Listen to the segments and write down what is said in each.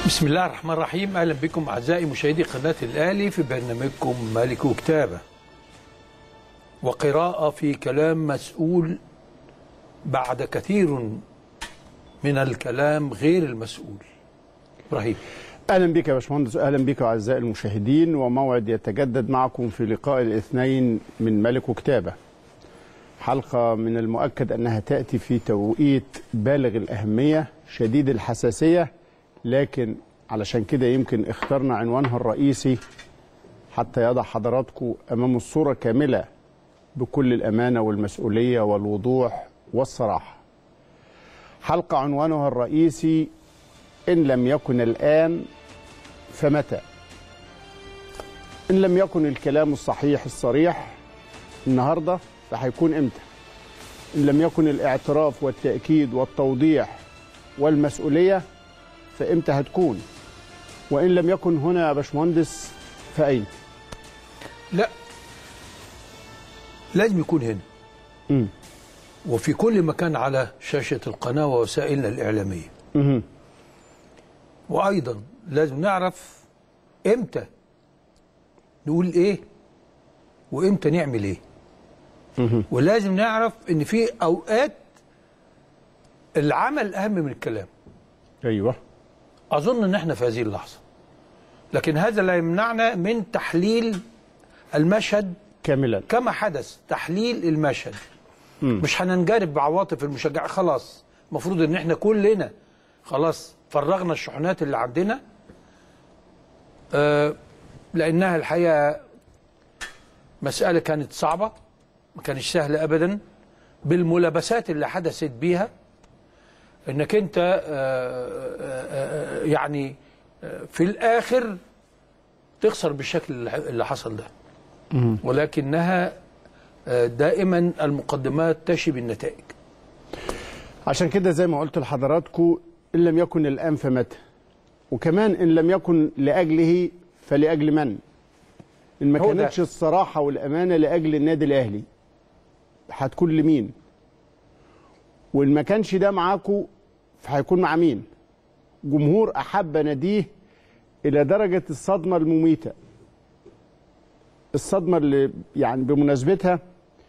بسم الله الرحمن الرحيم اهلا بكم اعزائي مشاهدي قناه الاهلي في برنامجكم مالك وكتابه وقراءه في كلام مسؤول بعد كثير من الكلام غير المسؤول ابراهيم اهلا بك يا باشمهندس اهلا بك اعزائي المشاهدين وموعد يتجدد معكم في لقاء الاثنين من ملك وكتابه حلقه من المؤكد انها تاتي في توقيت بالغ الاهميه شديد الحساسيه لكن علشان كده يمكن اخترنا عنوانها الرئيسي حتى يضع حضراتكم امام الصوره كامله بكل الامانه والمسؤوليه والوضوح والصراحه حلقه عنوانها الرئيسي ان لم يكن الان فمتى ان لم يكن الكلام الصحيح الصريح النهارده فهيكون امتى ان لم يكن الاعتراف والتاكيد والتوضيح والمسؤوليه فامتى هتكون وان لم يكن هنا يا باشمهندس فاين لا لازم يكون هنا امم وفي كل مكان على شاشه القناه ووسائلنا الاعلاميه امم وايضا لازم نعرف امتى نقول ايه وامتى نعمل ايه مهم. ولازم نعرف ان في اوقات العمل اهم من الكلام ايوه اظن ان احنا في هذه اللحظه لكن هذا لا يمنعنا من تحليل المشهد كاملا كما حدث تحليل المشهد مم. مش هننجرف بعواطف المشجع خلاص المفروض ان احنا كلنا خلاص فرغنا الشحنات اللي عندنا آه لانها الحقيقه مساله كانت صعبه ما كانش سهله ابدا بالملابسات اللي حدثت بيها انك انت آه، آه، آه، يعني آه، في الاخر تخسر بالشكل اللي اللي حصل ده ولكنها آه، دائما المقدمات تشي بالنتائج عشان كده زي ما قلت لحضراتكم ان لم يكن الان فمتى وكمان ان لم يكن لاجله فلاجل من ان ما هو ده. كانتش الصراحه والامانه لاجل النادي الاهلي هتكون لمين وان ما كانش ده معاكم فهيكون مع مين جمهور احب ناديه الى درجه الصدمه المميته الصدمه اللي يعني بمناسبتها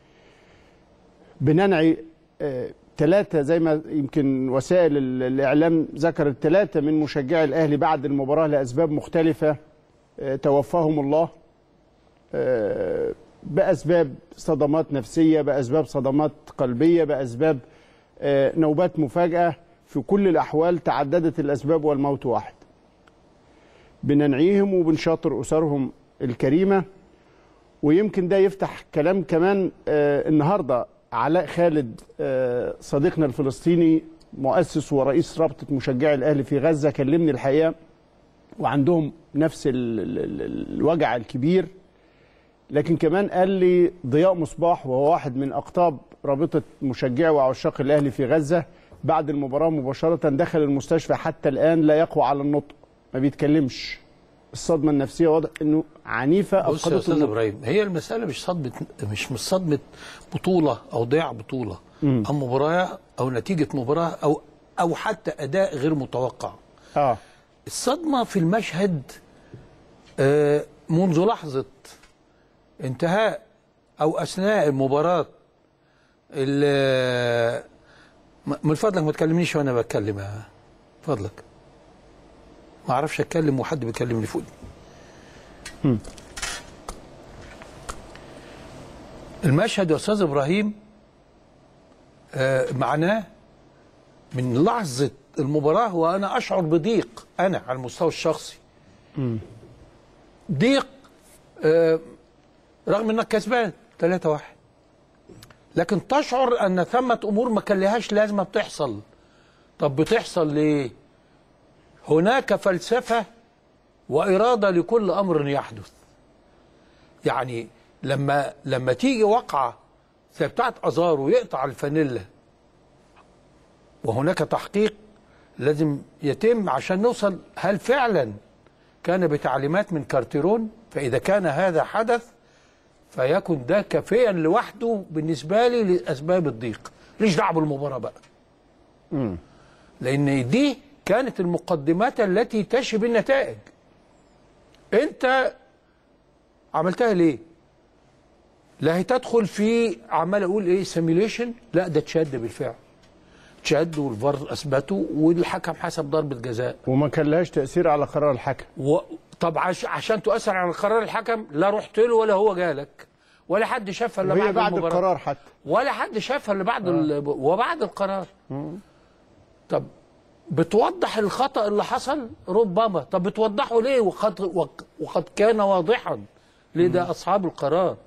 بننعي ثلاثة زي ما يمكن وسائل ال- الإعلام ذكرت ثلاثة من مشجعي الأهلي بعد المباراة لأسباب مختلفة آه، توفاهم الله آه، بأسباب صدمات نفسية بأسباب صدمات قلبية بأسباب آه، نوبات مفاجأة في كل الأحوال تعددت الأسباب والموت واحد بننعيهم وبنشاطر أسرهم الكريمة ويمكن ده يفتح كلام كمان آه، النهارده علاء خالد آه، صديقنا الفلسطيني مؤسس ورئيس رابطه مشجعي الاهلي في غزه كلمني الحقيقه وعندهم نفس ال- ال- ال- الوجع الكبير لكن كمان قال لي ضياء مصباح وهو واحد من اقطاب رابطه مشجعي وعشاق الاهلي في غزه بعد المباراه مباشره دخل المستشفى حتى الان لا يقوى على النطق ما بيتكلمش الصدمه النفسيه واضح انه عنيفه بص يا افقدته استاذ النطق. ابراهيم هي المساله مش صدمه مش مش صدمه بطوله او ضياع بطوله او مباراه او نتيجه مباراه او او حتى اداء غير متوقع اه الصدمه في المشهد آه، منذ لحظه انتهاء او اثناء المباراه ال- م- من فضلك ما تكلمنيش وانا بتكلم يا فضلك ما اعرفش اتكلم وحد بيكلمني فوق المشهد يا استاذ ابراهيم آه، معناه من لحظه المباراه وانا اشعر بضيق انا على المستوى الشخصي ضيق آه، رغم انك كسبان 3 1 لكن تشعر ان ثمه امور ما كان لهاش لازمه بتحصل طب بتحصل ليه هناك فلسفه واراده لكل امر يحدث يعني لما لما تيجي وقعه زي بتاعت ازارو يقطع الفانيلا وهناك تحقيق لازم يتم عشان نوصل هل فعلا كان بتعليمات من كارتيرون فاذا كان هذا حدث فيكن ده كافيا لوحده بالنسبه لي لاسباب الضيق ليش دعوه بالمباراه بقى لان دي كانت المقدمات التي تشي بالنتائج انت عملتها ليه لا هي تدخل في عمال اقول ايه سيميليشن لا ده اتشد بالفعل اتشد والفار اثبته والحكم حسب ضربه جزاء وما كان لهاش تاثير على قرار الحكم و... طب عش... عشان تؤثر على قرار الحكم لا رحت له ولا هو جالك ولا حد شافها الا وهي بعد, بعد المباراة. القرار حتى ولا حد شافها الا بعد ال... وبعد القرار طب بتوضح الخطا اللي حصل ربما طب بتوضحه ليه وقد وق- وقد كان واضحا لدى اصحاب القرار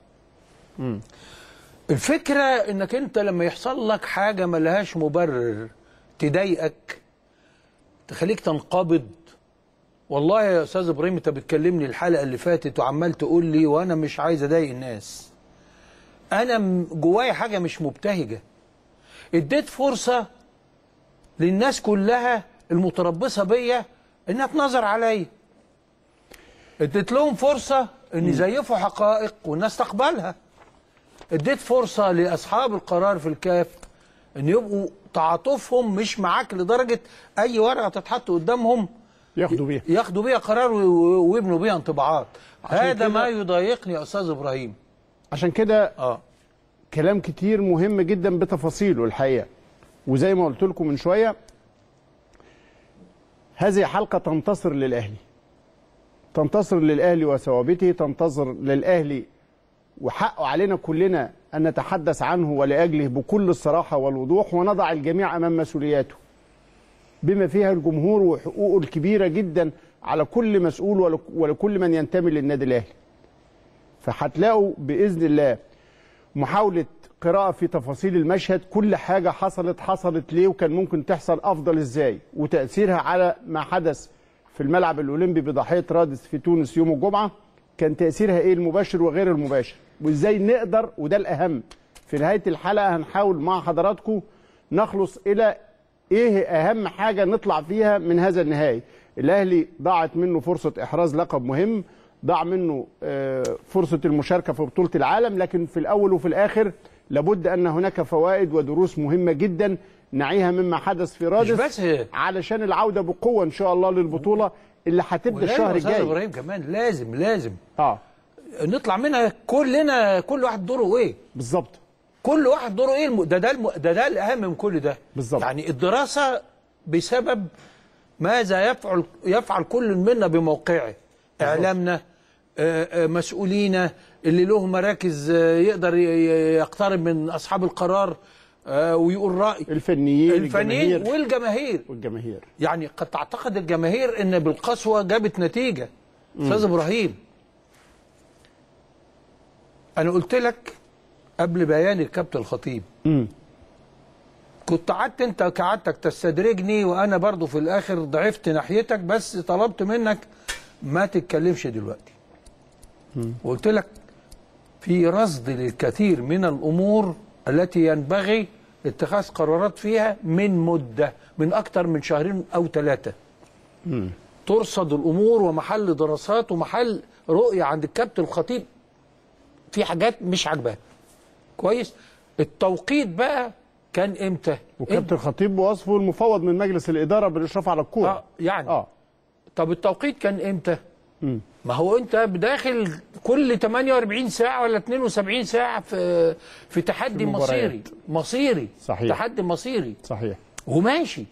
الفكره انك انت لما يحصل لك حاجه ملهاش مبرر تضايقك تخليك تنقبض والله يا استاذ ابراهيم انت بتكلمني الحلقه اللي فاتت وعمال تقول لي وانا مش عايز اضايق الناس انا م- جوايا حاجه مش مبتهجه اديت فرصه للناس كلها المتربصه بيا انها تنظر عليا اديت لهم فرصه ان يزيفوا حقائق والناس تقبلها اديت فرصه لاصحاب القرار في الكاف ان يبقوا تعاطفهم مش معاك لدرجه اي ورقه تتحط قدامهم ياخدوا بيها ياخدوا بيها قرار و- و- ويبنوا بيها انطباعات هذا كده- ما يضايقني يا استاذ ابراهيم عشان كده اه كلام كتير مهم جدا بتفاصيله الحقيقه وزي ما قلت لكم من شويه هذه حلقه تنتصر للاهلي تنتصر للاهلي وثوابته تنتصر للاهلي وحقه علينا كلنا ان نتحدث عنه ولاجله بكل الصراحه والوضوح ونضع الجميع امام مسؤولياته بما فيها الجمهور وحقوقه الكبيره جدا على كل مسؤول ولك- ولكل من ينتمي للنادي الاهلي فهتلاقوا باذن الله محاولة قراءة في تفاصيل المشهد كل حاجة حصلت حصلت ليه وكان ممكن تحصل أفضل إزاي وتأثيرها على ما حدث في الملعب الأولمبي بضحية رادس في تونس يوم الجمعة كان تأثيرها إيه المباشر وغير المباشر وإزاي نقدر وده الأهم في نهاية الحلقة هنحاول مع حضراتكم نخلص إلى إيه أهم حاجة نطلع فيها من هذا النهائي الأهلي ضاعت منه فرصة إحراز لقب مهم ضاع منه آه، فرصة المشاركة في بطولة العالم لكن في الأول وفي الآخر لابد أن هناك فوائد ودروس مهمة جدا نعيها مما حدث في مش رادس بس علشان العودة بقوة إن شاء الله للبطولة اللي هتبدأ ولازم الشهر يا استاذ الجاي ابراهيم كمان لازم لازم اه نطلع منها كلنا كل واحد دوره ايه بالظبط كل واحد دوره ايه الم... ده ده الم... ده ده الاهم من كل ده بالظبط. يعني الدراسه بسبب ماذا يفعل يفعل كل منا بموقعه اعلامنا آه، آه، مسؤولينا اللي له مراكز آه، يقدر ي- ي- يقترب من اصحاب القرار آه، ويقول راي الفنيين الفنيين الجماهير والجماهير والجماهير يعني قد تعتقد الجماهير ان بالقسوه جابت نتيجه استاذ ابراهيم انا قلت لك قبل بيان الكابتن الخطيب مم. كنت قعدت انت كعادتك تستدرجني وانا برضو في الاخر ضعفت ناحيتك بس طلبت منك ما تتكلمش دلوقتي وقلت لك في رصد للكثير من الامور التي ينبغي اتخاذ قرارات فيها من مده من اكثر من شهرين او ثلاثه ترصد الامور ومحل دراسات ومحل رؤيه عند الكابتن الخطيب في حاجات مش عاجباه كويس التوقيت بقى كان امتى وكابتن الخطيب بوصفه المفوض من مجلس الإدارة بالإشراف على الكورة اه يعني اه طب التوقيت كان امتى ما هو انت داخل كل 48 ساعه ولا 72 ساعه في في تحدي في مباريات. مصيري مصيري صحيح. تحدي مصيري صحيح وماشي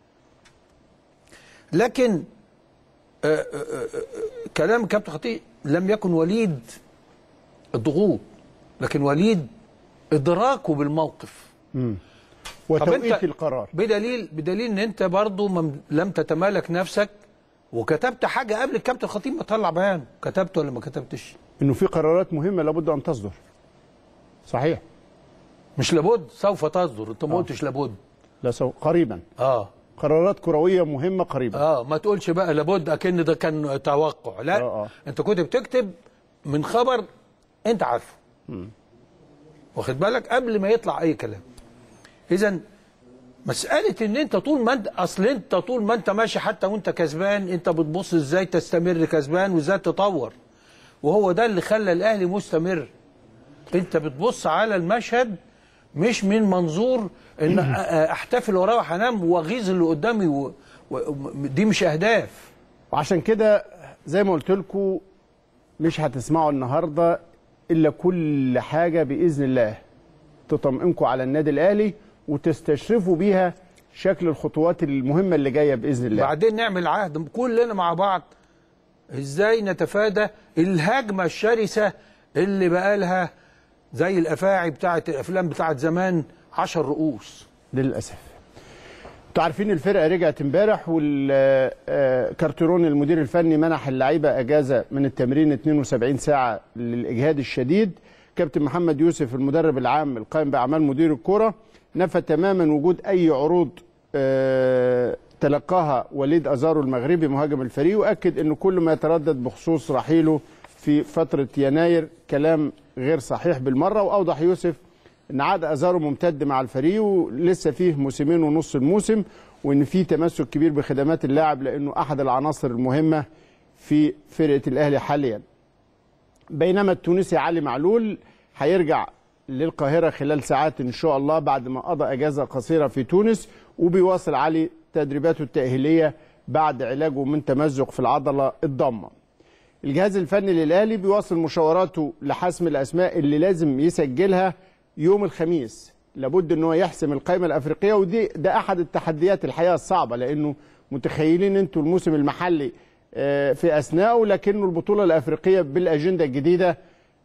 لكن آه، آه، آه، آه، كلام كابتن خطيب لم يكن وليد الضغوط لكن وليد ادراكه بالموقف وتوقيت أنت- القرار بدليل بدليل ان انت برضو مم- لم تتمالك نفسك وكتبت حاجه قبل الكابتن الخطيب ما طلع بيان كتبت ولا ما كتبتش انه في قرارات مهمه لابد ان تصدر صحيح مش لابد سوف تصدر انت ما قلتش لابد لا سو... قريبا اه قرارات كرويه مهمه قريبا اه ما تقولش بقى لابد اكن ده كان توقع لا آه، آه. انت كنت بتكتب من خبر انت عارفه واخد بالك قبل ما يطلع اي كلام اذا مساله ان انت طول ما انت اصل انت طول ما انت ماشي حتى وانت كسبان انت بتبص ازاي تستمر كسبان وازاي تطور وهو ده اللي خلى الاهلي مستمر انت بتبص على المشهد مش من منظور ان أ- احتفل وراه وهنام واغيظ اللي قدامي و- و- دي مش اهداف وعشان كده زي ما قلت لكم مش هتسمعوا النهارده الا كل حاجه باذن الله تطمئنكم على النادي الاهلي وتستشرفوا بيها شكل الخطوات المهمه اللي جايه باذن الله بعدين نعمل عهد كلنا مع بعض ازاي نتفادى الهجمه الشرسه اللي بقالها زي الافاعي بتاعت الافلام بتاعت زمان عشر رؤوس للاسف انتوا عارفين الفرقه رجعت امبارح والكارتيرون المدير الفني منح اللعيبه اجازه من التمرين 72 ساعه للاجهاد الشديد كابتن محمد يوسف المدرب العام القائم باعمال مدير الكره نفى تماما وجود اي عروض آه، تلقاها وليد ازارو المغربي مهاجم الفريق واكد انه كل ما يتردد بخصوص رحيله في فتره يناير كلام غير صحيح بالمره واوضح يوسف ان عقد ازارو ممتد مع الفريق ولسه فيه موسمين ونص الموسم وان في تمسك كبير بخدمات اللاعب لانه احد العناصر المهمه في فرقه الاهلي حاليا. بينما التونسي علي معلول هيرجع للقاهره خلال ساعات ان شاء الله بعد ما قضى اجازه قصيره في تونس وبيواصل علي تدريباته التاهيليه بعد علاجه من تمزق في العضله الضامه. الجهاز الفني للاهلي بيواصل مشاوراته لحسم الاسماء اللي لازم يسجلها يوم الخميس لابد ان هو يحسم القائمه الافريقيه ودي ده احد التحديات الحقيقه الصعبه لانه متخيلين انتوا الموسم المحلي آه، في اثناءه لكنه البطوله الافريقيه بالاجنده الجديده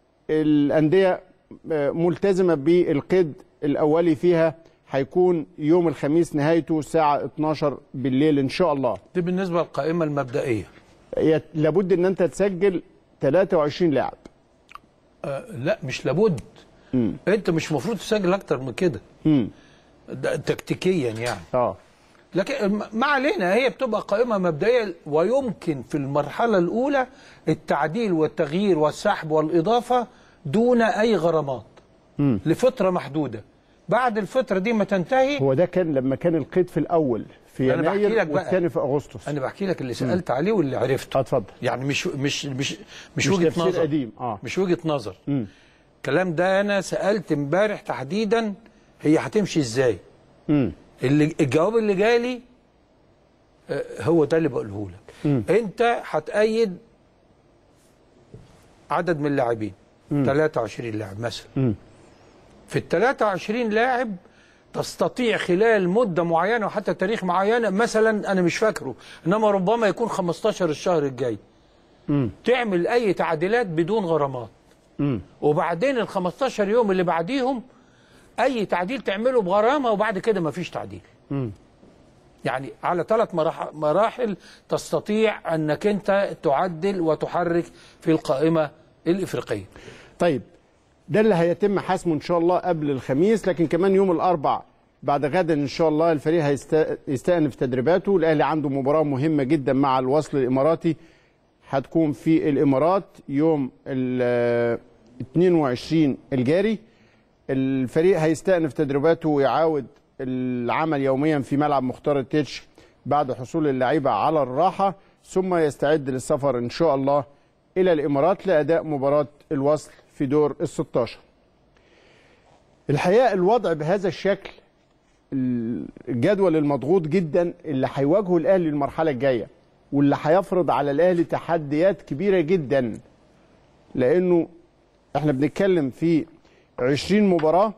الانديه آه، ملتزمه بالقيد الاولي فيها هيكون يوم الخميس نهايته الساعه 12 بالليل ان شاء الله دي بالنسبه للقائمه المبدئيه يت- لابد ان انت تسجل 23 لاعب آه لا مش لابد انت مش المفروض تسجل اكتر من كده امم ده تكتيكيا يعني اه لكن ما- ما علينا هي بتبقى قائمه مبدئيه ويمكن في المرحله الاولى التعديل والتغيير والسحب والاضافه دون اي غرامات لفتره محدوده بعد الفتره دي ما تنتهي هو ده كان لما كان القيد في الاول في أنا بحكي يناير لك بقى. والثاني في اغسطس انا بحكي لك اللي سالت عليه واللي عرفته اه اتفضل يعني مش مش مش مش, مش وجهه تفسير نظر قديم اه مش وجهه نظر مم. الكلام ده انا سالت امبارح تحديدا هي هتمشي ازاي امم اللي الجواب اللي جالي آه، هو ده اللي بقوله لك انت هتأيد عدد من اللاعبين 23 لاعب مثلا مم. في ال 23 لاعب تستطيع خلال مدة معينة وحتى تاريخ معينة مثلا أنا مش فاكره إنما ربما يكون 15 الشهر الجاي مم. تعمل أي تعديلات بدون غرامات امم وبعدين ال 15 يوم اللي بعديهم اي تعديل تعمله بغرامه وبعد كده مفيش تعديل مم. يعني على ثلاث مراح- مراحل تستطيع انك انت تعدل وتحرك في القائمه الافريقيه طيب ده اللي هيتم حسمه ان شاء الله قبل الخميس لكن كمان يوم الاربع بعد غدا ان شاء الله الفريق هيستأنف تدريباته الاهلي عنده مباراه مهمه جدا مع الوصل الاماراتي هتكون في الامارات يوم ال 22 الجاري الفريق هيستأنف تدريباته ويعاود العمل يوميا في ملعب مختار التتش بعد حصول اللعيبه على الراحه ثم يستعد للسفر ان شاء الله الى الامارات لاداء مباراه الوصل في دور ال 16 الحقيقه الوضع بهذا الشكل الجدول المضغوط جدا اللي هيواجهه الاهلي المرحله الجايه واللي هيفرض على الاهلي تحديات كبيره جدا لانه احنا بنتكلم في 20 مباراه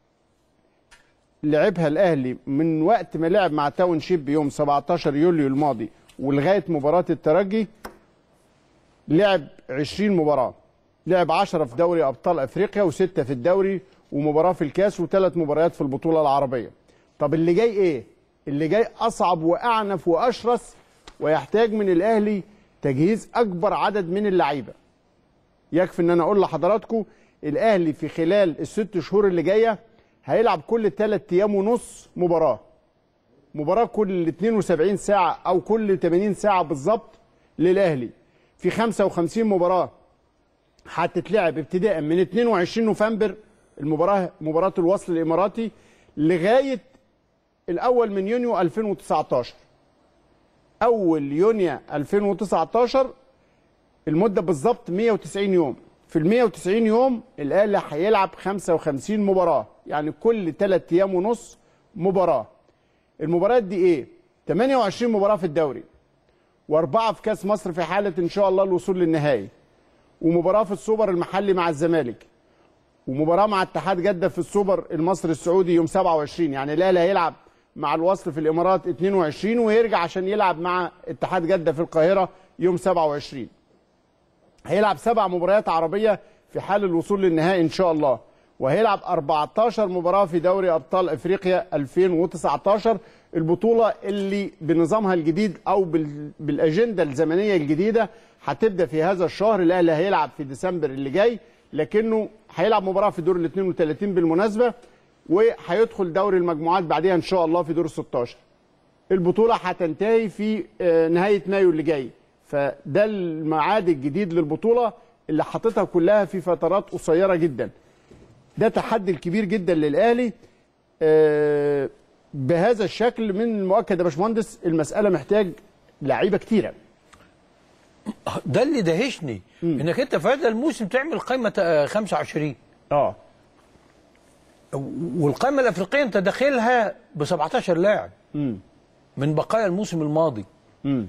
لعبها الاهلي من وقت ما لعب مع تاون شيب يوم 17 يوليو الماضي ولغايه مباراه الترجي لعب 20 مباراه لعب 10 في دوري ابطال افريقيا وسته في الدوري ومباراه في الكاس وثلاث مباريات في البطوله العربيه طب اللي جاي ايه اللي جاي اصعب واعنف واشرس ويحتاج من الاهلي تجهيز اكبر عدد من اللعيبه يكفي ان انا اقول لحضراتكم الاهلي في خلال الست شهور اللي جايه هيلعب كل ثلاث ايام ونص مباراه مباراه كل 72 ساعه او كل 80 ساعه بالظبط للاهلي في 55 مباراه هتتلعب ابتداء من 22 نوفمبر المباراه مباراه الوصل الاماراتي لغايه الاول من يونيو 2019 اول يونيو 2019 المده بالظبط 190 يوم في ال 190 يوم الاهلي هيلعب 55 مباراه يعني كل 3 ايام ونص مباراه المباريات دي ايه 28 مباراه في الدوري واربعه في كاس مصر في حاله ان شاء الله الوصول للنهائي ومباراه في السوبر المحلي مع الزمالك ومباراه مع اتحاد جده في السوبر المصري السعودي يوم 27 يعني الاهلي هيلعب مع الوصل في الامارات 22 ويرجع عشان يلعب مع اتحاد جده في القاهره يوم 27 هيلعب سبع مباريات عربيه في حال الوصول للنهائي ان شاء الله وهيلعب 14 مباراه في دوري ابطال افريقيا 2019 البطوله اللي بنظامها الجديد او بال- بالاجنده الزمنيه الجديده هتبدا في هذا الشهر الاهلي هيلعب في ديسمبر اللي جاي لكنه هيلعب مباراه في دور ال 32 بالمناسبه وهيدخل دوري المجموعات بعديها ان شاء الله في دور ال 16 البطوله هتنتهي في آه، نهايه مايو اللي جاي فده الميعاد الجديد للبطوله اللي حاططها كلها في فترات قصيره جدا ده تحدي الكبير جدا للاهلي آه، بهذا الشكل من المؤكد يا باشمهندس المساله محتاج لعيبه كتيره ده اللي دهشني انك انت في هذا الموسم تعمل قائمه آه، 25 اه والقائمه الافريقيه انت داخلها ب 17 لاعب امم من بقايا الموسم الماضي امم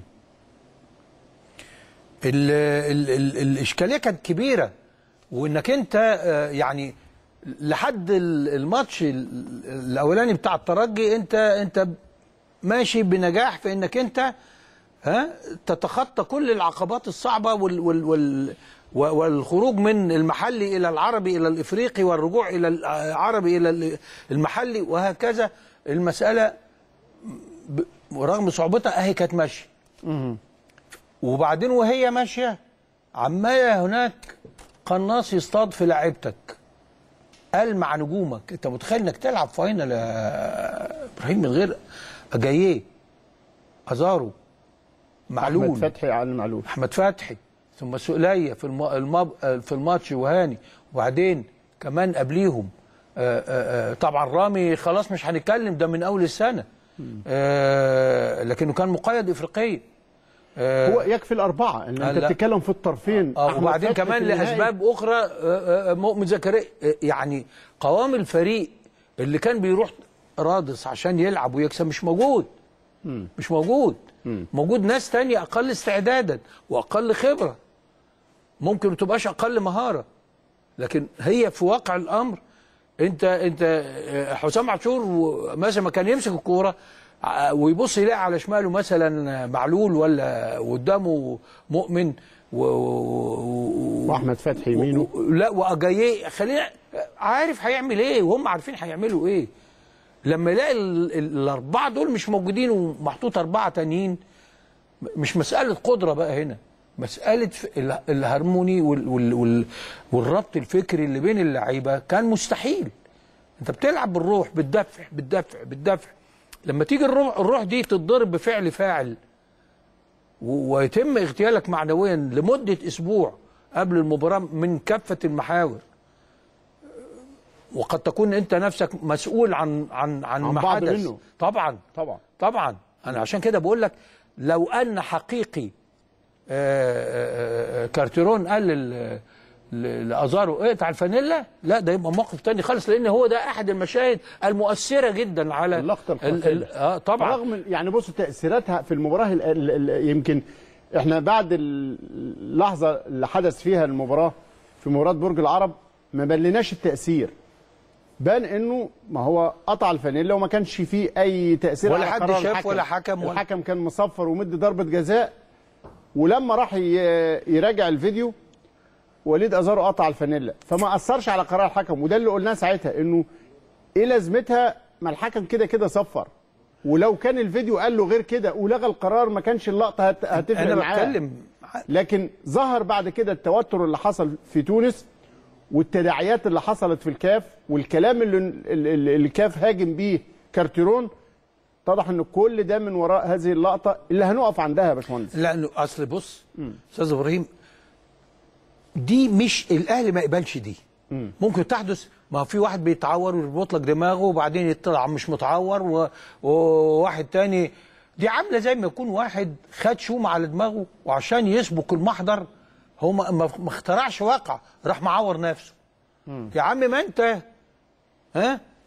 ال ال ال الاشكاليه كانت كبيره وانك انت آه، يعني لحد ال- الماتش ال- الاولاني بتاع الترجي انت انت ماشي بنجاح في انك انت ها تتخطى كل العقبات الصعبه وال وال وال و- والخروج من المحلي الى العربي الى الافريقي والرجوع الى العربي الى ال- المحلي وهكذا المساله ب- ورغم صعوبتها اهي كانت ماشيه وبعدين وهي ماشيه عماله هناك قناص يصطاد في لعيبتك قال مع نجومك انت متخيل انك تلعب فاينل يا ابراهيم من غير اجاييه ازارو معلول احمد فتحي على المعلول احمد فتحي ثم سؤلية في الم... المب... في الماتش وهاني وبعدين كمان قبليهم آآ آآ طبعا رامي خلاص مش هنتكلم ده من اول السنه آه لكنه كان مقيد افريقيا آه هو يكفي الاربعه ان انت لا. بتتكلم في الطرفين آه أحمد وبعدين فتحي كمان في النهائي. لاسباب اخرى آه، آه، مؤمن زكريا آه، يعني قوام الفريق اللي كان بيروح رادس عشان يلعب ويكسب مش موجود مش موجود موجود ناس تانية اقل استعدادا واقل خبره ممكن ما تبقاش اقل مهاره لكن هي في واقع الامر انت انت آه، حسام عاشور و- مثلا ما كان يمسك الكوره آه، ويبص يلاقي على شماله مثلا معلول ولا قدامه مؤمن و... و... واحمد فتحي يمينه و... لا واجاييه خلينا عارف هيعمل ايه وهم عارفين هيعملوا ايه لما يلاقي ال... ال- الاربعه دول مش موجودين ومحطوط اربعه تانيين مش مساله قدره بقى هنا مساله ف- ال- الهارموني وال... وال... وال... والربط الفكري اللي بين اللعيبه كان مستحيل انت بتلعب بالروح بالدفع بالدفع بالدفع لما تيجي الروح الروح دي تتضرب بفعل فاعل و- ويتم اغتيالك معنويا لمده اسبوع قبل المباراه من كافه المحاور وقد تكون انت نفسك مسؤول عن عن عن, عن ما بعض حدث منه. طبعا طبعا طبعا انا عشان كده بقول لك لو ان حقيقي آه، آه، آه، كارتيرون قال لل- ل- لازارو اقطع الفانيلا لا ده يبقى موقف تاني خالص لان هو ده احد المشاهد المؤثره جدا على اللقطة ال- ال- القاتلة. اه طبعا رغم يعني بص تاثيراتها في المباراه ال ال ال يمكن احنا بعد اللحظه اللي حدث فيها المباراه في مباراه برج العرب ما بلناش التاثير بان انه ما هو قطع الفانيلا وما كانش فيه اي تاثير ولا على حد قرار شاف الحكم. ولا حكم ولا- الحكم كان مصفر ومدي ضربه جزاء ولما راح ي- يراجع الفيديو وليد ازارو قطع الفانيلا فما اثرش على قرار الحكم وده اللي قلناه ساعتها انه ايه لازمتها ما الحكم كده كده صفر ولو كان الفيديو قال له غير كده ولغى القرار ما كانش اللقطه هت- هتفرق انا معاه بتكلم لكن ظهر بعد كده التوتر اللي حصل في تونس والتداعيات اللي حصلت في الكاف والكلام اللي اللي اللي الكاف هاجم بيه كارتيرون اتضح ان كل ده من وراء هذه اللقطه اللي هنقف عندها يا باشمهندس لانه اصل بص استاذ ابراهيم دي مش الاهلي ما يقبلش دي ممكن تحدث ما في واحد بيتعور ويربط لك دماغه وبعدين يطلع مش متعور و- وواحد تاني دي عامله زي ما يكون واحد خد شومه على دماغه وعشان يسبق المحضر هو ما ما ما اخترعش واقع راح معور نفسه يا عم ما انت ها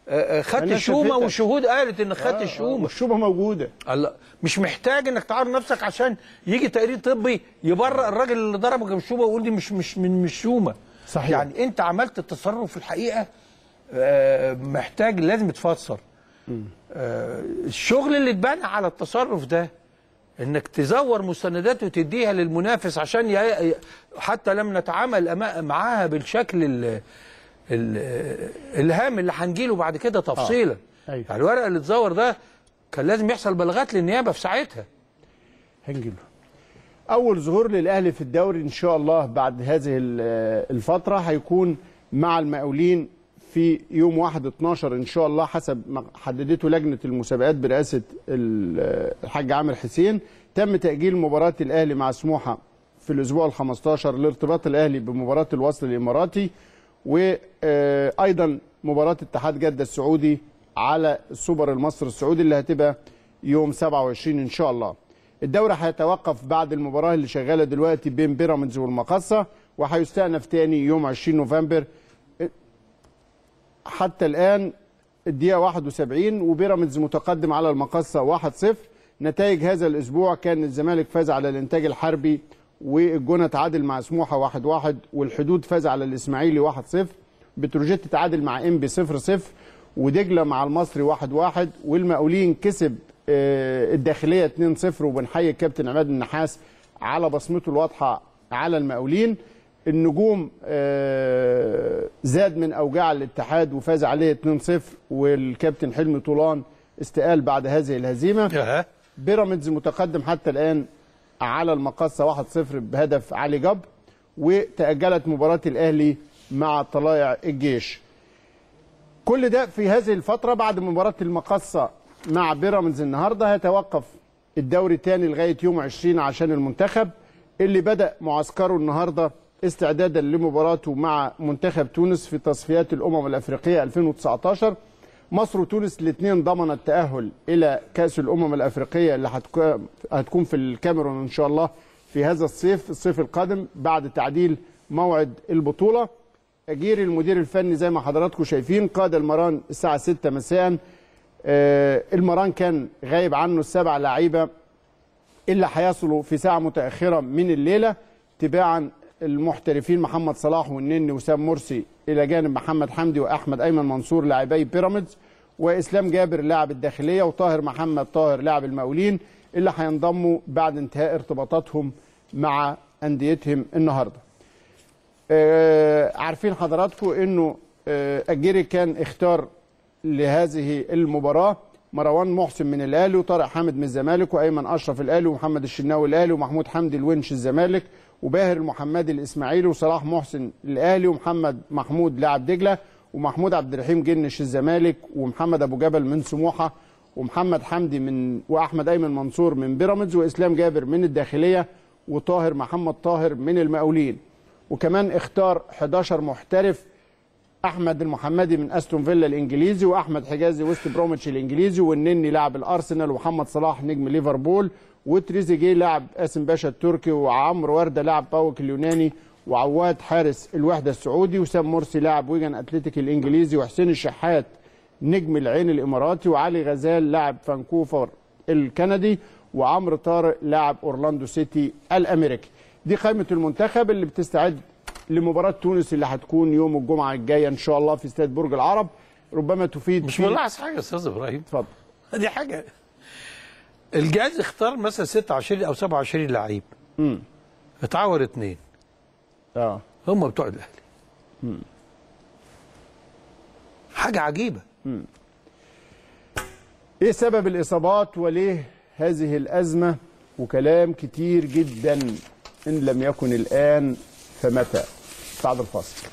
آه، آه، خدت أنا الشومه شافتك. والشهود قالت انك خدت الشومه والشومه موجوده الله مش محتاج انك تعرض نفسك عشان يجي تقرير طبي يبرئ الراجل اللي ضربك بالشومه ويقول دي مش مش من مش شومه صحيح. يعني انت عملت التصرف في الحقيقه آه، محتاج لازم يتفسر آه، الشغل اللي اتبنى على التصرف ده انك تزور مستندات وتديها للمنافس عشان ي... ي- حتى لم نتعامل أما- معاها بالشكل ال... ال... الهام اللي هنجيله بعد كده تفصيلا أيوة. يعني الورق اللي اتزور ده كان لازم يحصل بلاغات للنيابه في ساعتها هنجيله اول ظهور للاهلي في الدوري ان شاء الله بعد هذه ال- الفتره هيكون مع المقاولين في يوم 1 12 ان شاء الله حسب ما حددته لجنه المسابقات برئاسه ال- الحاج عامر حسين تم تاجيل مباراه الاهلي مع سموحه في الاسبوع ال 15 لارتباط الاهلي بمباراه الوصل الاماراتي وايضا مباراه اتحاد جده السعودي على السوبر المصري السعودي اللي هتبقى يوم 27 ان شاء الله الدوري هيتوقف بعد المباراه اللي شغاله دلوقتي بين بيراميدز والمقصه وهيستأنف تاني يوم 20 نوفمبر حتى الان الدقيقه 71 وبيراميدز متقدم على المقصه 1-0 نتائج هذا الاسبوع كان الزمالك فاز على الانتاج الحربي والجونه تعادل مع سموحه 1-1 والحدود فاز على الاسماعيلي 1-0 بتروجيت تعادل مع انبي 0-0 ودجله مع المصري 1-1 والمقاولين كسب آه، الداخليه 2-0 وبنحيي الكابتن عماد النحاس على بصمته الواضحه على المقاولين النجوم آه، زاد من اوجاع الاتحاد وفاز عليه 2-0 والكابتن حلمي طولان استقال بعد هذه الهزيمه ياه. بيراميدز متقدم حتى الان على المقصه 1-0 بهدف علي جبر وتاجلت مباراه الاهلي مع طلائع الجيش كل ده في هذه الفتره بعد مباراه المقصه مع بيراميدز النهارده هيتوقف الدوري تاني لغايه يوم 20 عشان المنتخب اللي بدا معسكره النهارده استعدادا لمباراته مع منتخب تونس في تصفيات الامم الافريقيه 2019 مصر وتونس الاثنين ضمن التاهل الى كاس الامم الافريقيه اللي هتكو- هتكون في الكاميرون ان شاء الله في هذا الصيف الصيف القادم بعد تعديل موعد البطوله اجيري المدير الفني زي ما حضراتكم شايفين قاد المران الساعه 6 مساء آه، المران كان غايب عنه السبع لعيبه اللي هيصلوا في ساعه متاخره من الليله تباعا المحترفين محمد صلاح والنني وسام مرسي الى جانب محمد حمدي واحمد ايمن منصور لاعبي بيراميدز واسلام جابر لاعب الداخليه وطاهر محمد طاهر لاعب المقاولين اللي هينضموا بعد انتهاء ارتباطاتهم مع انديتهم النهارده. آه، عارفين حضراتكم انه آه، اجيري كان اختار لهذه المباراه مروان محسن من الاهلي وطارق حامد من الزمالك وايمن اشرف الاهلي ومحمد الشناوي الاهلي ومحمود حمدي الونش الزمالك وباهر المحمدي الاسماعيلي وصلاح محسن الاهلي ومحمد محمود لاعب دجله ومحمود عبد الرحيم جنش الزمالك ومحمد ابو جبل من سموحه ومحمد حمدي من واحمد ايمن منصور من بيراميدز واسلام جابر من الداخليه وطاهر محمد طاهر من المقاولين وكمان اختار 11 محترف احمد المحمدي من استون فيلا الانجليزي واحمد حجازي ويست بروميتش الانجليزي والنني لاعب الارسنال ومحمد صلاح نجم ليفربول وتريزيجيه لاعب قاسم باشا التركي وعمرو ورده لاعب باوك اليوناني وعواد حارس الوحده السعودي وسام مرسي لاعب ويجن اتلتيك الانجليزي وحسين الشحات نجم العين الاماراتي وعلي غزال لاعب فانكوفر الكندي وعمرو طارق لاعب اورلاندو سيتي الامريكي دي قائمه المنتخب اللي بتستعد لمباراه تونس اللي هتكون يوم الجمعه الجايه ان شاء الله في استاد برج العرب ربما تفيد مش في- ملاحظ حاجه يا استاذ ابراهيم اتفضل دي حاجه الجهاز اختار مثلا 26 او 27 لعيب امم اتعور اثنين اه هم بتوع الاهلي حاجه عجيبه ايه سبب الاصابات وليه هذه الازمه وكلام كتير جدا ان لم يكن الان فمتى بعد الفاصل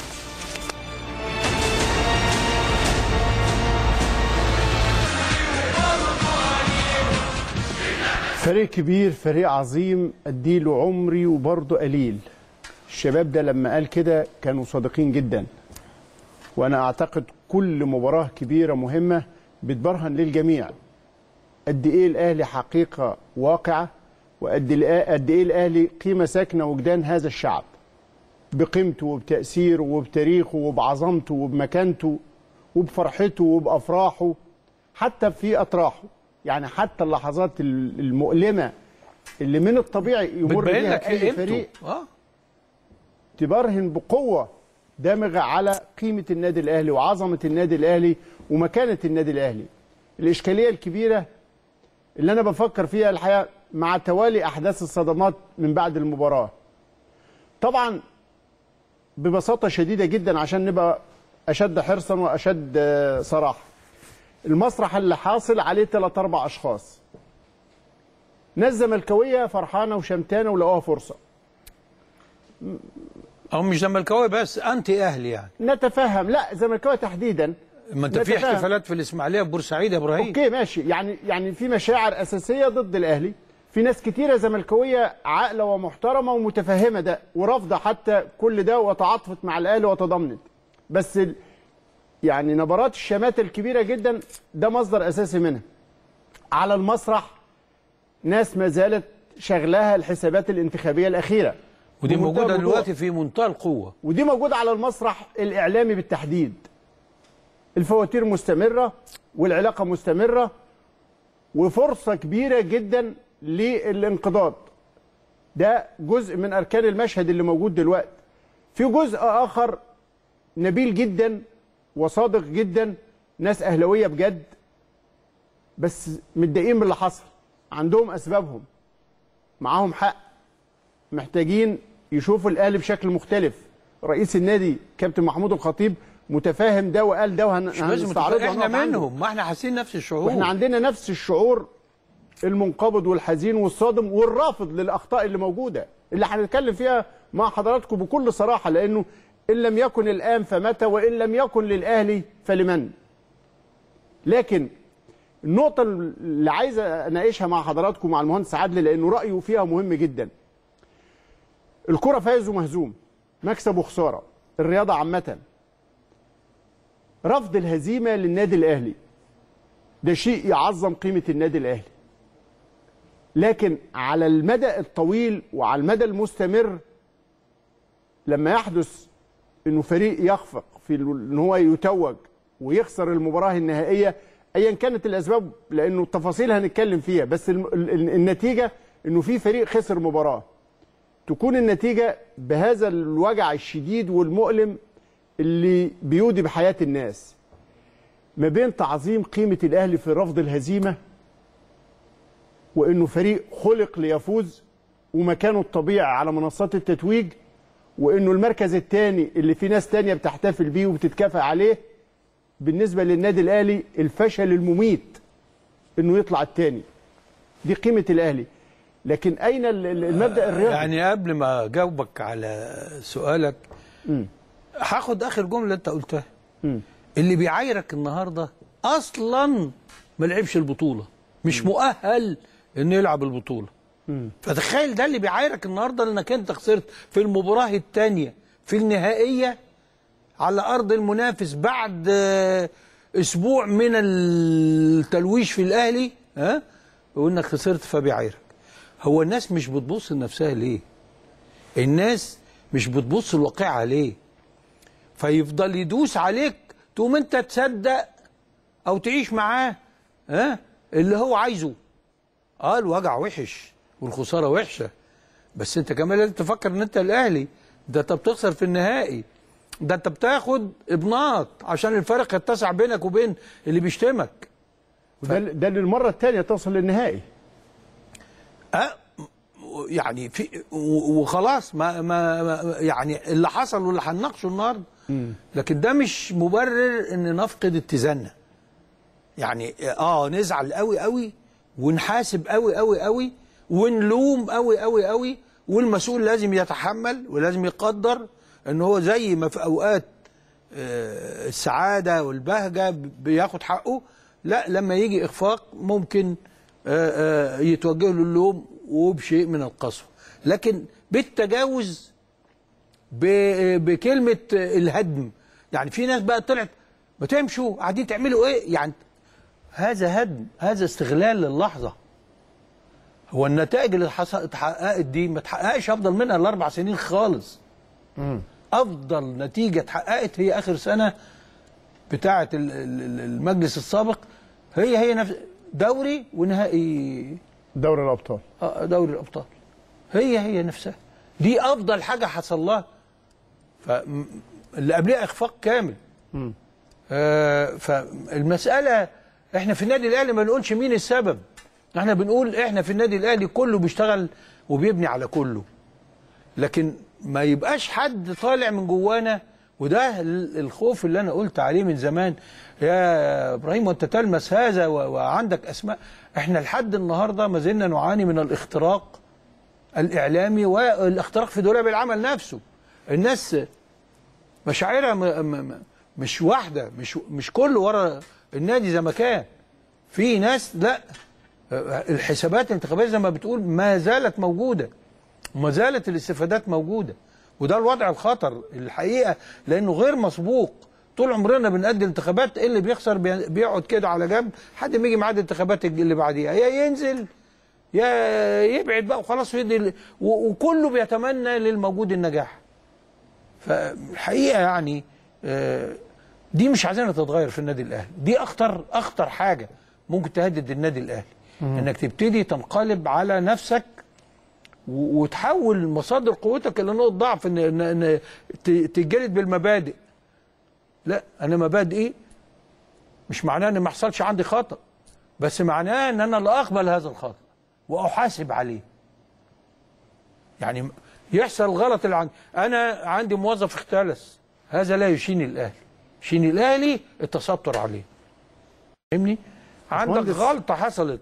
فريق كبير فريق عظيم اديله عمري وبرضه قليل الشباب ده لما قال كده كانوا صادقين جدا وانا اعتقد كل مباراه كبيره مهمه بتبرهن للجميع قد ايه الاهلي حقيقه واقعه وقد الآ- قد ايه الاهلي قيمه ساكنه وجدان هذا الشعب بقيمته وبتاثيره وبتاريخه وبعظمته وبمكانته وبفرحته وبافراحه حتى في اطراحه يعني حتى اللحظات ال- المؤلمه اللي من الطبيعي يمر بتبين بيها لك اي قيمته فريق اه تبرهن بقوه دامغه على قيمه النادي الاهلي وعظمه النادي الاهلي ومكانه النادي الاهلي. الاشكاليه الكبيره اللي انا بفكر فيها الحقيقه مع توالي احداث الصدمات من بعد المباراه. طبعا ببساطه شديده جدا عشان نبقى اشد حرصا واشد آه، صراحه. المسرح اللي حاصل عليه ثلاث اربع اشخاص. ناس زملكاويه فرحانه وشمتانه ولقوها فرصه. او مش زملكاوي بس انتي اهلي يعني نتفهم لا زملكاويه تحديدا ما انت في نتفاهم. احتفالات في الاسماعيليه بورسعيد يا ابراهيم اوكي ماشي يعني يعني في مشاعر اساسيه ضد الاهلي في ناس كتيره زملكاويه عاقله ومحترمه ومتفهمه ده ورافضه حتى كل ده وتعاطفت مع الاهلي وتضامنت بس ال... يعني نبرات الشماتة الكبيره جدا ده مصدر اساسي منها على المسرح ناس ما زالت شغلها الحسابات الانتخابيه الاخيره ودي بمنتهى موجوده الوضوح. دلوقتي في منتهى القوه ودي موجودة على المسرح الإعلامي بالتحديد الفواتير مستمرة والعلاقة مستمرة وفرصة كبيرة جدا للانقضاض ده جزء من أركان المشهد اللي موجود دلوقتي في جزء آخر نبيل جدا وصادق جدا ناس أهلوية بجد بس متضايقين من اللي حصل عندهم أسبابهم معاهم حق محتاجين يشوفوا الاهلي بشكل مختلف رئيس النادي كابتن محمود الخطيب متفاهم ده وقال ده وهن- مش لازم وهنستعرضه تبقى احنا وهنقف عنده. منهم ما احنا حاسين نفس الشعور واحنا عندنا نفس الشعور المنقبض والحزين والصادم والرافض للاخطاء اللي موجوده اللي هنتكلم فيها مع حضراتكم بكل صراحه لانه ان لم يكن الان فمتى وان لم يكن للاهلي فلمن لكن النقطة اللي عايز اناقشها مع حضراتكم مع المهندس عادل لانه رأيه فيها مهم جدا. الكرة فايز ومهزوم، مكسب وخسارة، الرياضة عامة. رفض الهزيمة للنادي الأهلي ده شيء يعظم قيمة النادي الأهلي. لكن على المدى الطويل وعلى المدى المستمر لما يحدث انه فريق يخفق في ان هو يتوج ويخسر المباراه النهائيه ايا كانت الاسباب لانه التفاصيل هنتكلم فيها بس الم- ال- ال- النتيجه انه في فريق خسر مباراه تكون النتيجه بهذا الوجع الشديد والمؤلم اللي بيودي بحياه الناس ما بين تعظيم قيمه الاهلي في رفض الهزيمه وانه فريق خلق ليفوز ومكانه الطبيعي على منصات التتويج وانه المركز الثاني اللي في ناس تانية بتحتفل بيه وبتتكافئ عليه بالنسبه للنادي الاهلي الفشل المميت انه يطلع الثاني دي قيمه الاهلي لكن اين ال- ال- المبدا الرياضي يعني قبل ما اجاوبك على سؤالك هاخد اخر جمله انت قلتها اللي بيعايرك النهارده اصلا ما لعبش البطوله مش مؤهل انه يلعب البطوله فتخيل ده اللي بيعايرك النهارده انك انت خسرت في المباراه الثانيه في النهائيه على ارض المنافس بعد آه، اسبوع من التلويش في الاهلي ها وانك خسرت فبيعايرك هو الناس مش بتبص لنفسها ليه الناس مش بتبص الواقع ليه فيفضل يدوس عليك تقوم انت تصدق او تعيش معاه ها اللي هو عايزه اه الوجع وحش والخساره وحشه بس انت كمان لازم تفكر ان انت الاهلي ده انت بتخسر في النهائي ده انت بتاخد ابناط عشان الفرق يتسع بينك وبين اللي بيشتمك وده ده للمره الثانيه توصل للنهائي أه يعني في و- وخلاص ما, ما ما- يعني اللي حصل واللي هنناقشه النهارده لكن ده مش مبرر ان نفقد اتزاننا يعني اه نزعل قوي قوي ونحاسب قوي قوي قوي ونلوم قوي قوي قوي والمسؤول لازم يتحمل ولازم يقدر ان هو زي ما في اوقات آه، السعاده والبهجه بياخد حقه لا لما يجي اخفاق ممكن آه، آه، يتوجه له اللوم وبشيء من القسوه لكن بالتجاوز ب- بكلمه الهدم يعني في ناس بقى طلعت ما تمشوا قاعدين تعملوا ايه يعني هذا هدم هذا استغلال للحظه هو النتائج اللي حص- اتحققت دي ما تحققش افضل منها الاربع سنين خالص افضل نتيجه اتحققت هي اخر سنه بتاعه ال- ال- المجلس السابق هي هي نفس دوري ونهائي دوري الابطال آه، دوري الابطال هي هي نفسها دي افضل حاجه حصل لها فاللي قبلها اخفاق كامل آه فالمساله احنا في النادي الاهلي ما بنقولش مين السبب احنا بنقول احنا في النادي الاهلي كله بيشتغل وبيبني على كله لكن ما يبقاش حد طالع من جوانا وده ال- الخوف اللي انا قلت عليه من زمان يا ابراهيم وانت تلمس هذا و- وعندك اسماء احنا لحد النهارده ما زلنا نعاني من الاختراق الاعلامي والاختراق في دولاب العمل نفسه الناس مشاعرها م- م- م- مش واحده مش مش كله ورا النادي زي ما كان في ناس لا الحسابات الانتخابيه زي ما بتقول ما زالت موجوده وما زالت الاستفادات موجوده وده الوضع الخطر الحقيقه لانه غير مسبوق طول عمرنا بنأدي الانتخابات اللي بيخسر بي- بيقعد كده على جنب لحد ما يجي ميعاد الانتخابات اللي بعديها يا ينزل يا يبعد بقى وخلاص يدي ال- و- وكله بيتمنى للموجود النجاح فالحقيقه يعني آه، دي مش عايزينها تتغير في النادي الاهلي دي اخطر اخطر حاجه ممكن تهدد النادي الاهلي انك تبتدي تنقلب على نفسك و- وتحول مصادر قوتك الى نقطه ضعف ان ان, إن ت- تتجلد بالمبادئ لا انا مبادئي مش معناه ان ما يحصلش عندي خطا بس معناه ان انا لا اقبل هذا الخطا واحاسب عليه يعني يحصل الغلط اللي عندي انا عندي موظف اختلس هذا لا يشين الاهلي يشين الاهلي التستر عليه فاهمني عندك باشمهندس. غلطه حصلت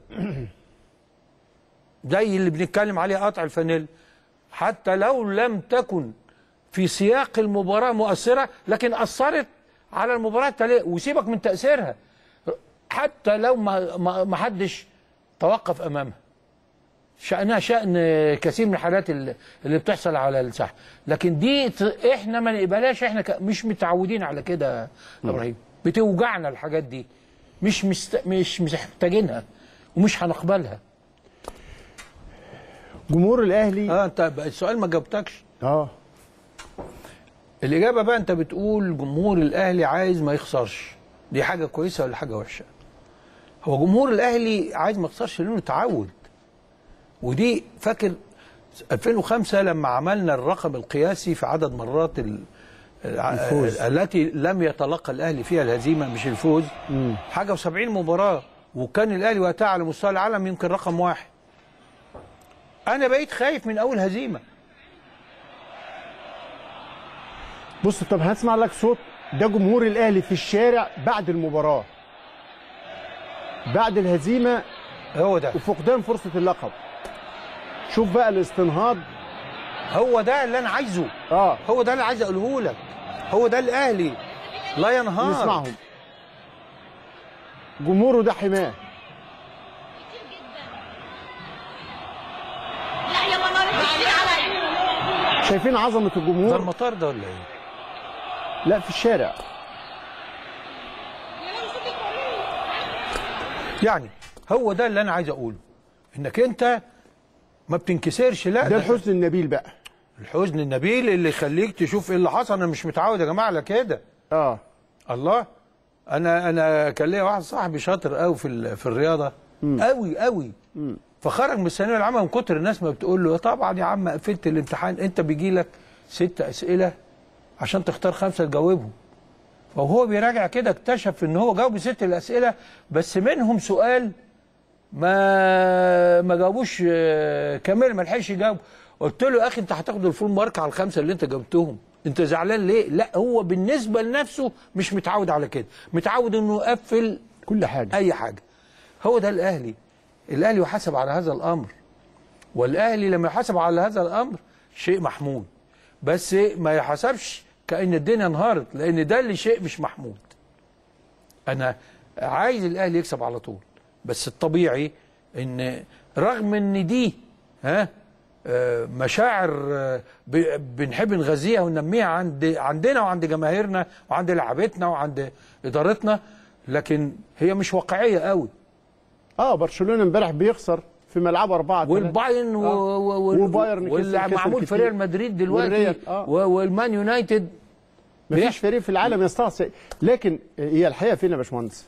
زي اللي بنتكلم عليه قطع الفانيل حتى لو لم تكن في سياق المباراة مؤثرة لكن أثرت على المباراة التالية وسيبك من تأثيرها حتى لو ما ما ما حدش توقف أمامها شأنها شأن كثير من الحالات اللي اللي بتحصل على الساحة لكن دي ت- احنا ما نقبلهاش احنا ك- مش متعودين على كده يا ابراهيم بتوجعنا الحاجات دي مش مست... مش مش محتاجينها ومش هنقبلها جمهور الاهلي اه انت بقى السؤال ما جاوبتكش اه الاجابه بقى انت بتقول جمهور الاهلي عايز ما يخسرش دي حاجه كويسه ولا حاجه وحشه هو جمهور الاهلي عايز ما يخسرش لانه تعود ودي فاكر 2005 لما عملنا الرقم القياسي في عدد مرات ال... الفوز. التي لم يتلقى الاهلي فيها الهزيمه مش الفوز حاجه و70 مباراه وكان الاهلي وقتها على مستوى العالم يمكن رقم واحد انا بقيت خايف من اول هزيمه بص طب هنسمع لك صوت ده جمهور الاهلي في الشارع بعد المباراه بعد الهزيمه هو ده وفقدان فرصه اللقب شوف بقى الاستنهاض هو ده اللي انا عايزه اه هو ده اللي عايز اقوله لك هو ده الاهلي لا ينهار نسمعهم جمهوره ده حماه لا يا ماما بتشيل عليا شايفين عظمه ده الجمهور المطار ده ولا ايه؟ لا في الشارع يعني هو ده اللي انا عايز اقوله انك انت ما بتنكسرش لا ده الحزن النبيل بقى الحزن النبيل اللي يخليك تشوف ايه اللي حصل انا مش متعود يا جماعه على كده اه الله انا انا كان ليا واحد صاحبي شاطر قوي في ال- في الرياضه قوي قوي فخرج من الثانويه العامه من كتر الناس ما بتقول له طبعا يا عم قفلت الامتحان انت بيجي لك ست اسئله عشان تختار خمسه تجاوبهم فهو بيراجع كده اكتشف ان هو جاوب ست الاسئله بس منهم سؤال ما ما جاوبوش آه، كامل ما لحقش يجاوب قلت له يا اخي انت هتاخد الفول مارك على الخمسه اللي انت جاوبتهم انت زعلان ليه لا هو بالنسبه لنفسه مش متعود على كده متعود انه يقفل كل حاجه اي حاجه هو ده الاهلي الاهلي يحاسب على هذا الامر والاهلي لما يحاسب على هذا الامر شيء محمود بس ما يحاسبش كان الدنيا انهارت لان ده اللي شيء مش محمود انا عايز الاهلي يكسب على طول بس الطبيعي ان رغم ان دي ها آه، مشاعر آه، ب- بنحب نغذيها وننميها عند عندنا وعند جماهيرنا وعند لعبتنا وعند ادارتنا لكن هي مش واقعيه قوي اه برشلونه امبارح بيخسر في ملعبه 4 والبايرن و... آه. و... و... وبايرن كسب- واللي كسب معمول في كتير. ريال مدريد دلوقتي والريال، آه. و... والمان يونايتد مفيش بيحصل. فريق في العالم يستطيع لكن هي الحقيقه فين يا باشمهندس؟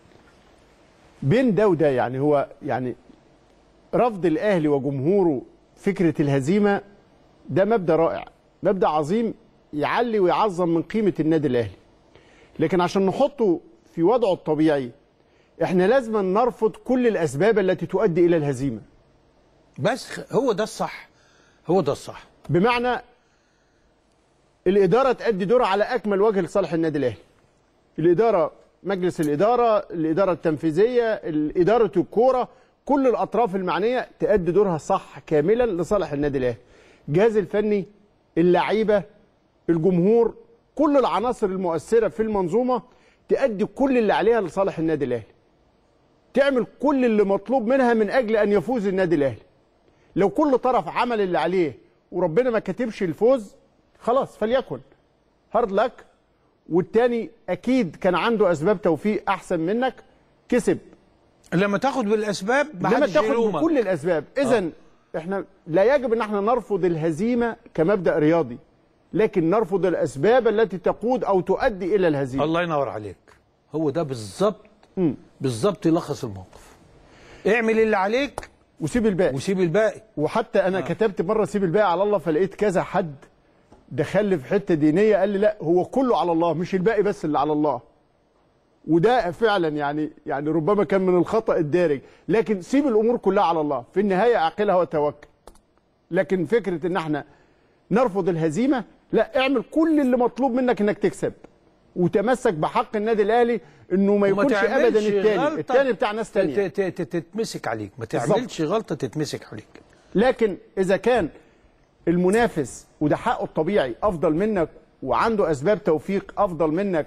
بين ده وده يعني هو يعني رفض الاهلي وجمهوره فكره الهزيمه ده مبدا رائع مبدا عظيم يعلي ويعظم من قيمه النادي الاهلي لكن عشان نحطه في وضعه الطبيعي احنا لازم نرفض كل الاسباب التي تؤدي الى الهزيمه بس هو ده الصح هو ده الصح بمعنى الاداره تأدي دورها على اكمل وجه لصالح النادي الاهلي الاداره مجلس الاداره الاداره التنفيذيه اداره الكوره كل الاطراف المعنيه تأدي دورها صح كاملا لصالح النادي الاهلي الجهاز الفني اللعيبه الجمهور كل العناصر المؤثره في المنظومه تأدي كل اللي عليها لصالح النادي الاهلي تعمل كل اللي مطلوب منها من اجل ان يفوز النادي الاهلي لو كل طرف عمل اللي عليه وربنا ما كاتبش الفوز خلاص فليكن هارد لك والتاني اكيد كان عنده اسباب توفيق احسن منك كسب لما تاخد بالاسباب ما لما حدش تاخد يلومك. بكل الاسباب اذا احنا لا يجب ان احنا نرفض الهزيمه كمبدا رياضي لكن نرفض الاسباب التي تقود او تؤدي الى الهزيمه الله ينور عليك هو ده بالظبط بالظبط يلخص الموقف اعمل اللي عليك وسيب الباقي وسيب الباقي وحتى انا آه. كتبت مره سيب الباقي على الله فلقيت كذا حد دخل في حته دينيه قال لي لا هو كله على الله مش الباقي بس اللي على الله وده فعلا يعني يعني ربما كان من الخطا الدارج لكن سيب الامور كلها على الله في النهايه اعقلها وتوكل لكن فكره ان احنا نرفض الهزيمه لا اعمل كل اللي مطلوب منك انك تكسب وتمسك بحق النادي الاهلي انه ما وما يكونش تعملش ابدا التاني غلطة التاني بتاع ناس تانية ت- ت- ت- تتمسك عليك ما بالظبط. تعملش غلطه تتمسك عليك لكن اذا كان المنافس وده حقه الطبيعي افضل منك وعنده اسباب توفيق افضل منك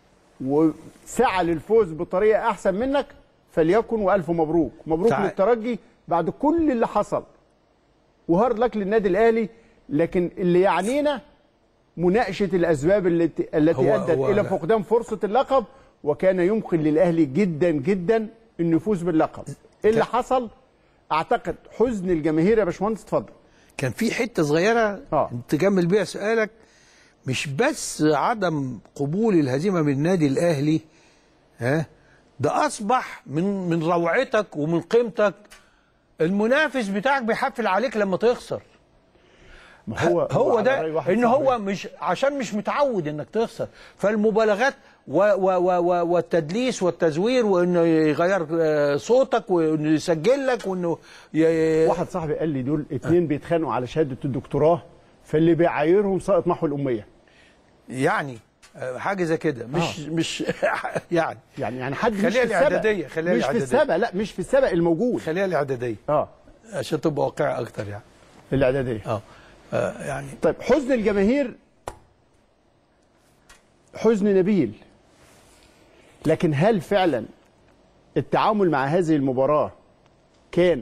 وسعى للفوز بطريقه احسن منك فليكن والف مبروك مبروك تعال. للترجي بعد كل اللي حصل وهارد لك للنادي الاهلي لكن اللي يعنينا مناقشه الاسباب التي التي هو- ادت هو الى لا. فقدان فرصه اللقب وكان يمكن للاهلي جدا جدا انه يفوز باللقب إيه اللي حصل اعتقد حزن الجماهير يا باشمهندس اتفضل كان في حته صغيره آه. تكمل بيها سؤالك مش بس عدم قبول الهزيمه من النادي الاهلي ها ده اصبح من من روعتك ومن قيمتك المنافس بتاعك بيحفل عليك لما تخسر ما هو هو على رأي ده واحد ان صاحبي. هو مش عشان مش متعود انك تخسر فالمبالغات و و و و والتدليس والتزوير وانه يغير آه، صوتك وانه يسجل لك وانه ي... واحد صاحبي قال لي دول اتنين بيتخانقوا على شهاده الدكتوراه فاللي بيعايرهم ساقط محو الاميه يعني آه، حاجه زي كده مش مش يعني يعني يعني حد مش خليها في السبق الإعدادية، خليها مش في الإعدادية. السبق لا مش في السبق الموجود خليها الاعداديه اه عشان تبقى واقعي اكتر يعني الاعداديه اه آه، يعني طيب حزن الجماهير حزن نبيل لكن هل فعلا التعامل مع هذه المباراة كان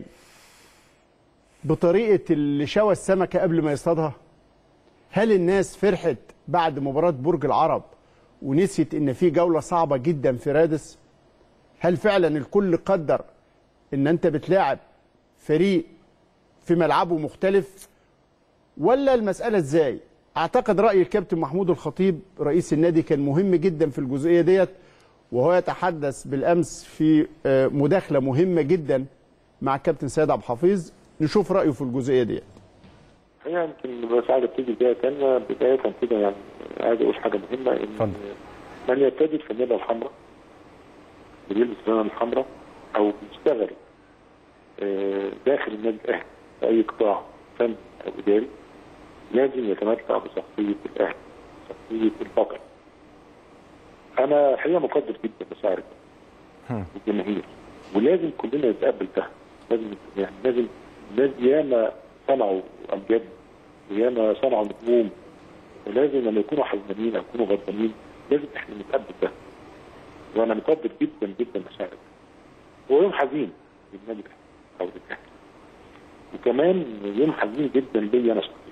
بطريقة اللي شوى السمكة قبل ما يصطادها هل الناس فرحت بعد مباراة برج العرب ونسيت ان في جولة صعبة جدا في رادس هل فعلا الكل قدر ان انت بتلاعب فريق في ملعبه مختلف ولا المسألة ازاي؟ اعتقد رأي الكابتن محمود الخطيب رئيس النادي كان مهم جدا في الجزئية ديت وهو يتحدث بالامس في آه، مداخلة مهمة جدا مع الكابتن سيد عبد الحفيظ نشوف رأيه في الجزئية ديت. هي يمكن بس عايز ابتدي بدايه ثانيه بدايه كده يعني عايز اقول حاجه مهمه ان اتفضل. من يرتدي الفانيلا الحمراء بيلبس الفانيلا الحمراء او بيشتغل آه، داخل النادي الاهلي في اي قطاع فني او اداري لازم يتمتع بشخصيه الاهلي شخصيه البطل انا الحقيقه مقدر جدا مشاعر الجماهير ولازم كلنا نتقبل ده لازم يعني لازم ناس ياما صنعوا امجاد وياما صنعوا نجوم ولازم لما يكونوا حزنانين او يكونوا غضبانين لازم احنا نتقبل ده وانا مقدر جدا جدا مشاعر هو يوم حزين للنادي الاهلي او للاهلي وكمان يوم حزين جدا ليا انا شخصيا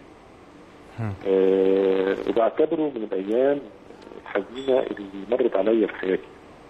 آه وبعتبره من الايام الحزينه اللي مرت عليا في حياتي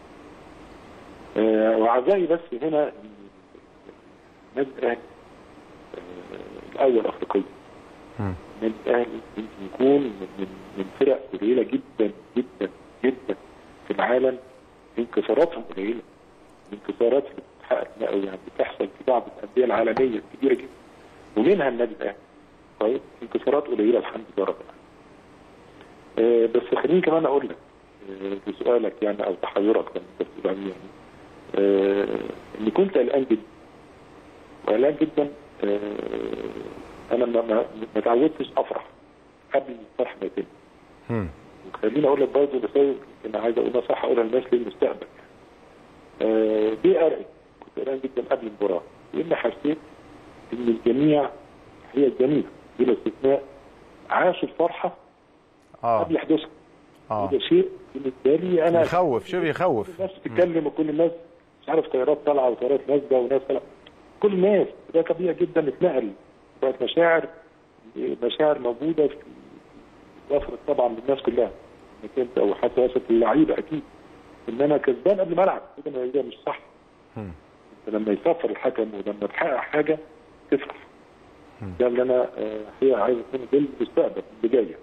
آه وعزائي بس هنا إن النادي الاهلي آه الاول افريقيا النادي الاهلي يمكن يكون من من, من فرق قليله جدا جدا جدا في العالم انكساراتهم قليله الانكسارات اللي بتتحقق او يعني بتحصل في بعض الانديه العالميه الكبيره جدا ومنها النادي الاهلي طيب انكسارات قليله الحمد لله رب العالمين آه، بس خليني كمان اقول لك آه، لسؤالك يعني او تحيرك لما انت بتقول عليه يعني آه، اني كنت قلقان جدا وقلقان جدا آه، انا ما ما ما تعودتش افرح قبل الفرح ما يتم مم. وخليني اقول لك برضه رسائل انا عايز اقولها صح اقولها للناس للمستقبل آه، دي قلقي كنت قلقان جدا قبل المباراه لان حسيت ان الجميع هي الجميع بلا استثناء عاشوا الفرحه اه قبل حدوثها اه وده شيء بالنسبه لي انا يخوف شبه يخوف كل الناس بتتكلم وكل الناس مش عارف طيارات طالعه وطيارات نازله وناس طالعه كل الناس ده طبيعي جدا اتنقل بقت مشاعر مشاعر موجوده في وصلت طبعا للناس كلها انك انت او حتى وصلت للعيبه اكيد ان انا كسبان قبل ما العب كده ما هي مش صح مم. انت لما يصفر الحكم ولما تحقق حاجه تفرح ده اللي انا آه، هي عايز اكون بالمستقبل اللي جايه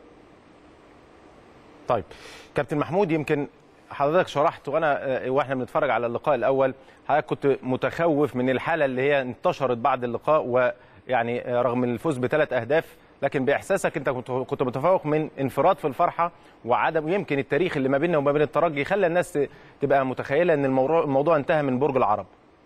طيب كابتن محمود يمكن حضرتك شرحت وانا آه، واحنا بنتفرج على اللقاء الاول حضرتك كنت متخوف من الحاله اللي هي انتشرت بعد اللقاء ويعني آه، رغم الفوز بثلاث اهداف لكن باحساسك انت كنت كنت متفوق من انفراد في الفرحه وعدم يمكن التاريخ اللي ما بيننا وما بين الترجي خلى الناس ت- تبقى متخيله ان الموضوع الموضوع انتهى من برج العرب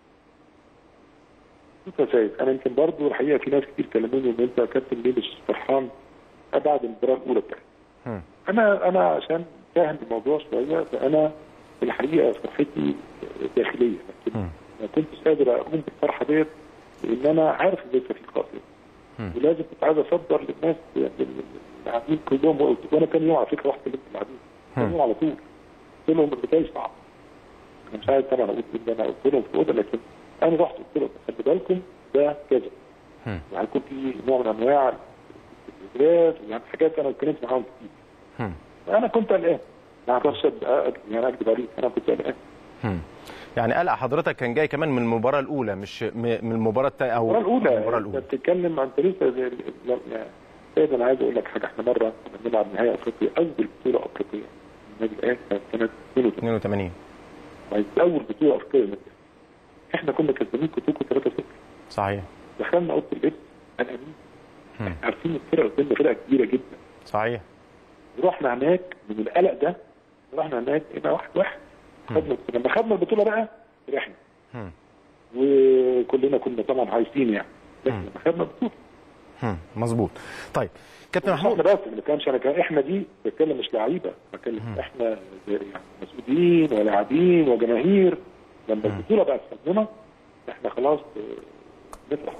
انت يا سيد انا يمكن برضه الحقيقه في ناس كتير كلموني ان انت يا كابتن ليه مش فرحان بعد المباراه الاولى بتاعتي مم. انا انا عشان فاهم الموضوع شويه فانا الحقيقه فرحتي داخليه لكن مم. ما كنتش قادر اقوم بالفرحه ديت لان انا عارف ان لسه في قاتل مم. ولازم كنت عايز اصدر للناس يعني اللاعبين كلهم وقلت- وانا تاني يوم على فكره رحت كلمت اللاعبين تاني يوم على طول قلت لهم البدايه صعب انا مش عايز طبعا اقول ايه اللي انا قلت لهم في الاوضه لكن انا رحت قلت لهم خلي بالكم ده كذا مم. وهيكون في نوع من انواع الاستفزاز يعني حاجات انا اتكلمت معاهم كتير مم. انا كنت قلقان ما اقدرش أب- أ- يعني اكذب عليك انا كنت قلقان مم. يعني قلق حضرتك كان جاي كمان من المباراه الاولى مش م- من المباراه التا- او المباراه الاولى المباراه انت الاولى بتتكلم انت لسه زي ال- ال- يعني سيد انا عايز اقول لك حاجه احنا مره كنا بنلعب نهائي افريقيا اول بطوله افريقيه النادي الاهلي كانت سنه 82 82 يعني اول بطوله افريقيه للنادي الأهلي. احنا كنا كسبانين كوتوكو 3-0 صحيح دخلنا اوضه اللبس قلقانين مم. احنا عارفين الفرقه قدامنا فرقه كبيره جدا صحيح رحنا هناك من القلق ده رحنا هناك هنا واحد واحد خدنا لما خدنا البطوله بقى رحنا مم. وكلنا كنا طبعا عايزين يعني لكن مم. لما خدنا البطوله مم. مظبوط طيب كابتن مش محمود احنا بس ما كانش انا كان احنا دي بتكلم مش لعيبه بتكلم احنا زي- يعني مسؤولين ولاعبين وجماهير لما البطوله بقت في حضننا احنا خلاص آه، نفرح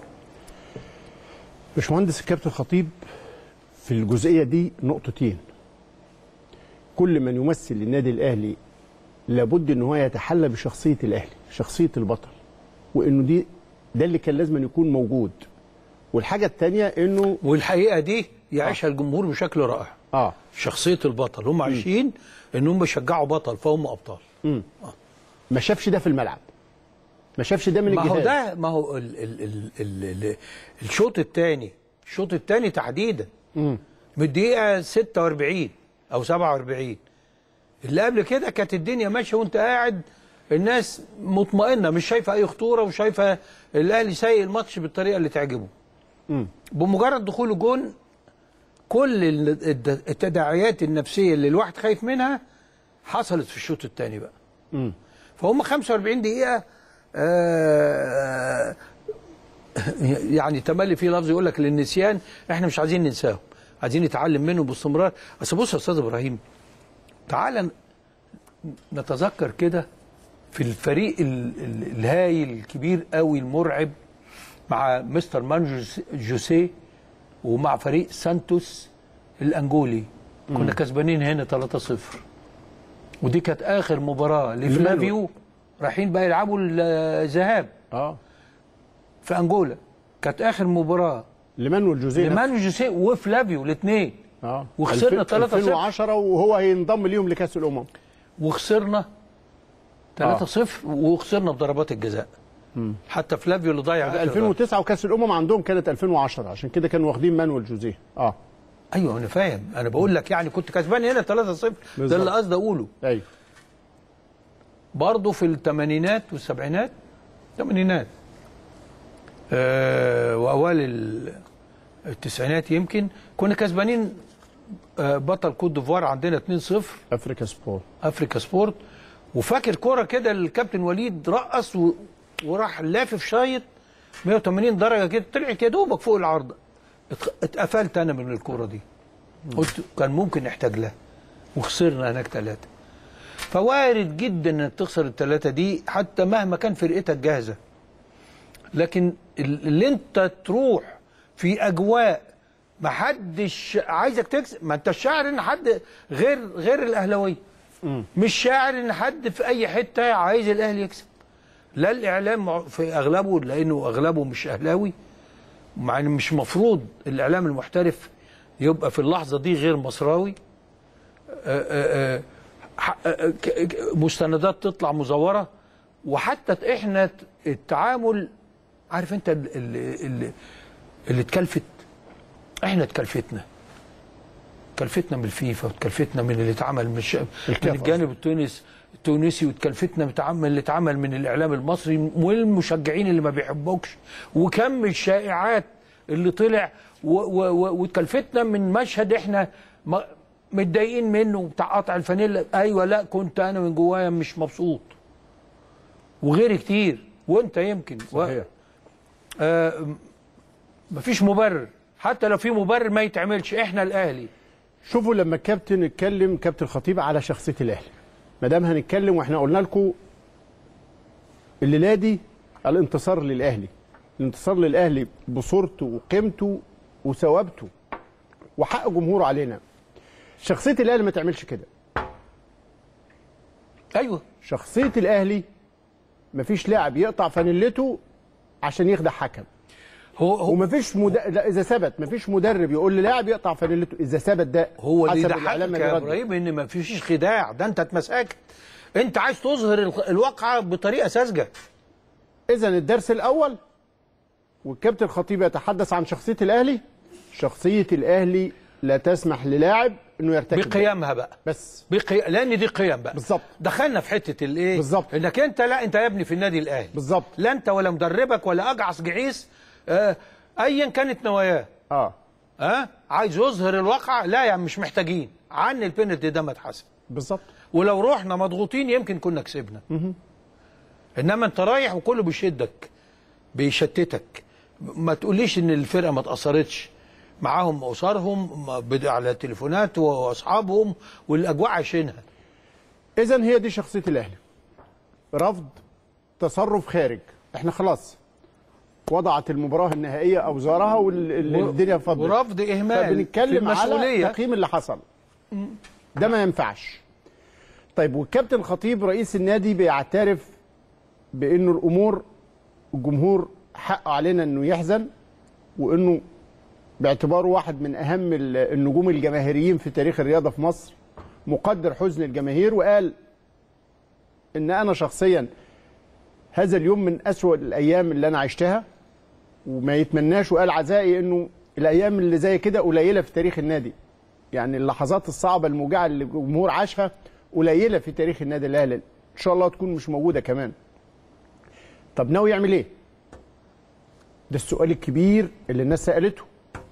باشمهندس الكابتن خطيب في الجزئيه دي نقطتين كل من يمثل النادي الاهلي لابد ان هو يتحلى بشخصيه الاهلي شخصيه البطل وانه دي ده اللي كان لازم أن يكون موجود والحاجه الثانيه انه والحقيقه دي يعيشها الجمهور بشكل رائع اه شخصيه البطل هم عايشين انهم بيشجعوا بطل فهم ابطال ما شافش ده في الملعب ما شافش ده من ما هو الجهاز ده ما هو ال ال ال ال ال الشوط الثاني الشوط الثاني تحديدا من الدقيقه 46 او 47 اللي قبل كده كانت الدنيا ماشيه وانت قاعد الناس مطمئنه مش شايفه اي خطوره وشايفه الاهلي سايق الماتش بالطريقه اللي تعجبه بمجرد دخول الجون كل ال- الد- التداعيات النفسيه اللي الواحد خايف منها حصلت في الشوط الثاني بقى فهم 45 دقيقه آه يعني تملي في لفظ يقول لك للنسيان احنا مش عايزين ننساهم عايزين نتعلم منهم باستمرار اصل بص يا استاذ ابراهيم تعال ن- نتذكر كده في الفريق ال- ال- الهايل الكبير قوي المرعب مع مستر مان جوس- جوسيه ومع فريق سانتوس الانجولي كنا كسبانين هنا 3-0 ودي كانت اخر مباراه لفلافيو رايحين بقى يلعبوا الذهاب اه في انجولا كانت اخر مباراه لمانويل جوزيه نفسه. لمانو جوسيه وفلافيو الاثنين اه وخسرنا الف- 3-0. 2010 وهو هينضم ليهم لكاس الامم وخسرنا 3-0 وخسرنا بضربات الجزاء حتى فلافيو اللي ضيع آخر 2009 وكاس الامم عندهم كانت 2010 عشان كده كانوا واخدين مانويل جوزيه اه ايوه انا فاهم انا بقول لك يعني كنت كسبان هنا 3-0 ده بالظبط. اللي قصدي اقوله ايوه برضه في الثمانينات والسبعينات الثمانينات آه واوائل ال- التسعينات يمكن كنا كسبانين آه بطل كوت ديفوار عندنا 2-0 افريكا سبور افريكا سبورت وفاكر كرة كده الكابتن وليد رقص و... وراح لافف شايط 180 درجه كده طلعت يا دوبك فوق العارضه ات- اتقفلت انا من الكرة دي قلت كان ممكن نحتاج لها وخسرنا هناك ثلاثه فوارد جدا انك تخسر الثلاثه دي حتى مهما كان فرقتك جاهزه لكن ال- اللي انت تروح في اجواء ما حدش عايزك تكسب ما انت شاعر ان حد غير غير الاهلاويه مش شاعر ان حد في اي حته عايز الاهلي يكسب لا الاعلام مع- في اغلبه لانه اغلبه مش اهلاوي مع ان مش مفروض الاعلام المحترف يبقى في اللحظه دي غير مصراوي آه، آه، آه، ح- آه، ك- ك- مستندات تطلع مزوره وحتى احنا التعامل عارف انت ال- ال- ال- اللي اتكلفت احنا اتكلفتنا كلفتنا من الفيفا وتكلفتنا من اللي اتعمل من, الش... من الكاف الجانب التونس التونسي وتكلفتنا بتعمل اللي اتعمل من الاعلام المصري والمشجعين اللي ما بيحبوكش وكم الشائعات اللي طلع و... و... و... وتكلفتنا من مشهد احنا ما... متضايقين منه بتاع قطع الفانيلا ايوه لا كنت انا من جوايا مش مبسوط وغيري كتير وانت يمكن و... صحيح آه مفيش مبرر حتى لو في مبرر ما يتعملش احنا الاهلي شوفوا لما الكابتن اتكلم كابتن الخطيب على شخصيه الاهلي ما دام هنتكلم واحنا قلنا لكم الليله دي الانتصار للاهلي الانتصار للاهلي بصورته وقيمته وثوابته وحق جمهوره علينا شخصيه الاهلي ما تعملش كده ايوه شخصيه الاهلي مفيش لاعب يقطع فانيلته عشان يخدع حكم هو هو ومفيش مد... لا اذا ثبت مفيش مدرب يقول للاعب يقطع فانيلته اذا ثبت ده هو اللي حسب يضحكك الإعلام يا اللي رد. ابراهيم ان ما فيش خداع ده انت اتمسكت انت عايز تظهر الخ- الواقعه بطريقه ساذجه اذا الدرس الاول والكابتن الخطيب يتحدث عن شخصيه الاهلي شخصيه الاهلي لا تسمح للاعب انه يرتكب بقيمها بقى بس بقي... لان دي قيم بقى بالظبط. دخلنا في حته الايه بالظبط. انك انت لا انت يا ابني في النادي الاهلي بالظبط. لا انت ولا مدربك ولا اجعص جعيس آه ايا كانت نواياه اه ها عايز يظهر الواقع لا يا عم مش محتاجين عن البينالتي ده ما اتحسب بالظبط ولو رحنا مضغوطين يمكن كنا كسبنا انما انت رايح وكله بيشدك بيشتتك ما تقوليش ان الفرقه ما اتاثرتش معاهم اسرهم ما بد- على التليفونات واصحابهم والاجواء عايشينها اذا هي دي شخصيه الاهلي رفض تصرف خارج احنا خلاص وضعت المباراه النهائيه اوزارها والدنيا فضلت ورفض اهمال في فبنتكلم على المسؤوليه تقييم اللي حصل ده ما ينفعش طيب والكابتن الخطيب رئيس النادي بيعترف بانه الامور الجمهور حقه علينا انه يحزن وانه باعتباره واحد من اهم ال- النجوم الجماهيريين في تاريخ الرياضه في مصر مقدر حزن الجماهير وقال ان انا شخصيا هذا اليوم من اسوأ الايام اللي انا عشتها وما يتمناش وقال عزائي انه الايام اللي زي كده قليله في تاريخ النادي يعني اللحظات الصعبه الموجعه اللي الجمهور عاشها قليله في تاريخ النادي الاهلي ان شاء الله تكون مش موجوده كمان طب ناوي يعمل ايه ده السؤال الكبير اللي الناس سالته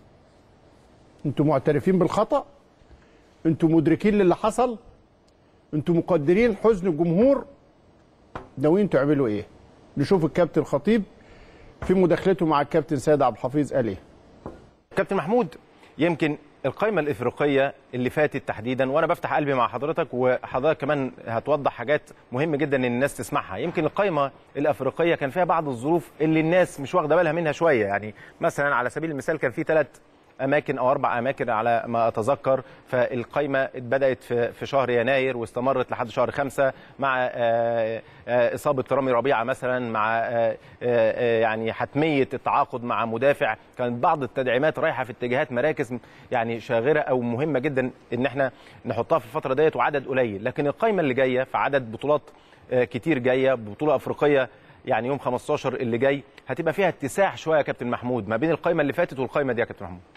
انتوا معترفين بالخطا انتوا مدركين للي حصل انتوا مقدرين حزن الجمهور ناويين تعملوا ايه نشوف الكابتن خطيب في مداخلته مع الكابتن سيد عبد الحفيظ قال ايه كابتن محمود يمكن القائمة الإفريقية اللي فاتت تحديدا وأنا بفتح قلبي مع حضرتك وحضرتك كمان هتوضح حاجات مهمة جدا إن الناس تسمعها يمكن القائمة الأفريقية كان فيها بعض الظروف اللي الناس مش واخدة بالها منها شوية يعني مثلا على سبيل المثال كان في ثلاث اماكن او اربع اماكن على ما اتذكر فالقائمه بدات في في شهر يناير واستمرت لحد شهر خمسة مع آه، آه، اصابه رامي ربيعه مثلا مع آه، آه، يعني حتميه التعاقد مع مدافع كانت بعض التدعيمات رايحه في اتجاهات مراكز يعني شاغره او مهمه جدا ان احنا نحطها في الفتره ديت وعدد قليل لكن القائمه اللي جايه في عدد بطولات آه، كتير جايه بطوله افريقيه يعني يوم 15 اللي جاي هتبقى فيها اتساع شويه يا كابتن محمود ما بين القائمه اللي فاتت والقائمه دي يا كابتن محمود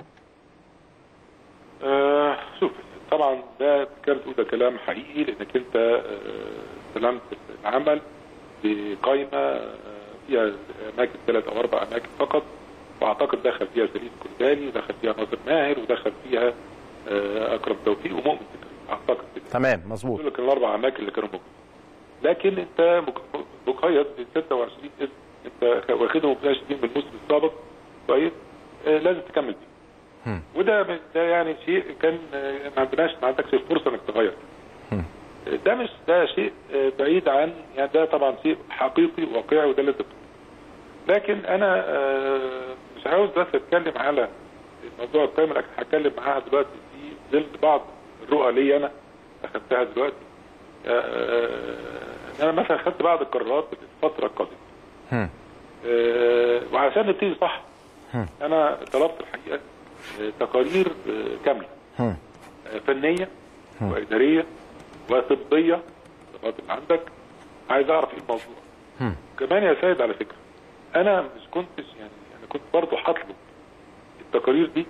آه شوف طبعا ده كان تقول ده كلام حقيقي لانك انت آه استلمت العمل بقائمه آه فيها اماكن ثلاث او اربع اماكن فقط واعتقد دخل فيها سليم كرداني ودخل فيها ناصر ماهر ودخل فيها آه اكرم توفيق ومؤمن فكري اعتقد كده تمام مظبوط دول كانوا الاربع اماكن اللي كانوا موجودين لكن انت مك- مقيد ب 26 اسم انت واخدهم في 20 من الموسم السابق كويس آه لازم تكمل بيه وده ده يعني شيء كان آه، ما عندناش ما عندكش الفرصه انك تغير آه، ده مش ده شيء آه، بعيد عن يعني ده طبعا شيء حقيقي واقعي وده اللي انت بتقوله. لكن انا آه، مش عاوز بس اتكلم على موضوع القائمه لكن هتكلم معاها دلوقتي في ظل بعض الرؤى لي انا اخذتها دلوقتي آه، آه، انا مثلا خدت بعض القرارات في الفتره القادمه هم. آه، وعشان نبتدي صح انا طلبت الحقيقه آه، تقارير آه، كامله هم. آه، فنيه واداريه وطبيه الخبرات اللي عندك عايز اعرف ايه الموضوع هم. كمان يا سيد على فكره انا مش كنتش يعني انا كنت برضه هطلب التقارير دي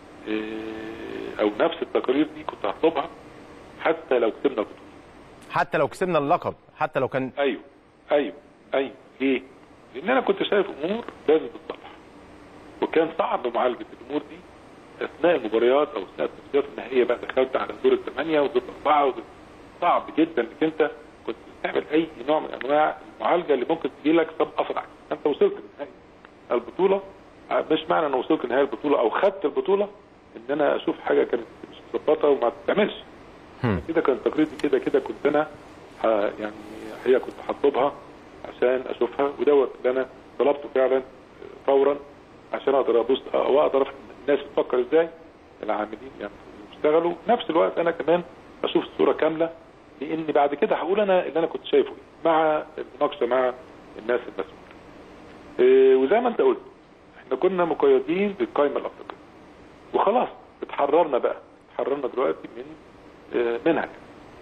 آه، او نفس التقارير دي كنت هطلبها حتى لو كسبنا البطوله حتى لو كسبنا اللقب حتى لو كان ايوه ايوه ايوه ليه؟ لان انا كنت شايف امور لازم تتصلح وكان صعب معالجه الامور دي اثناء المباريات او اثناء التصفيات النهائيه بقى دخلت على دور الثمانيه ودور الاربعه ودور صعب جدا انك انت كنت تعمل اي نوع من انواع المعالجه اللي ممكن تجي لك سب اسرع انت وصلت لنهائي البطوله مش معنى ان وصلت لنهائي البطوله او خدت البطوله ان انا اشوف حاجه كانت مش مظبطه وما تتعملش كده كان تقريبا كده كده كنت انا ه- يعني هي كنت هطلبها عشان اشوفها ودوت اللي انا طلبته فعلا فورا عشان اقدر ابص او اقدر افهم الناس بتفكر ازاي العاملين يعني اللي بيشتغلوا في نفس الوقت انا كمان اشوف الصوره كامله لان بعد كده هقول انا اللي انا كنت شايفه إيه مع المناقشه مع الناس المسؤوله. إيه، وزي ما انت قلت احنا كنا مقيدين بالقائمه الافريقيه وخلاص اتحررنا بقى اتحررنا دلوقتي من آه، منهج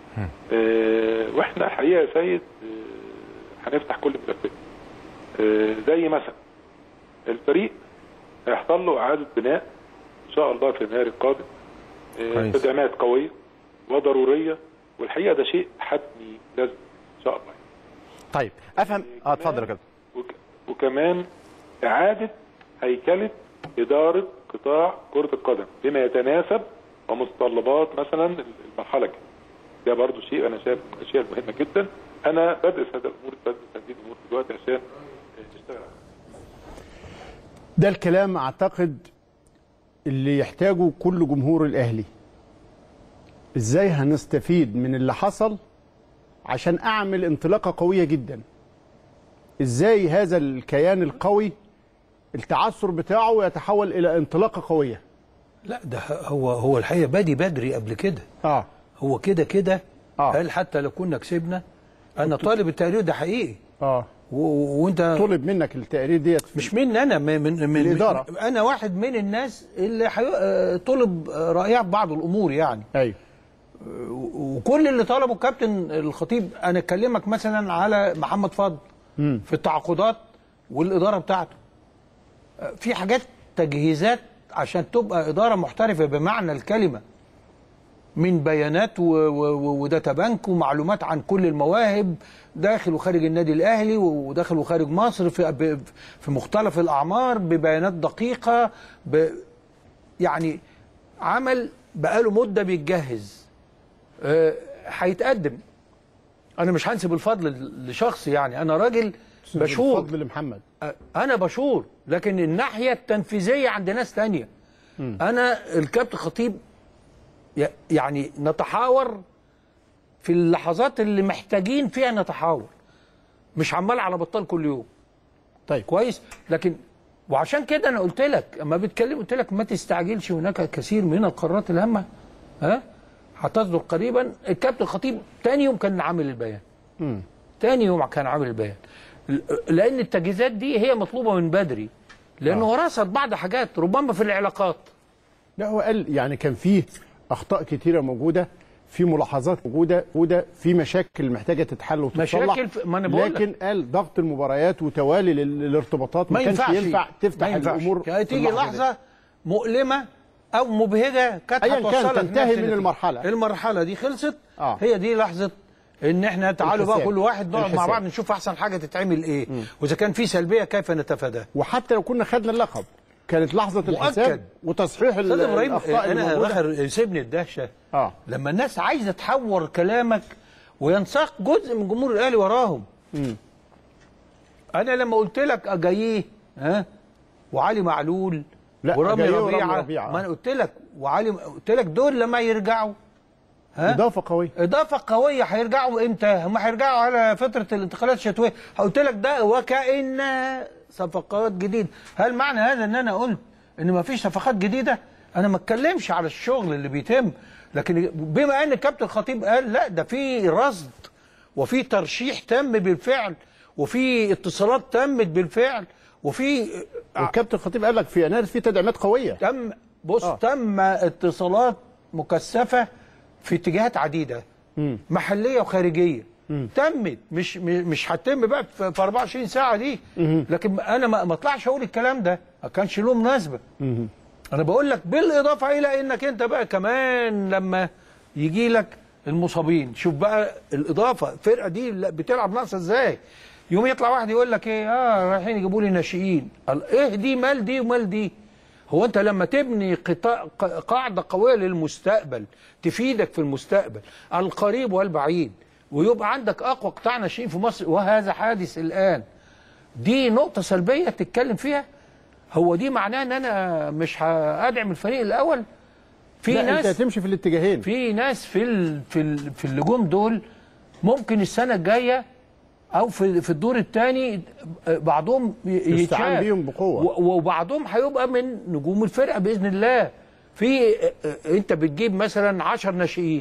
آه، واحنا الحقيقه يا سيد آه، هنفتح كل الملفات آه، زي مثلا الفريق هيحصل له اعاده بناء ان شاء الله في يناير القادم آه، كويس. تدعيمات قويه وضروريه والحقيقه ده شيء حتمي لازم ان شاء الله طيب افهم اه اتفضل يا كابتن وك- وكمان إعادة هيكلة إدارة قطاع كرة القدم بما يتناسب ومتطلبات مثلا المرحلة الجاية. ده برضو شيء أنا شايف من الأشياء المهمة جدا أنا بدرس هذه الأمور بدرس هذه الأمور دلوقتي عشان نشتغل عليها. ده الكلام اعتقد اللي يحتاجه كل جمهور الاهلي ازاي هنستفيد من اللي حصل عشان اعمل انطلاقه قويه جدا ازاي هذا الكيان القوي التعثر بتاعه يتحول الى انطلاقه قويه لا ده هو هو الحقيقه بادي بدري قبل كده اه هو كده كده آه. قال حتى لو كنا كسبنا انا طالب التقرير ده حقيقي اه و- و- وانت طلب منك التقرير ديت في- مش مني انا من من من الإدارة. من انا واحد من الناس اللي حي... آه، طلب آه، رايها في بعض الامور يعني ايوه وكل اللي طلبه الكابتن الخطيب انا اكلمك مثلا على محمد فضل في التعاقدات والاداره بتاعته آه، في حاجات تجهيزات عشان تبقى اداره محترفه بمعنى الكلمه من بيانات و- و- و- وداتا بنك ومعلومات عن كل المواهب داخل وخارج النادي الاهلي وداخل وخارج مصر في ب- في مختلف الاعمار ببيانات دقيقه ب يعني عمل بقاله مده بيتجهز آه، هيتقدم انا مش هنسب الفضل لشخص يعني انا راجل بشور فضل لمحمد آه، انا بشور لكن الناحيه التنفيذيه عند ناس تانية انا الكابتن خطيب ي- يعني نتحاور في اللحظات اللي محتاجين فيها نتحاور مش عمال على بطال كل يوم طيب كويس لكن وعشان كده انا قلت لك اما بتكلم قلت لك ما تستعجلش هناك كثير من القرارات الهامه ها هتصدر قريبا الكابتن خطيب تاني يوم كان عامل البيان تاني يوم كان عامل البيان ل- لان التجهيزات دي هي مطلوبه من بدري لانه آه. رصد بعض حاجات ربما في العلاقات لا هو قال يعني كان فيه اخطاء كتيره موجوده في ملاحظات موجوده موجوده في مشاكل محتاجه تتحل وتتصلح مشاكل في- ما أنا بقول لك. لكن قال ضغط المباريات وتوالي لل- الارتباطات ما ما كانش ينفعش ينفع تفتح ما ينفعش. الامور يعني في تيجي اللحظة دي. لحظه مؤلمه او مبهجه كانت أياً كان هتوصلك تنتهي نفس من النتيجة. المرحلة. المرحله دي خلصت آه. هي دي لحظه ان احنا تعالوا بقى الحساب. كل واحد نقعد مع الحساب. بعض نشوف احسن حاجه تتعمل ايه واذا كان في سلبيه كيف نتفاداها وحتى لو كنا خدنا اللقب كانت لحظه الحساب مؤكد. وتصحيح ال- استاذ ابراهيم الاخطاء انا الموجوده اخر سيبني الدهشه اه لما الناس عايزه تحور كلامك وينساق جزء من جمهور الاهلي وراهم انا لما قلت لك اجاييه ها وعلي معلول لا، ورامي أجاييه ورامي ربيعه ربيعة. ما انا قلت لك وعلي قلت لك دول لما يرجعوا ها اضافه قويه اضافه قويه هيرجعوا امتى؟ هم هيرجعوا على فتره الانتقالات الشتويه، قلت لك ده وكأن صفقات جديده، هل معنى هذا ان انا قلت ان ما فيش صفقات جديده؟ انا ما اتكلمش على الشغل اللي بيتم، لكن بما ان كابتن الخطيب قال لا ده في رصد وفي ترشيح تم بالفعل وفي اتصالات تمت بالفعل وفي والكابتن الخطيب قال لك في يناير في تدعيمات قويه تم بص آه. آه. تم اتصالات مكثفه في اتجاهات عديده مم. محليه وخارجيه تمت مش مش- مش هتتم بقى في في 24 ساعه دي لكن انا ما ما اطلعش اقول الكلام ده ما كانش له مناسبه انا بقول لك بالاضافه الى انك انت بقى كمان لما يجي لك المصابين شوف بقى الاضافه الفرقه دي لا- بتلعب ناقصه ازاي يوم يطلع واحد يقول لك ايه اه رايحين يجيبوا لي ناشئين قال ايه دي مال دي ومال دي هو انت لما تبني قطاع ق- قاعده قويه للمستقبل تفيدك في المستقبل القريب والبعيد ويبقى عندك اقوى قطاع ناشئين في مصر وهذا حادث الان دي نقطه سلبيه تتكلم فيها هو دي معناه ان انا مش هادعم الفريق الاول في لا انت ناس هتمشي في الاتجاهين في ناس في ال في ال في اللجوم دول ممكن السنه الجايه او في في الدور الثاني بعضهم ي- يستعان يتشاف بيهم بقوة. و- وبعضهم هيبقى من نجوم الفرقه باذن الله في انت بتجيب مثلا 10 ناشئين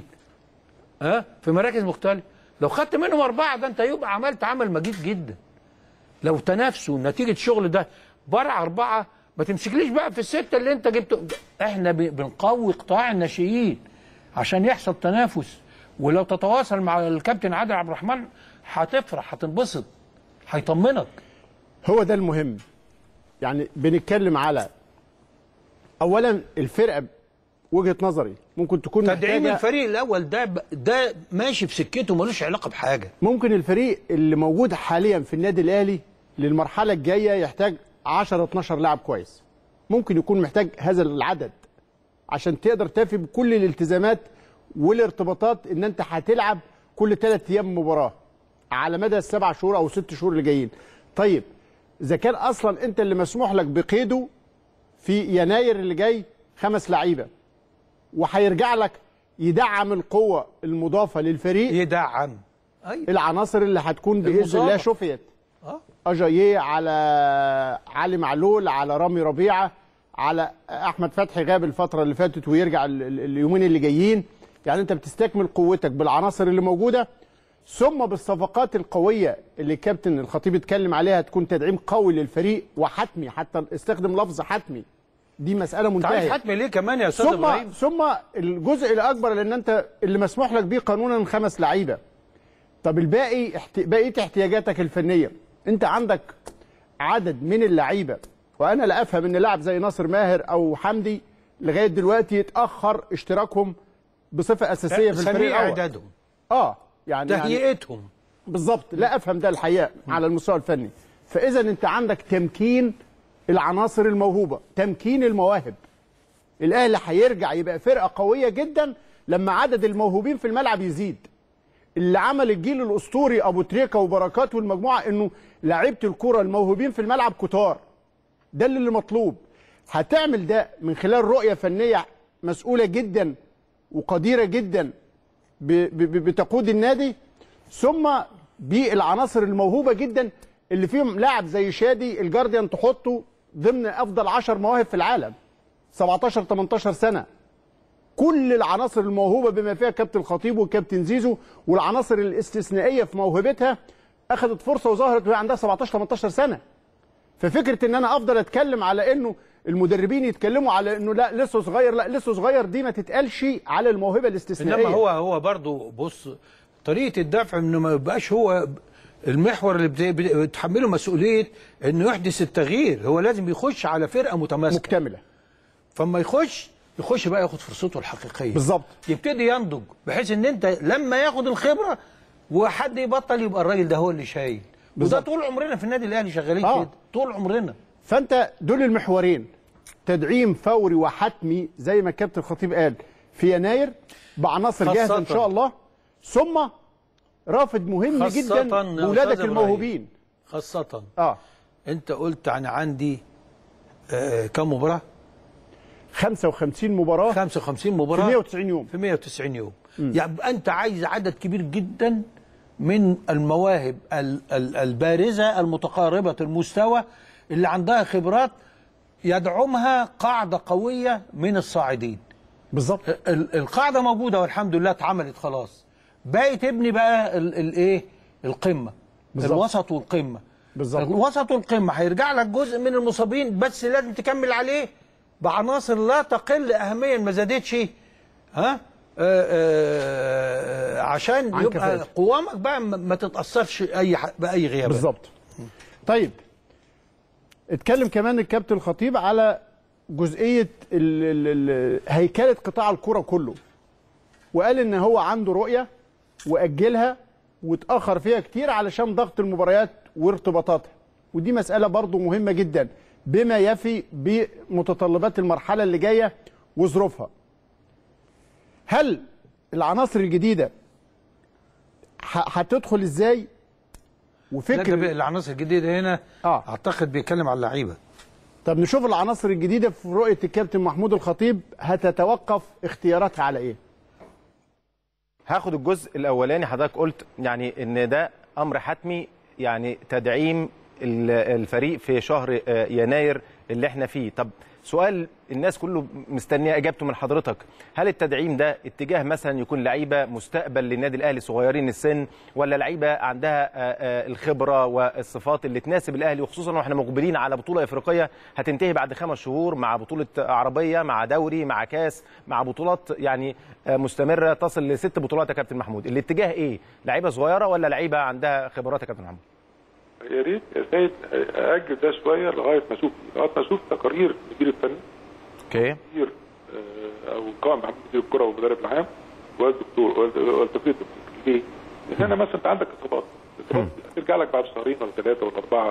ها في مراكز مختلفه لو خدت منهم اربعه ده انت يبقى عملت عمل مجيد جدا لو تنافسوا نتيجه الشغل ده برع اربعه ما تمسكليش بقى في السته اللي انت جبته احنا ب- بنقوي قطاع الناشئين عشان يحصل تنافس ولو تتواصل مع الكابتن عادل عبد الرحمن هتفرح هتنبسط هيطمنك هو ده المهم يعني بنتكلم على اولا الفرقه وجهه نظري ممكن تكون تدعيم محتاجه الفريق الاول ده ب- ده ماشي في سكته ملوش علاقه بحاجه ممكن الفريق اللي موجود حاليا في النادي الاهلي للمرحله الجايه يحتاج 10 12 لاعب كويس ممكن يكون محتاج هذا العدد عشان تقدر تفي بكل الالتزامات والارتباطات ان انت هتلعب كل ثلاث ايام مباراه على مدى السبع شهور او ست شهور اللي جايين طيب اذا كان اصلا انت اللي مسموح لك بقيده في يناير اللي جاي خمس لعيبه وهيرجع لك يدعم القوه المضافه للفريق يدعم ايوه العناصر اللي هتكون باذن المضافة. الله شفيت اه اجاييه على علي معلول على رامي ربيعه على احمد فتحي غاب الفتره اللي فاتت ويرجع ال- ال- اليومين اللي جايين يعني انت بتستكمل قوتك بالعناصر اللي موجوده ثم بالصفقات القويه اللي الكابتن الخطيب اتكلم عليها تكون تدعيم قوي للفريق وحتمي حتى استخدم لفظ حتمي دي مساله انت عايز منتهيه حتمي ليه كمان يا استاذ ثم ابراهيم ثم الجزء الاكبر لان انت اللي مسموح لك بيه قانونا خمس لعيبه طب الباقي احت... بقيه احتياجاتك الفنيه انت عندك عدد من اللعيبه وانا لا افهم ان لاعب زي ناصر ماهر او حمدي لغايه دلوقتي يتاخر اشتراكهم بصفه اساسيه في الفريق سريع الاول اعدادهم اه يعني, يعني تهيئتهم بالظبط لا افهم ده الحقيقه على المستوى الفني فاذا انت عندك تمكين العناصر الموهوبه تمكين المواهب الاهلي هيرجع يبقى فرقه قويه جدا لما عدد الموهوبين في الملعب يزيد اللي عمل الجيل الاسطوري ابو تريكه وبركات والمجموعه انه لعيبه الكره الموهوبين في الملعب كتار ده اللي مطلوب هتعمل ده من خلال رؤيه فنيه مسؤوله جدا وقديره جدا ب- ب- بتقود النادي ثم بالعناصر الموهوبه جدا اللي فيهم لاعب زي شادي الجارديان تحطه ضمن افضل 10 مواهب في العالم 17 18 سنه كل العناصر الموهوبه بما فيها كابتن خطيب وكابتن زيزو والعناصر الاستثنائيه في موهبتها اخذت فرصه وظهرت وهي عندها 17 18 سنه ففكره ان انا افضل اتكلم على انه المدربين يتكلموا على انه لا لسه صغير لا لسه صغير دي ما تتقالش على الموهبه الاستثنائيه انما هو هو برضه بص طريقه الدفع انه ما يبقاش هو المحور اللي بت- بت- بتحمله مسؤوليه انه يحدث التغيير هو لازم يخش على فرقه متماسكه مكتمله فما يخش يخش بقى ياخد فرصته الحقيقيه بالظبط يبتدي ينضج بحيث ان انت لما ياخد الخبره وحد يبطل يبقى الراجل ده هو اللي شايل وده بالظبط. طول عمرنا في النادي الاهلي شغالين آه. كده طول عمرنا فانت دول المحورين تدعيم فوري وحتمي زي ما الكابتن الخطيب قال في يناير بعناصر جاهزه ان خاصة. شاء الله ثم رافد مهم خاصة جدا يا بولادك أستاذ إبراهيم. الموهوبين خاصه اه انت قلت انا عندي آه كم مباراه 55 مباراه 55 في مباراه 190 يوم في 190 يوم يبقى انت عايز عدد كبير جدا من المواهب ال- ال- البارزه المتقاربه المستوى اللي عندها خبرات يدعمها قاعده قويه من الصاعدين بالظبط ال- القاعده موجوده والحمد لله اتعملت خلاص باقي تبني بقى الايه القمه بالظبط. الوسط والقمه بالظبط. الوسط والقمه هيرجع لك جزء من المصابين بس لازم تكمل عليه بعناصر لا تقل اهميه ما زادتش ها آه آه عشان عن يبقى كفاءة. قوامك بقى ما ما تتاثرش اي ح- باي غياب بالظبط طيب اتكلم كمان الكابتن الخطيب على جزئيه ال ال ال هيكله قطاع الكره كله وقال ان هو عنده رؤيه واجلها واتاخر فيها كتير علشان ضغط المباريات وارتباطاتها ودي مساله برضو مهمه جدا بما يفي بمتطلبات المرحله اللي جايه وظروفها هل العناصر الجديده ح- هتدخل ازاي لا وفكر ده بقى العناصر الجديده هنا آه. اعتقد بيتكلم على اللعيبه طب نشوف العناصر الجديده في رؤيه الكابتن محمود الخطيب هتتوقف اختياراتها على ايه؟ هاخد الجزء الاولاني حضرتك قلت يعني ان ده امر حتمي يعني تدعيم ال- الفريق في شهر آه، يناير اللي احنا فيه طب سؤال الناس كله مستنيه اجابته من حضرتك هل التدعيم ده اتجاه مثلا يكون لعيبه مستقبل للنادي الاهلي صغيرين السن ولا لعيبه عندها آه، آه، الخبره والصفات اللي تناسب الاهلي وخصوصا واحنا مقبلين على بطوله افريقيه هتنتهي بعد خمس شهور مع بطوله عربيه مع دوري مع كاس مع بطولات يعني آه، مستمره تصل لست بطولات يا كابتن محمود الاتجاه ايه لعيبه صغيره ولا لعيبه عندها خبرات يا كابتن محمود يا ريت يا سيد اجل ده شويه لغايه ما اشوف لغايه ما اشوف تقارير المدير الفني اوكي مدير آه، او قائم محمد مدير الكره والمدرب العام والدكتور وال- والتفريط ليه؟ لان انا مثلا انت عندك اصابات الاصابات دي هترجع لك بعد شهرين ولا ثلاثه ولا اربعه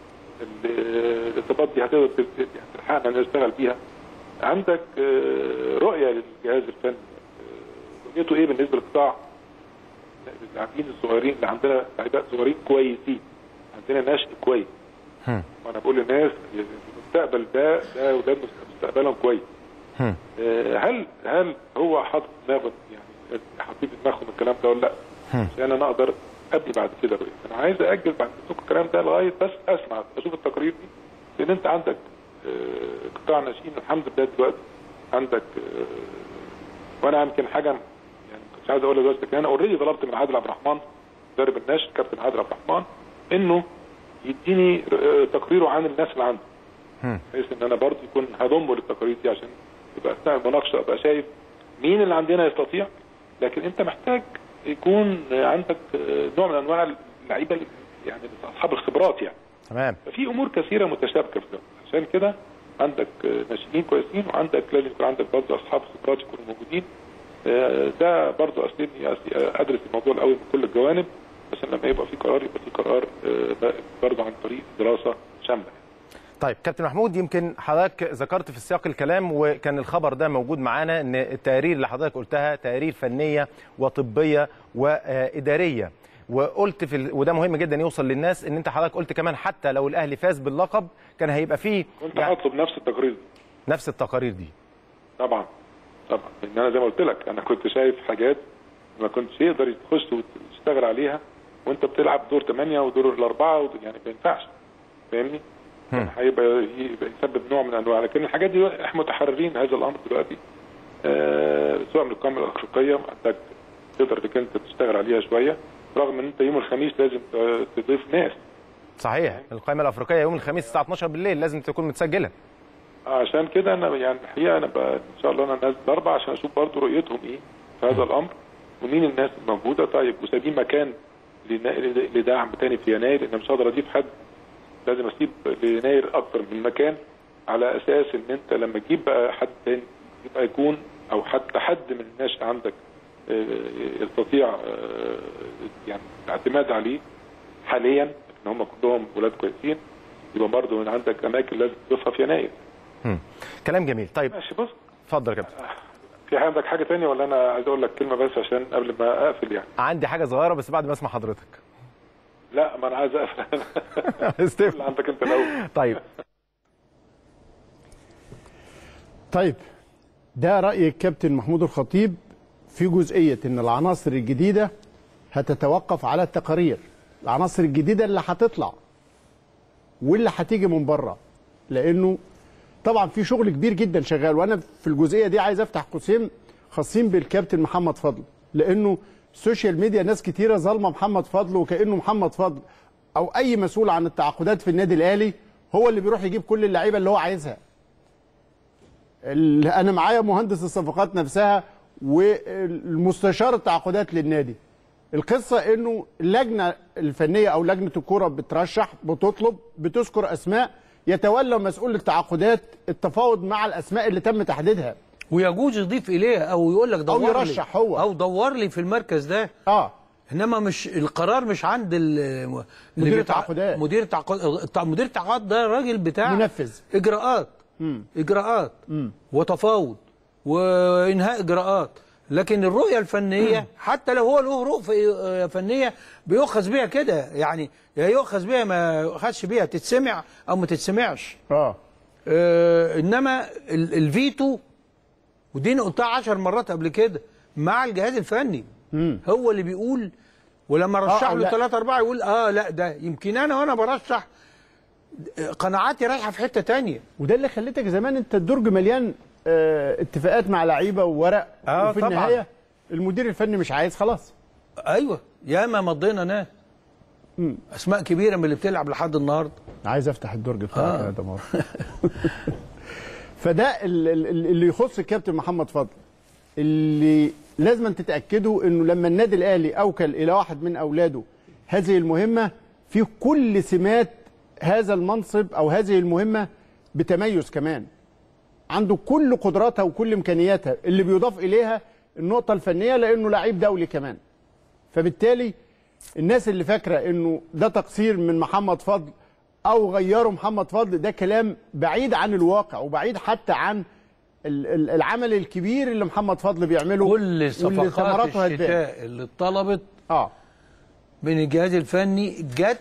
ال- الاصابات دي هتقدر تل- يعني تلحقنا نشتغل بيها عندك آه، رؤيه للجهاز الفني آه، رؤيته ايه بالنسبه للقطاع اللاعبين الصغيرين اللي عندنا لعيبه صغيرين كويسين عندنا ناشئ كويس وانا بقول للناس المستقبل ده ده ولاد مستقبلهم كويس هم. آه، هل هل هو حاطط في دماغه يعني حاطين في دماغهم الكلام ده ولا لا؟ عشان انا اقدر ابني بعد كده رؤيه انا عايز اجل بعد كده الكلام ده لغايه بس اسمع اشوف التقارير دي لان انت عندك آه، قطاع ناشئين الحمد لله دلوقتي عندك آه، وانا يمكن حاجه يعني ما كنتش عايز اقولها دلوقتي لكن انا اوريدي طلبت من عادل عبد الرحمن مدرب الناشئ كابتن عادل عبد الرحمن انه يديني آه، تقريره عن الناس اللي عنده بحيث ان انا برضه يكون هضمه للتقارير دي عشان يبقى اثناء المناقشه ابقى شايف مين اللي عندنا يستطيع لكن انت محتاج يكون عندك آه، نوع من انواع اللعيبه اللي- يعني اصحاب الخبرات يعني تمام ففي امور كثيره متشابكه في ده عشان كده عندك آه، ناشئين كويسين وعندك لازم يكون عندك برضه اصحاب خبرات يكونوا موجودين آه، ده برضه اسندني أس- ادرس الموضوع الاول من كل الجوانب عشان لما يبقى في قرار يبقى في قرار آه، برضه عن طريق دراسه شامله طيب كابتن محمود يمكن حضرتك ذكرت في سياق الكلام وكان الخبر ده موجود معانا ان التقارير اللي حضرتك قلتها تقارير فنيه وطبيه واداريه وقلت في ال... وده مهم جدا يوصل للناس ان انت حضرتك قلت كمان حتى لو الاهلي فاز باللقب كان هيبقى فيه وانت يعني هطلب نفس التقرير نفس التقارير دي طبعا طبعا لان انا زي ما قلت لك انا كنت شايف حاجات ما كنتش يقدر تخش وتشتغل عليها وانت بتلعب دور ثمانية ودور الاربعه ود- يعني ما ينفعش فاهمني؟ كان هيبقى يبقى يسبب نوع من انواع لكن الحاجات دي احنا متحررين هذا الامر دلوقتي آه سواء من القائمه الافريقيه محتاج تقدر انك انت تشتغل عليها شويه رغم ان انت يوم الخميس لازم ت- تضيف ناس صحيح القائمه الافريقيه يوم الخميس الساعه 12 بالليل لازم تكون متسجله عشان كده انا يعني الحقيقه انا بقى ان شاء الله انا نازل اربع عشان اشوف برضه رؤيتهم ايه في هذا الامر ومين الناس الموجوده طيب وسايبين مكان لنا- لدعم تاني في يناير لان مش هقدر اضيف حد لازم اسيب ليناير اكتر من مكان على اساس ان انت لما تجيب بقى حد تاني يبقى يكون او حتى حد من الناس عندك آه، يستطيع آه، يعني الاعتماد عليه حاليا ان هم كلهم ولاد كويسين يبقى برضه من عندك اماكن لازم تضيفها في يناير مم. كلام جميل طيب ماشي بص اتفضل يا كابتن في عندك حاجه تانية ولا انا عايز اقول لك كلمه بس عشان قبل ما اقفل يعني عندي حاجه صغيره بس بعد ما اسمع حضرتك لا ما انا عايز اقفل استف اللي عندك انت الاول طيب طيب ده رأي الكابتن محمود الخطيب في جزئية ان العناصر الجديدة هتتوقف على التقارير العناصر الجديدة اللي هتطلع واللي هتيجي من بره لانه طبعا في شغل كبير جدا شغال وانا في الجزئية دي عايز افتح قوسين خاصين بالكابتن محمد فضل لانه السوشيال ميديا ناس كتيرة ظالمة محمد فضل وكأنه محمد فضل او اي مسؤول عن التعاقدات في النادي الاهلي هو اللي بيروح يجيب كل اللعيبة اللي هو عايزها ال- انا معايا مهندس الصفقات نفسها والمستشار التعاقدات للنادي القصه انه اللجنه الفنيه او لجنه الكوره بترشح بتطلب بتذكر اسماء يتولى مسؤول التعاقدات التفاوض مع الاسماء اللي تم تحديدها ويجوز يضيف اليها او يقول لك دور يرشح لي هو. او دور لي في المركز ده اه انما مش القرار مش عند ال- اللي مدير بيتع- التعاقدات. مدير التعاقدات التع- مدير التعاقدات ده راجل بتاع منفذ. اجراءات اجراءات وتفاوض وانهاء اجراءات لكن الرؤيه الفنيه حتى لو هو له رؤيه فنيه بيؤخذ بيها كده يعني يا يؤخذ بيها ما يؤخذش بيها تتسمع او ما تتسمعش اه آه انما ال- الفيتو ودي أنا قلتها عشر مرات قبل كده مع الجهاز الفني هو اللي بيقول ولما رشح أو له لا. ثلاثة أربعة يقول اه لا ده يمكن أنا وأنا برشح آه، قناعاتي رايحة في حتة تانية وده اللي خليتك زمان انت الدرج مليان آه اتفاقات مع لعيبه وورق آه، وفي طبعاً. النهايه المدير الفني مش عايز خلاص أيوه ياما مضينا ناس أسماء كبيرة من اللي بتلعب لحد النهاردة عايز افتح الدرج بتاعك آه. يا دمار فده ال- ال- ال- اللي يخص الكابتن محمد فضل اللي لازم تتاكدوا انه لما النادي الاهلي اوكل الى واحد من اولاده هذه المهمه في كل سمات هذا المنصب او هذه المهمه بتميز كمان عنده كل قدراتها وكل امكانياتها اللي بيضاف اليها النقطه الفنيه لانه لعيب دولي كمان فبالتالي الناس اللي فاكره انه ده تقصير من محمد فضل او غيروا محمد فضل ده كلام بعيد عن الواقع وبعيد حتى عن ال- ال- العمل الكبير اللي محمد فضل بيعمله كل واللي صفقات ثمراته هتبان. الشتاء اللي اتطلبت اه من الجهاز الفني جت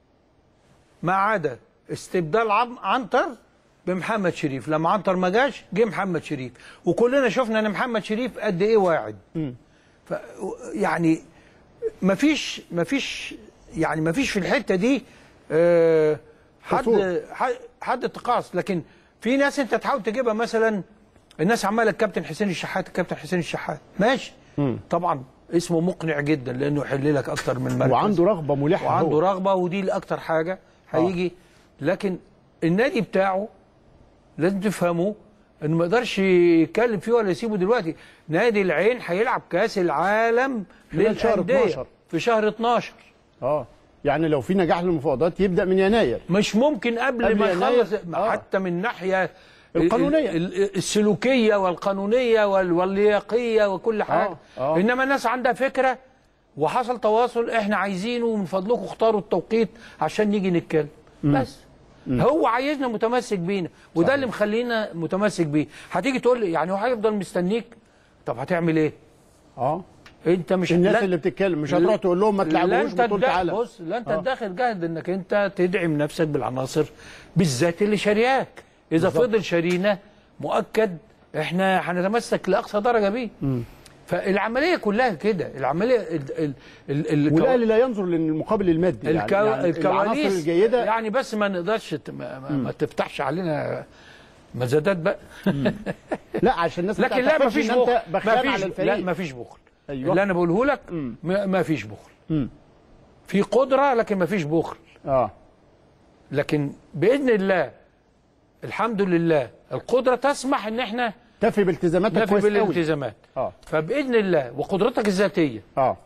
ما عدا استبدال عم- عنتر بمحمد شريف لما عنتر ما جاش جه محمد شريف وكلنا شفنا ان محمد شريف قد ايه واعد ف يعني ما فيش ما فيش يعني ما فيش في الحته دي آه، حد قصور. حد- حد تقاص لكن في ناس انت تحاول تجيبها مثلا الناس عماله الكابتن حسين الشحات الكابتن حسين الشحات ماشي طبعا اسمه مقنع جدا لانه يحل لك اكتر من مركز وعنده رغبه ملحه وعنده هو. رغبه ودي الاكتر حاجه هيجي لكن النادي بتاعه لازم تفهموا انه ما يقدرش يتكلم فيه ولا يسيبه دلوقتي نادي العين هيلعب كاس العالم خلال شهر للأندية 12. في شهر 12 اه يعني لو في نجاح للمفاوضات يبدا من يناير مش ممكن قبل, قبل ما يناير؟ يخلص آه. حتى من ناحيه القانونية. ال- ال- السلوكيه والقانونيه وال- واللياقيه وكل حاجه آه. انما الناس عندها فكره وحصل تواصل احنا عايزينه ومن فضلكم اختاروا التوقيت عشان نيجي نتكلم بس هو عايزنا متمسك بينا وده اللي مخلينا متمسك بيه هتيجي تقول لي يعني هو هيفضل مستنيك طب هتعمل ايه اه انت مش الناس لا- اللي بتتكلم مش هتروح تقول لهم ما لا تلعبوش انت بطوله تدخل- عالم بص لا انت آه. داخل جاهد انك انت تدعم نفسك بالعناصر بالذات اللي شارياك اذا بالظبط. فضل شارينا مؤكد احنا هنتمسك لاقصى درجه بيه فالعمليه كلها كده العمليه ال ال ال ال والاهلي لا ينظر للمقابل المادي الكو... يعني, يعني العناصر الكواليس الجيده يعني بس ما نقدرش ت... ما, ما, ما تفتحش علينا مزادات بقى لا عشان الناس ما لكن لا تعتقدش ما فيش ان انت بخل بخيل ما على فيش الفريق لا ما فيش بخل أيوة. اللي انا بقوله لك ما, ما فيش بخل في قدره لكن ما فيش بخل اه لكن باذن الله الحمد لله القدره تسمح ان احنا تفي بالتزاماتك نفي كويس قوي بالالتزامات اه فباذن الله وقدرتك الذاتيه اه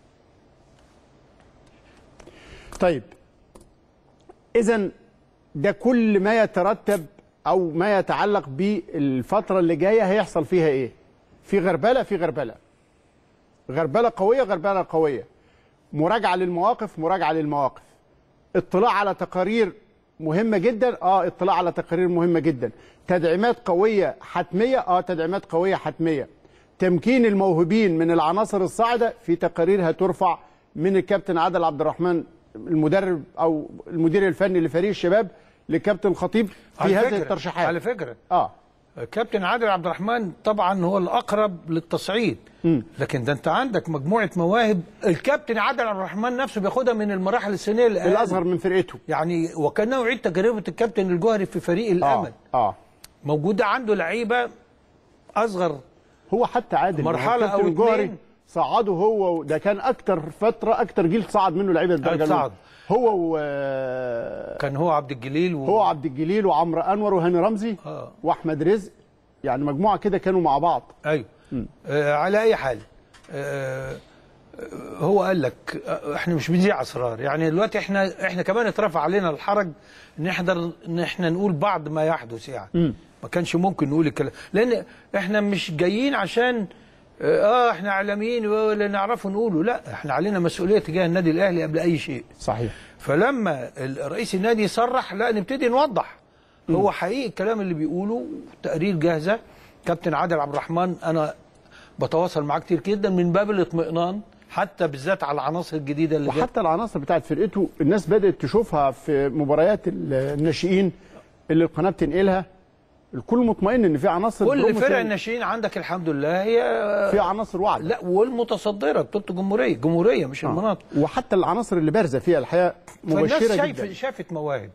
طيب اذا ده كل ما يترتب او ما يتعلق بالفتره اللي جايه هيحصل فيها ايه في غربله في غربله غربله قويه غربله قويه مراجعه للمواقف مراجعه للمواقف اطلاع على تقارير مهمه جدا اه اطلاع على تقارير مهمه جدا تدعيمات قويه حتميه اه تدعيمات قويه حتميه تمكين الموهوبين من العناصر الصاعده في تقارير هترفع من الكابتن عادل عبد الرحمن المدرب او المدير الفني لفريق الشباب لكابتن الخطيب في على هذه فكرة- الترشيحات على فكره اه كابتن عادل عبد الرحمن طبعا هو الاقرب للتصعيد لكن ده انت عندك مجموعه مواهب الكابتن عادل عبد الرحمن نفسه بياخدها من المراحل السنيه الأقل. الاصغر من فرقته يعني وكانه يعيد تجربه الكابتن الجوهري في فريق الامل اه اه موجوده عنده لعيبه اصغر هو حتى عادل مرحلة الكابتن أو الجوهري اتنين. صعده هو ده كان اكتر فتره اكتر جيل صعد منه لعيبه الدرجه صعد. الاولى هو و كان هو عبد الجليل و... هو عبد الجليل وعمرو انور وهاني رمزي آه. واحمد رزق يعني مجموعه كده كانوا مع بعض ايوه آه على اي حال آه آه، هو قال لك آه، احنا مش بنذيع اسرار يعني دلوقتي احنا احنا كمان اترفع علينا الحرج ان احنا ان احنا نقول بعض ما يحدث يعني ما كانش ممكن نقول الكلام لان احنا مش جايين عشان اه احنا اعلاميين ولا نعرفه نقوله لا احنا علينا مسؤوليه تجاه النادي الاهلي قبل اي شيء صحيح فلما ال- رئيس النادي يصرح لا نبتدي نوضح هو حقيقي الكلام اللي بيقوله تقرير جاهزه كابتن عادل عبد الرحمن انا بتواصل معاه كتير جدا من باب الاطمئنان حتى بالذات على العناصر الجديده اللي جت وحتى العناصر بتاعت فرقته الناس بدات تشوفها في مباريات ال- الناشئين اللي القناه بتنقلها الكل مطمئن ان في عناصر كل بروموس فرق يعني الناشئين عندك الحمد لله هي في عناصر واعده لا والمتصدره بطوله الجمهوريه جمهوريه مش المناطق وحتى العناصر اللي بارزه فيها الحقيقه فالناس مبشره شايف جدا شافت مواهب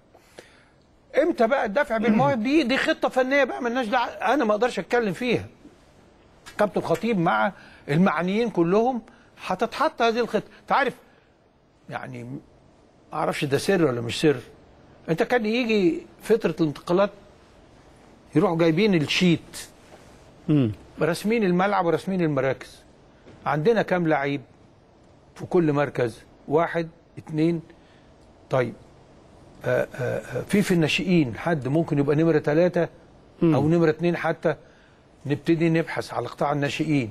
امتى بقى الدفع بالمواهب دي دي خطه فنيه بقى مالناش دعوه انا ما اقدرش اتكلم فيها كابتن الخطيب مع المعنيين كلهم هتتحط هذه الخطه انت عارف يعني ما اعرفش ده سر ولا مش سر انت كان يجي فتره الانتقالات يروحوا جايبين الشيت راسمين الملعب وراسمين المراكز عندنا كام لعيب في كل مركز واحد اتنين طيب آه، آه، آه، في في الناشئين حد ممكن يبقى نمرة ثلاثة أو نمرة اتنين حتى نبتدي نبحث على قطاع الناشئين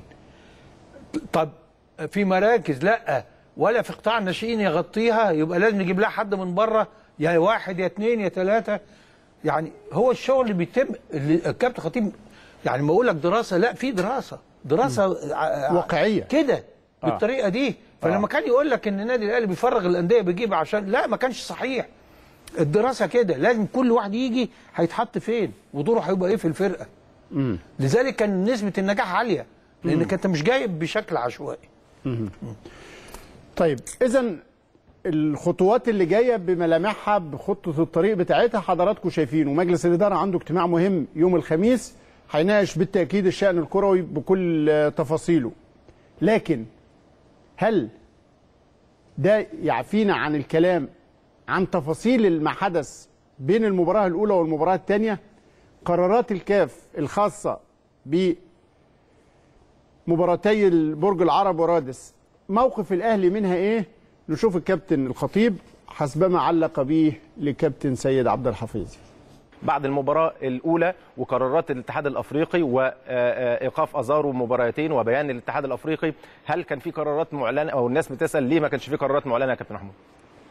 طب في مراكز لا ولا في قطاع الناشئين يغطيها يبقى لازم نجيب لها حد من بره يا واحد يا اتنين يا ثلاثة يعني هو الشغل اللي بيتم اللي الكابتن خطيب يعني ما اقول لك دراسة لا في دراسة دراسة ع- ع- واقعية. كده بالطريقة دي فلما كان يقول لك ان النادي الاهلي بيفرغ الانديه بيجيب عشان لا ما كانش صحيح الدراسه كده لازم كل واحد يجي هيتحط فين ودوره هيبقى ايه في الفرقه لذلك كان نسبه النجاح عاليه لانك انت مش جايب بشكل عشوائي طيب اذا الخطوات اللي جايه بملامحها بخطه الطريق بتاعتها حضراتكم شايفين ومجلس الاداره عنده اجتماع مهم يوم الخميس هيناقش بالتاكيد الشان الكروي بكل آه، تفاصيله لكن هل ده يعفينا عن الكلام عن تفاصيل ما حدث بين المباراه الاولى والمباراه الثانيه قرارات الكاف الخاصه ب مباراتي البرج العرب ورادس موقف الاهلي منها ايه نشوف الكابتن الخطيب حسبما علق به لكابتن سيد عبد الحفيظ بعد المباراة الأولى وقرارات الاتحاد الأفريقي وإيقاف أزارو مباراتين وبيان الاتحاد الأفريقي هل كان في قرارات معلنة أو الناس بتسأل ليه ما كانش في قرارات معلنة يا كابتن محمود؟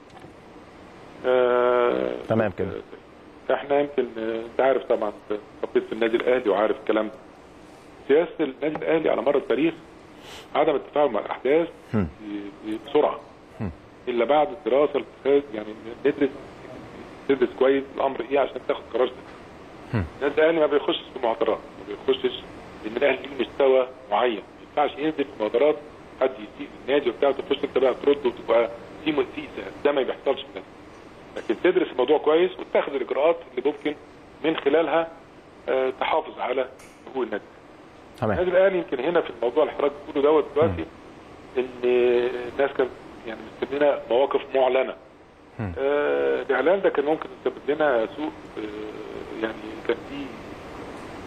آه، تمام كده احنا يمكن آه، انت عارف طبعا تخطيط في النادي الاهلي وعارف الكلام ده سياسه النادي الاهلي على مر التاريخ عدم التفاعل مع الاحداث ب- بسرعه الا بعد الدراسه الاتخاذ يعني ندرس تدرس كويس الامر ايه عشان تاخد قرار سليم. النادي الاهلي ما بيخشش في معطرات ما بيخشش ان الاهلي ليه مستوى معين ما ينفعش ينزل في معطرات حد يسيء النادي وبتاع تخش انت بقى ترد وتبقى في في ده ما بيحصلش في النادي لكن تدرس الموضوع كويس وتاخد الاجراءات اللي ممكن من خلالها آه، تحافظ على حقوق النادي. تمام النادي الاهلي يمكن هنا في الموضوع اللي حضرتك بتقوله دوت دلوقتي ان الناس كانت يعني مستنينا مواقف معلنه. آه الاعلان ده كان ممكن يسبب لنا سوء آه يعني كان في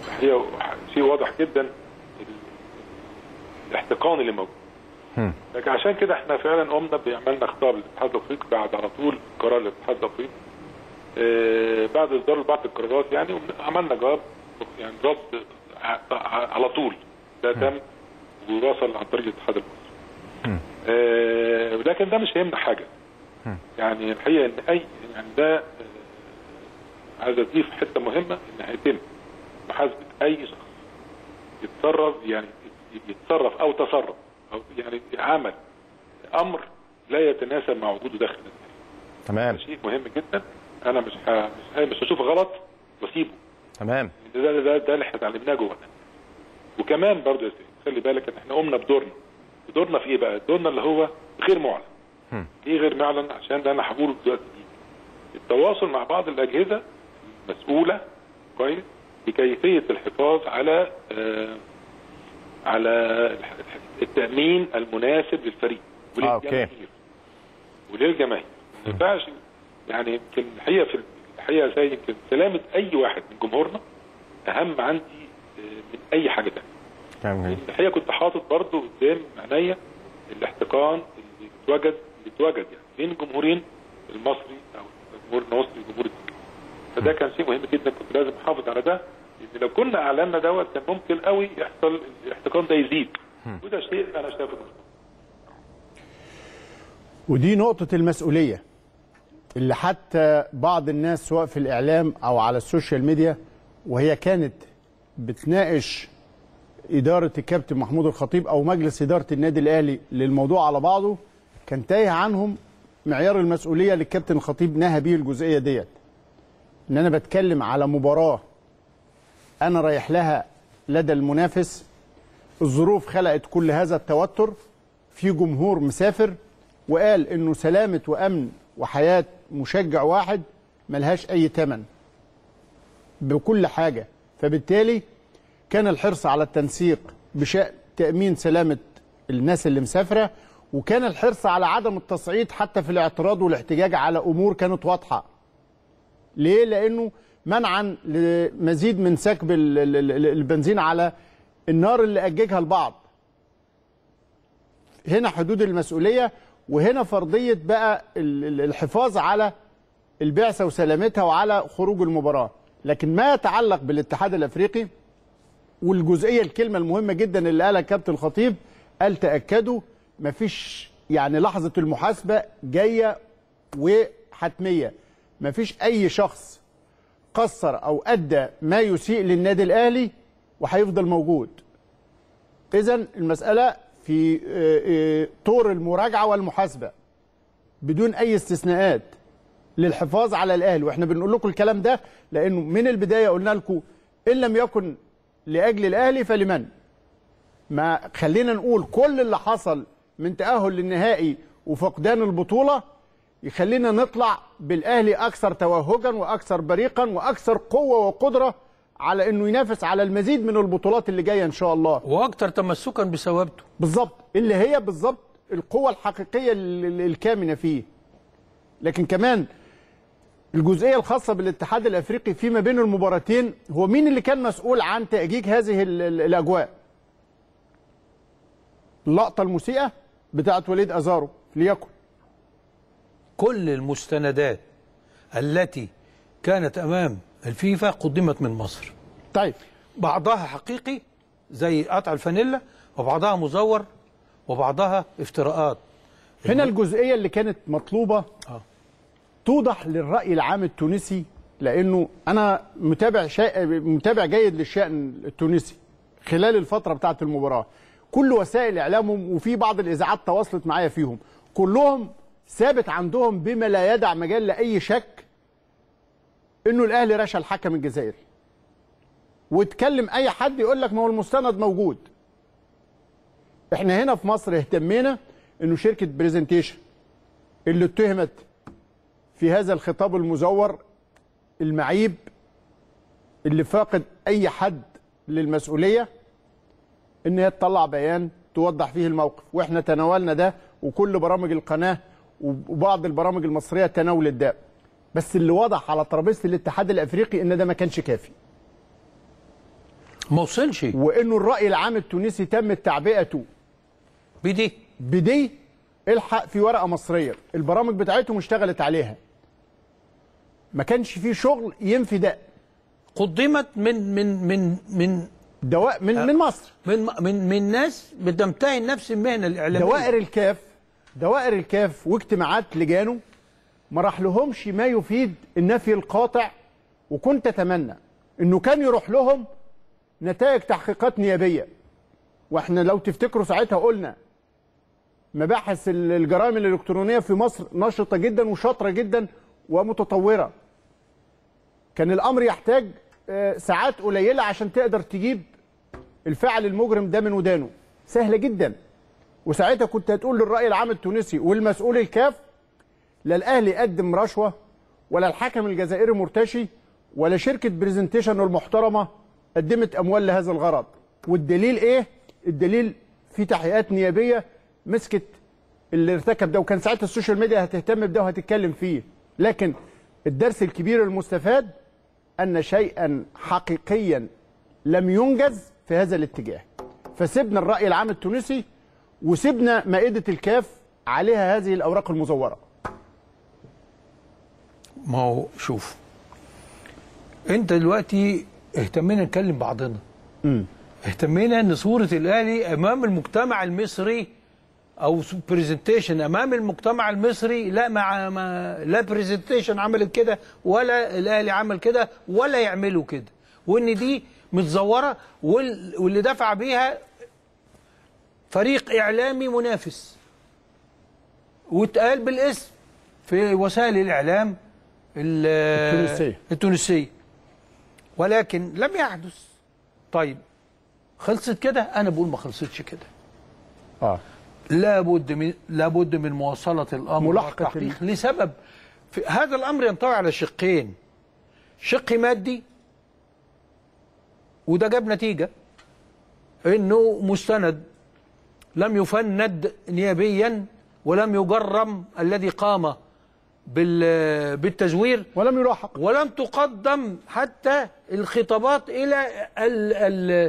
الحقيقه شيء واضح جدا ال- الاحتقان اللي موجود لكن عشان كده احنا فعلا قمنا بعملنا خطاب للاتحاد الافريقي بعد على طول قرار الاتحاد الافريقي آه، بعد اصدار بعض القرارات يعني عملنا جواب يعني رد ع- ع- على طول ده تم ووصل عن طريق الاتحاد المصري آه، ولكن ده مش هيمنع حاجه يعني الحقيقه ان اي يعني ده آه، عايز اضيف حته مهمه ان هيتم محاسبه اي شخص يتصرف يعني يتصرف او تصرف او يعني عمل امر لا يتناسب مع وجوده داخل النادي تمام شيء مهم جدا انا مش ه... مش, ه... مش هشوف غلط واسيبه تمام ده ده ده, ده اللي احنا اتعلمناه جوه النادي. وكمان برضه يا سيدي خلي بالك ان احنا قمنا بدورنا دورنا في ايه بقى؟ دورنا اللي هو غير معلن ليه غير معلن؟ عشان ده انا هقوله دلوقتي دي. التواصل مع بعض الاجهزه المسؤوله كويس بكيفيه الحفاظ على آه على الح- التامين المناسب للفريق آه، أوكي. وللجماهير وللجماهير ما ينفعش يعني يمكن الحقيقه في الحقيقه زي يمكن سلامه اي واحد من جمهورنا اهم عندي آه، من اي حاجه ثانيه تمام الحقيقه كنت حاطط برضه قدام عينيا الاحتقان اللي اتوجد اللي اتوجد يعني بين الجمهورين المصري او الجمهور المصري والجمهور التركي فده كان شيء مهم جدا كنت لازم احافظ على ده لان لو كنا اعلنا دوت كان ممكن قوي يحصل الاحتقان ده يزيد وده شيء انا شايفه مش ودي نقطة المسؤولية اللي حتى بعض الناس سواء في الإعلام أو على السوشيال ميديا وهي كانت بتناقش إدارة الكابتن محمود الخطيب أو مجلس إدارة النادي الأهلي للموضوع على بعضه كان تايه عنهم معيار المسؤولية اللي الكابتن الخطيب نهى بيه الجزئية ديت إن أنا بتكلم على مباراة أنا رايح لها لدى المنافس الظروف خلقت كل هذا التوتر في جمهور مسافر وقال انه سلامه وامن وحياه مشجع واحد ملهاش اي ثمن بكل حاجه فبالتالي كان الحرص على التنسيق بشان تامين سلامه الناس اللي مسافره وكان الحرص على عدم التصعيد حتى في الاعتراض والاحتجاج على امور كانت واضحه ليه لانه منعا لمزيد من سكب ال- ال- ال- البنزين على النار اللي اججها البعض هنا حدود المسؤوليه وهنا فرضيه بقى ال- ال- الحفاظ على البعثه وسلامتها وعلى خروج المباراه لكن ما يتعلق بالاتحاد الافريقي والجزئيه الكلمه المهمه جدا اللي قالها كابتن الخطيب قال تاكدوا مفيش يعني لحظه المحاسبه جايه وحتميه مفيش اي شخص قصر او ادى ما يسيء للنادي الاهلي وهيفضل موجود اذا المساله في آه، آه، طور المراجعه والمحاسبه بدون اي استثناءات للحفاظ على الاهلي واحنا بنقول لكم الكلام ده لانه من البدايه قلنا لكم ان لم يكن لاجل الاهلي فلمن ما خلينا نقول كل اللي حصل من تاهل للنهائي وفقدان البطوله يخلينا نطلع بالاهلي اكثر توهجا واكثر بريقا واكثر قوه وقدره على انه ينافس على المزيد من البطولات اللي جايه ان شاء الله واكثر تمسكا بثوابته بالظبط اللي هي بالظبط القوة الحقيقية ال- ال- الكامنة فيه لكن كمان الجزئية الخاصة بالاتحاد الأفريقي فيما بين المباراتين هو مين اللي كان مسؤول عن تأجيج هذه ال- ال- الأجواء اللقطة المسيئة بتاعت وليد أزارو ليكن كل المستندات التي كانت امام الفيفا قدمت من مصر طيب بعضها حقيقي زي قطع الفانيلا وبعضها مزور وبعضها افتراءات هنا الجزئية اللي كانت مطلوبة آه. توضح للرأي العام التونسي لأنه أنا متابع شيء متابع جيد للشأن التونسي خلال الفترة بتاعة المباراة كل وسائل إعلامهم وفي بعض الإذاعات تواصلت معايا فيهم كلهم ثابت عندهم بما لا يدع مجال لأي شك إنه الأهلي رشا الحكم الجزائري واتكلم أي حد يقول لك ما هو المستند موجود احنا هنا في مصر اهتمينا انه شركه بريزنتيشن اللي اتهمت في هذا الخطاب المزور المعيب اللي فاقد اي حد للمسؤوليه ان هي تطلع بيان توضح فيه الموقف واحنا تناولنا ده وكل برامج القناه وبعض البرامج المصريه تناولت ده بس اللي وضح على ترابيزه الاتحاد الافريقي ان ده ما كانش كافي ما وصلش وانه الراي العام التونسي تم تعبئته بدي بدي الحق في ورقه مصريه البرامج بتاعتهم اشتغلت عليها ما كانش فيه شغل ينفي ده قدمت من من من من دواء من من مصر من من من ناس بتمتهن نفس المهنه الاعلاميه دوائر الكاف دوائر الكاف واجتماعات لجانه ما راح لهمش ما يفيد النفي القاطع وكنت اتمنى انه كان يروح لهم نتائج تحقيقات نيابيه واحنا لو تفتكروا ساعتها قلنا مباحث ال- الجرائم الالكترونيه في مصر نشطه جدا وشاطره جدا ومتطوره كان الامر يحتاج آه، ساعات قليله عشان تقدر تجيب الفاعل المجرم ده من ودانه سهله جدا وساعتها كنت هتقول للراي العام التونسي والمسؤول الكاف لا الاهلي قدم رشوه ولا الحكم الجزائري مرتشي ولا شركه برزنتيشن المحترمه قدمت اموال لهذا الغرض والدليل ايه الدليل في تحقيقات نيابيه مسكت اللي ارتكب ده وكان ساعتها السوشيال ميديا هتهتم بده وهتتكلم فيه لكن الدرس الكبير المستفاد ان شيئا حقيقيا لم ينجز في هذا الاتجاه فسيبنا الراي العام التونسي وسيبنا مائده الكاف عليها هذه الاوراق المزوره ما هو شوف انت دلوقتي اهتمينا نكلم بعضنا اهتمينا ان صوره الاهلي امام المجتمع المصري او برزنتيشن امام المجتمع المصري لا مع ما لا برزنتيشن عملت كده ولا الاهلي عمل كده ولا يعملوا كده وان دي متزوره وال- واللي دفع بيها فريق اعلامي منافس واتقال بالاسم في وسائل الاعلام ال- التونسية. التونسيه ولكن لم يحدث طيب خلصت كده انا بقول ما خلصتش كده اه لابد من لابد من مواصله الامر ملاحقة والتحقيق لسبب في هذا الامر ينطوي على شقين شق مادي وده جاب نتيجه انه مستند لم يفند نيابيا ولم يجرم الذي قام بال- بالتزوير ولم يلاحق ولم تقدم حتى الخطابات الى ال ال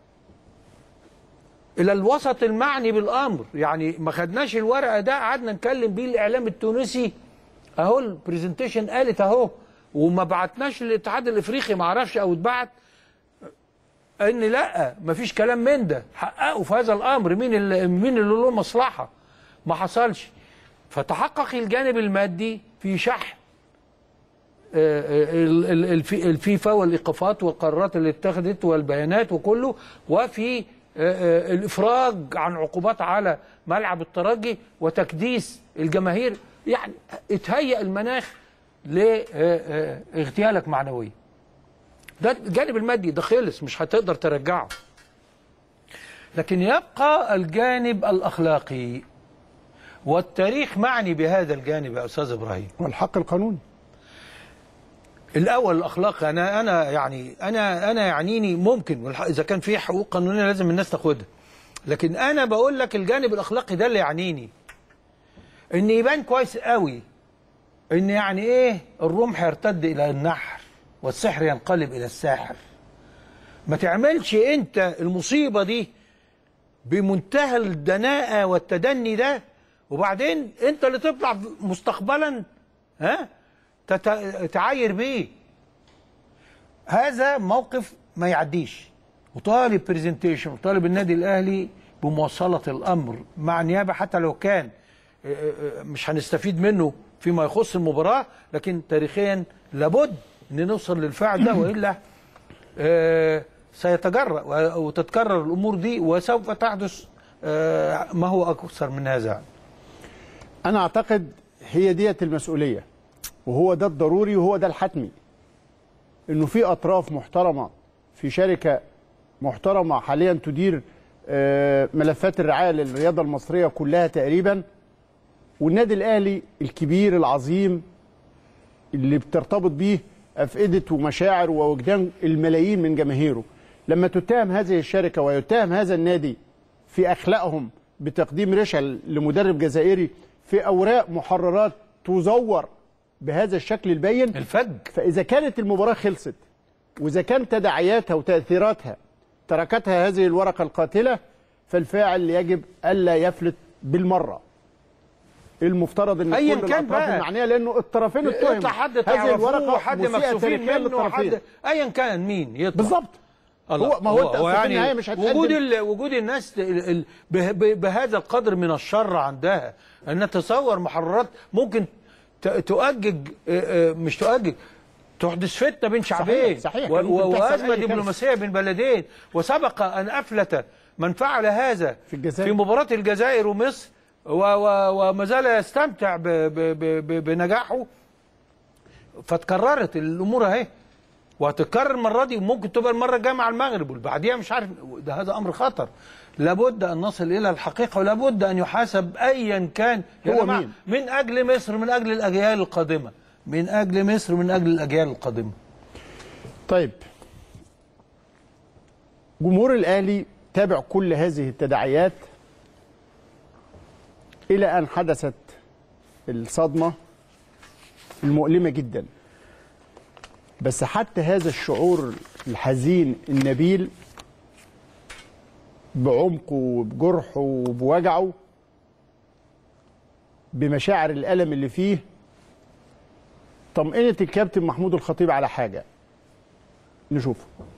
الى الوسط المعني بالامر يعني ما خدناش الورقه ده قعدنا نكلم بيه الاعلام التونسي اهو البرزنتيشن قالت اهو وما بعتناش للاتحاد الافريقي ما اعرفش او اتبعت ان لا ما فيش كلام من ده حققوا في هذا الامر مين اللي مين اللي له مصلحه ما حصلش فتحقق الجانب المادي في شحن ال- ال- الفي- الفيفا والايقافات والقرارات اللي اتخذت والبيانات وكله وفي آه، آه، الافراج عن عقوبات على ملعب الترجي وتكديس الجماهير يعني اتهيأ المناخ لاغتيالك معنويا ده الجانب المادي ده خلص مش هتقدر ترجعه لكن يبقى الجانب الاخلاقي والتاريخ معني بهذا الجانب يا استاذ ابراهيم والحق القانوني الاول الاخلاق انا انا يعني انا انا يعنيني ممكن والح- اذا كان في حقوق قانونيه لازم الناس تاخدها لكن انا بقول لك الجانب الاخلاقي ده اللي يعنيني ان يبان كويس قوي ان يعني ايه الرمح يرتد الى النحر والسحر ينقلب الى الساحر ما تعملش انت المصيبه دي بمنتهى الدناءه والتدني ده وبعدين انت اللي تطلع مستقبلا ها تت- تعاير بيه هذا موقف ما يعديش وطالب برزنتيشن وطالب النادي الاهلي بمواصله الامر مع النيابه حتى لو كان آه، آه، مش هنستفيد منه فيما يخص المباراه لكن تاريخيا لابد ان نوصل للفعل ده والا آه، سيتجرأ و- وتتكرر الامور دي وسوف تحدث آه، ما هو اكثر من هذا انا اعتقد هي ديت المسؤوليه وهو ده الضروري وهو ده الحتمي انه في اطراف محترمه في شركه محترمه حاليا تدير آه، ملفات الرعايه للرياضه المصريه كلها تقريبا والنادي الاهلي الكبير العظيم اللي بترتبط بيه افئده ومشاعر ووجدان الملايين من جماهيره لما تتهم هذه الشركه ويتهم هذا النادي في اخلاقهم بتقديم رشا لمدرب جزائري في اوراق محررات تزور بهذا الشكل البين الفج فاذا كانت المباراه خلصت واذا كان تداعياتها وتاثيراتها تركتها هذه الورقه القاتله فالفاعل يجب الا يفلت بالمره المفترض ان أياً كل كان الاطراف بقى. المعنيه لانه الطرفين اتهموا يطلع حد هذه تعرفوه الورقه حد مسيئة مكسوفين تاريخياً منه للطرفين. حد ايا كان مين يطلع بالظبط الله. هو- ما هو أنت أصل في النهاية مش هتقدم- وجود ال... وجود الناس ال... ال... به... ب... بهذا القدر من الشر عندها ان تصور محررات ممكن ت... تؤجج آه، آه، مش تؤجج تحدث فتنه بين شعبين صحيح. و... ممكن و... تحصل وازمه أي كارثة. دبلوماسيه بين بلدين وسبق ان افلت من فعل هذا في الجزائر. في مباراه الجزائر ومصر و... و... وما زال يستمتع ب... ب... ب... ب... بنجاحه فتكررت الامور اهي وهتتكرر المره دي وممكن تبقى المره الجايه مع المغرب والبعديها مش عارف ده هذا امر خطر لابد ان نصل الى الحقيقه ولابد ان يحاسب ايا كان يا هو جماعة، مين؟ من اجل مصر من اجل الاجيال القادمه من اجل مصر من اجل الاجيال القادمه طيب جمهور الاهلي تابع كل هذه التداعيات الى ان حدثت الصدمه المؤلمه جدا بس حتى هذا الشعور الحزين النبيل بعمقه وبجرحه وبوجعه بمشاعر الالم اللي فيه طمئنت الكابتن محمود الخطيب على حاجه نشوف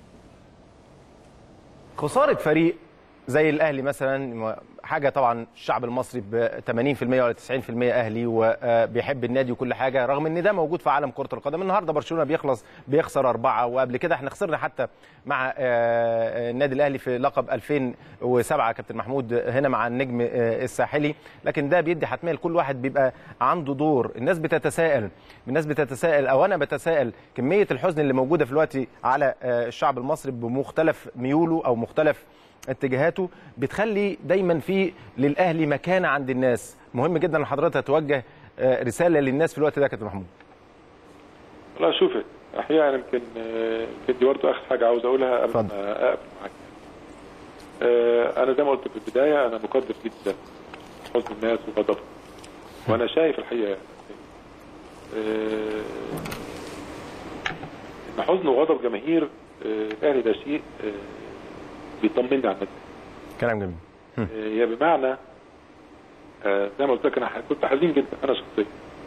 خساره فريق زي الاهلي مثلا حاجه طبعا الشعب المصري ب 80% ولا 90% اهلي وبيحب النادي وكل حاجه رغم ان ده موجود في عالم كره القدم النهارده برشلونه بيخلص بيخسر اربعه وقبل كده احنا خسرنا حتى مع آه، النادي الاهلي في لقب 2007 كابتن محمود هنا مع النجم آه، الساحلي لكن ده بيدي حتميه لكل واحد بيبقى عنده دور الناس بتتساءل الناس بتتساءل او انا بتساءل كميه الحزن اللي موجوده في الوقت على آه، الشعب المصري بمختلف ميوله او مختلف اتجاهاته بتخلي دايما في للاهلي مكانه عند الناس مهم جدا ان حضرتك توجه آه، رساله للناس في الوقت ده يا كابتن محمود لا شوف احيانا يمكن آه، يمكن دي برضه اخر حاجه عاوز اقولها قبل اتفضل. ما اقفل معاك آه، انا زي ما قلت في البدايه انا مقدر جدا حزن الناس وغضبهم وانا شايف الحقيقه آه، ان حزن وغضب جماهير آه، الاهلي ده شيء آه، بيطمني على النادي كلام جميل هي بمعنى آه، زي ما قلت لك انا ح- كنت حزين جدا انا شخصيا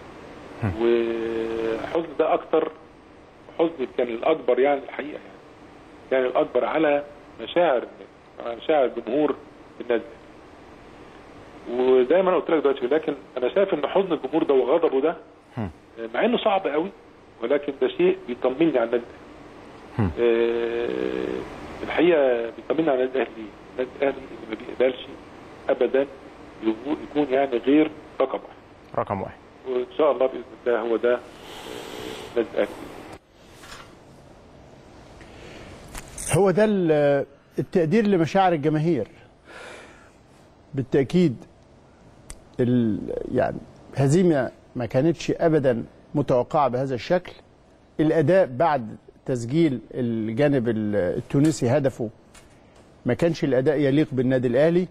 وحزن ده اكتر حزن كان الاكبر يعني الحقيقه يعني كان الاكبر على مشاعر الناس على مشاعر جمهور النادي وزي ما انا قلت لك دلوقتي لكن انا شايف ان حزن الجمهور ده وغضبه ده آه، مع انه صعب قوي ولكن ده شيء بيطمني على النادي آه، الحقيقه بيطمنا على النادي الاهلي النادي الاهلي اللي ما بيقبلش ابدا يكون- يكون يعني غير رقم واحد رقم واحد وان شاء الله باذن الله هو ده آه، النادي الاهلي هو ده ال- التقدير لمشاعر الجماهير بالتأكيد ال يعني هزيمة ما كانتش أبدا متوقعة بهذا الشكل الأداء بعد تسجيل الجانب ال- التونسي هدفه ما كانش الأداء يليق بالنادي الأهلي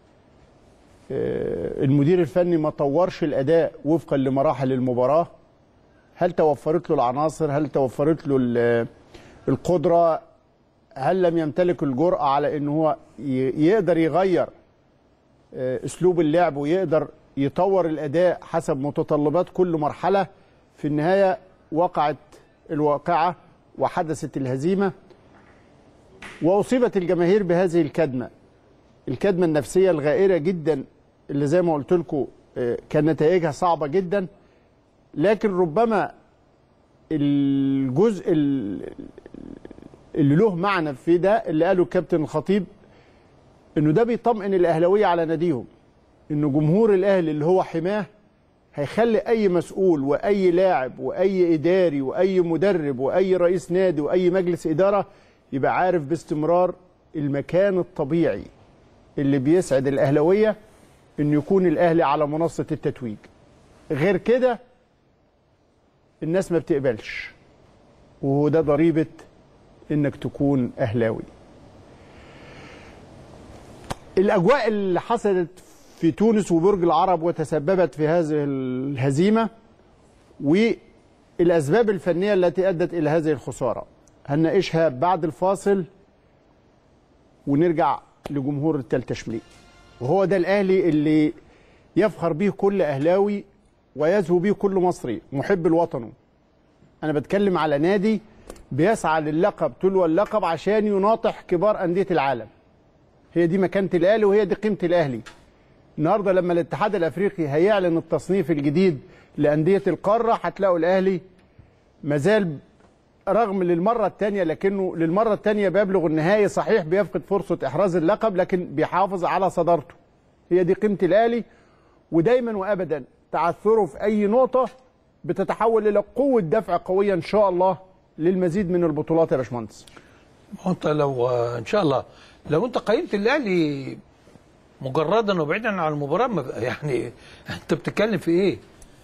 آه، المدير الفني ما طورش الأداء وفقا لمراحل المباراة هل توفرت له العناصر هل توفرت له ال- القدرة هل لم يمتلك الجرأة على ان هو ي- يقدر يغير آه، اسلوب اللعب ويقدر يطور الاداء حسب متطلبات كل مرحلة في النهاية وقعت الواقعة وحدثت الهزيمة واصيبت الجماهير بهذه الكدمة الكدمة النفسية الغائرة جدا اللي زي ما قلت لكم آه، كان نتائجها صعبة جدا لكن ربما الجزء ال- اللي له معنى في ده اللي قاله الكابتن الخطيب انه ده بيطمئن الاهلاويه على ناديهم انه جمهور الاهلي اللي هو حماه هيخلي اي مسؤول واي لاعب واي اداري واي مدرب واي رئيس نادي واي مجلس اداره يبقى عارف باستمرار المكان الطبيعي اللي بيسعد الاهلاويه انه يكون الاهلي على منصه التتويج غير كده الناس ما بتقبلش وهو ده ضريبه انك تكون اهلاوي الاجواء اللي حصلت في تونس وبرج العرب وتسببت في هذه الهزيمه والاسباب الفنيه التي ادت الى هذه الخساره هنناقشها بعد الفاصل ونرجع لجمهور التالتة شمرين وهو ده الاهلي اللي يفخر به كل اهلاوي ويزهو به كل مصري محب لوطنه انا بتكلم على نادي بيسعى للقب تلو اللقب عشان يناطح كبار انديه العالم هي دي مكانه الاهلي وهي دي قيمه الاهلي النهارده لما الاتحاد الافريقي هيعلن التصنيف الجديد لانديه القاره هتلاقوا الاهلي مازال رغم للمره الثانيه لكنه للمره الثانيه بيبلغ النهائي صحيح بيفقد فرصه احراز اللقب لكن بيحافظ على صدارته هي دي قيمه الاهلي ودايما وابدا تعثره في اي نقطه بتتحول الى قوه دفع قويه ان شاء الله للمزيد من البطولات يا باشمهندس ما انت لو ان شاء الله لو انت قيمت الاهلي مجردا وبعيدا عن المباراه ما بقى- يعني انت بتتكلم في ايه؟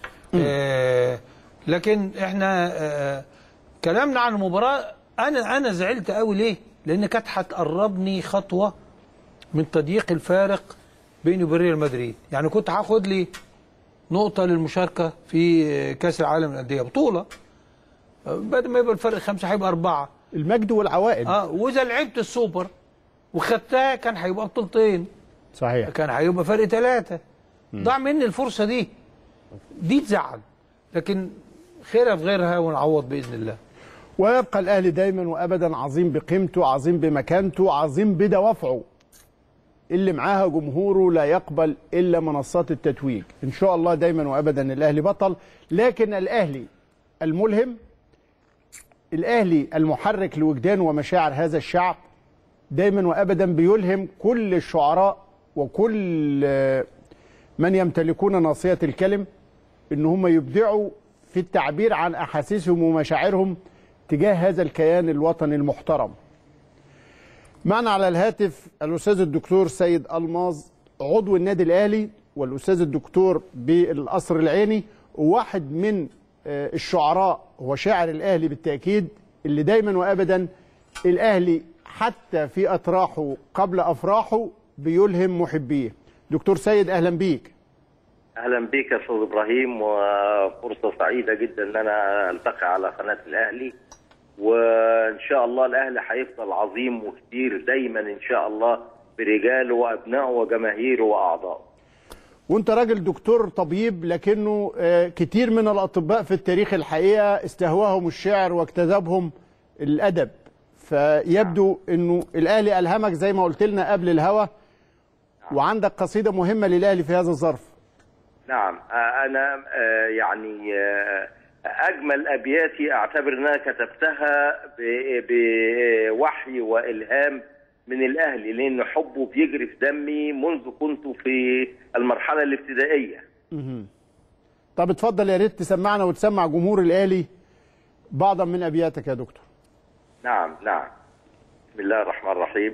آه لكن احنا آه كلامنا عن المباراه انا انا زعلت قوي ليه؟ لان كانت هتقربني خطوه من تضييق الفارق بيني وبين ريال مدريد، يعني كنت هاخد لي نقطه للمشاركه في كاس العالم للانديه بطوله آه، بدل ما يبقى الفرق خمسه هيبقى اربعه المجد والعوائد اه واذا لعبت السوبر وخدتها كان هيبقى بطولتين صحيح كان هيبقى فرق ثلاثة ضاع مني الفرصة دي دي تزعل لكن خيرها في غيرها ونعوض بإذن الله ويبقى الاهلي دايما وابدا عظيم بقيمته عظيم بمكانته عظيم بدوافعه اللي معاها جمهوره لا يقبل الا منصات التتويج ان شاء الله دايما وابدا الاهلي بطل لكن الاهلي الملهم الاهلي المحرك لوجدان ومشاعر هذا الشعب دايما وابدا بيلهم كل الشعراء وكل آه، من يمتلكون ناصيه الكلم ان هم يبدعوا في التعبير عن احاسيسهم ومشاعرهم تجاه هذا الكيان الوطني المحترم. معنا على الهاتف الاستاذ الدكتور سيد الماظ عضو النادي الاهلي والاستاذ الدكتور بالقصر العيني وواحد من آه، الشعراء هو شاعر الاهلي بالتاكيد اللي دايما وابدا الاهلي حتى في اتراحه قبل افراحه بيلهم محبيه. دكتور سيد اهلا بيك. اهلا بك يا استاذ ابراهيم وفرصه سعيده جدا ان انا التقي على قناه الاهلي وان شاء الله الاهلي هيفضل عظيم وكبير دايما ان شاء الله برجاله وابنائه وجماهيره واعضائه. وانت راجل دكتور طبيب لكنه آه، كتير من الاطباء في التاريخ الحقيقه استهواهم الشعر واجتذبهم الادب فيبدو انه الاهلي الهمك زي ما قلت لنا قبل الهوا وعندك قصيده مهمه للاهلي في هذا الظرف نعم آه، انا آه، يعني آه، اجمل ابياتي اعتبر انها كتبتها ب- بوحي والهام من الاهلي لان حبه بيجري في دمي منذ كنت في المرحله الابتدائيه. طب اتفضل يا ريت تسمعنا وتسمع جمهور الاهلي بعضا من ابياتك يا دكتور نعم نعم بسم الله الرحمن الرحيم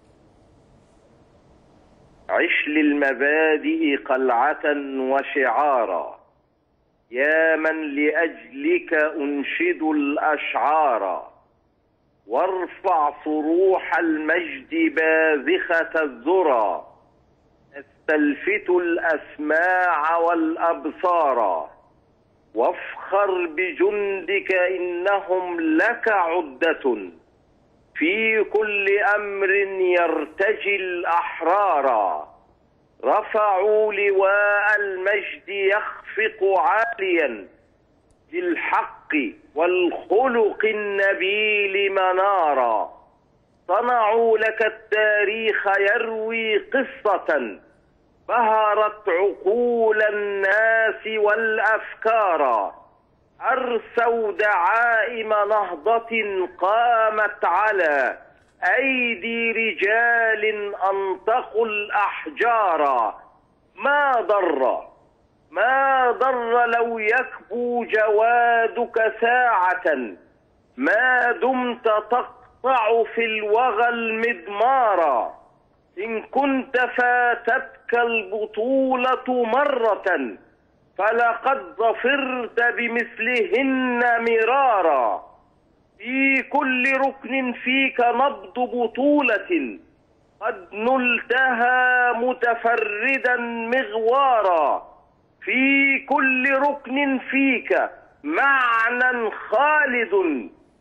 عش للمبادئ قلعة وشعارا يا من لأجلك أنشد الأشعار وارفع صروح المجد باذخة الذرى استلفت الأسماع والأبصار وافخر بجندك انهم لك عده في كل امر يرتجي الاحرار رفعوا لواء المجد يخفق عاليا بالحق والخلق النبيل منارا صنعوا لك التاريخ يروي قصه بهرت عقول الناس والافكار ارسوا دعائم نهضه قامت على ايدي رجال انطقوا الاحجار ما ضر ما ضر لو يكبو جوادك ساعه ما دمت تقطع في الوغى المضمارا إن كنت فاتتك البطولة مرة فلقد ظفرت بمثلهن مرارا في كل ركن فيك نبض بطولة قد نلتها متفردا مغوارا في كل ركن فيك معنى خالد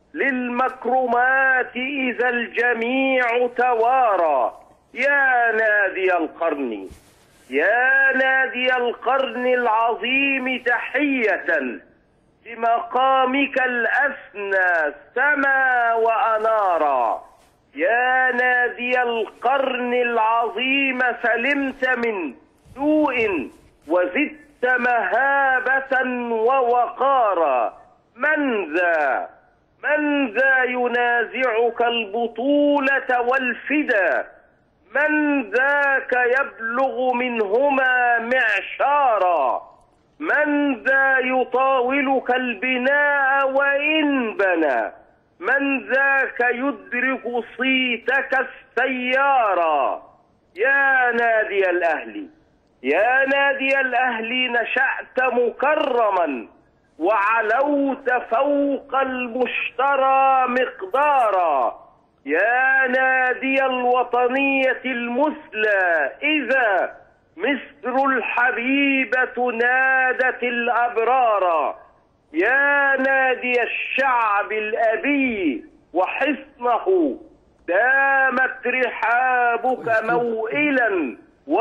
للمكرمات إذا الجميع توارى يا نادي القرن يا نادي القرن العظيم تحية لمقامك الأسنى سما وأنارا يا نادي القرن العظيم سلمت من سوء وزدت مهابة ووقارا من ذا من ذا ينازعك البطولة والفدا من ذاك يبلغ منهما معشارا من ذا يطاولك البناء وإن بنى من ذاك يدرك صيتك السيارا يا نادي الأهل يا نادي الأهل نشأت مكرما وعلوت فوق المشترى مقدارا يا نادي الوطنية المثلى إذا مصر الحبيبة نادت الأبرار يا نادي الشعب الأبي وحصنه دامت رحابك موئلا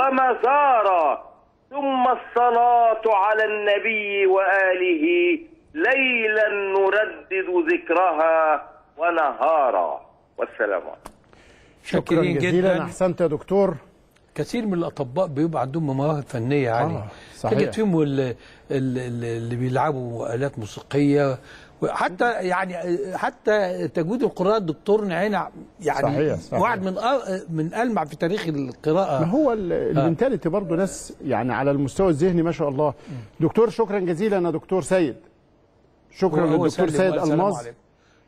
ومزارا ثم الصلاة على النبي وآله ليلا نردد ذكرها ونهارا والسلام عليكم شكرا شاكرين جزيلا جدا احسنت يا دكتور كثير من الاطباء بيبقى عندهم مواهب فنيه يعني آه، صحيح. تجد فيهم ال- ال- ال- اللي بيلعبوا الات موسيقيه وحتى يعني حتى تجويد القراءه الدكتور نعينا يعني صحيح، صحيح. واحد من أ- من المع في تاريخ القراءه ما هو ال- المنتاليتي برضه ناس يعني على المستوى الذهني ما شاء الله دكتور شكرا جزيلا يا دكتور سيد شكرا هو للدكتور سلم سيد وقال سلام الماظ عليكم.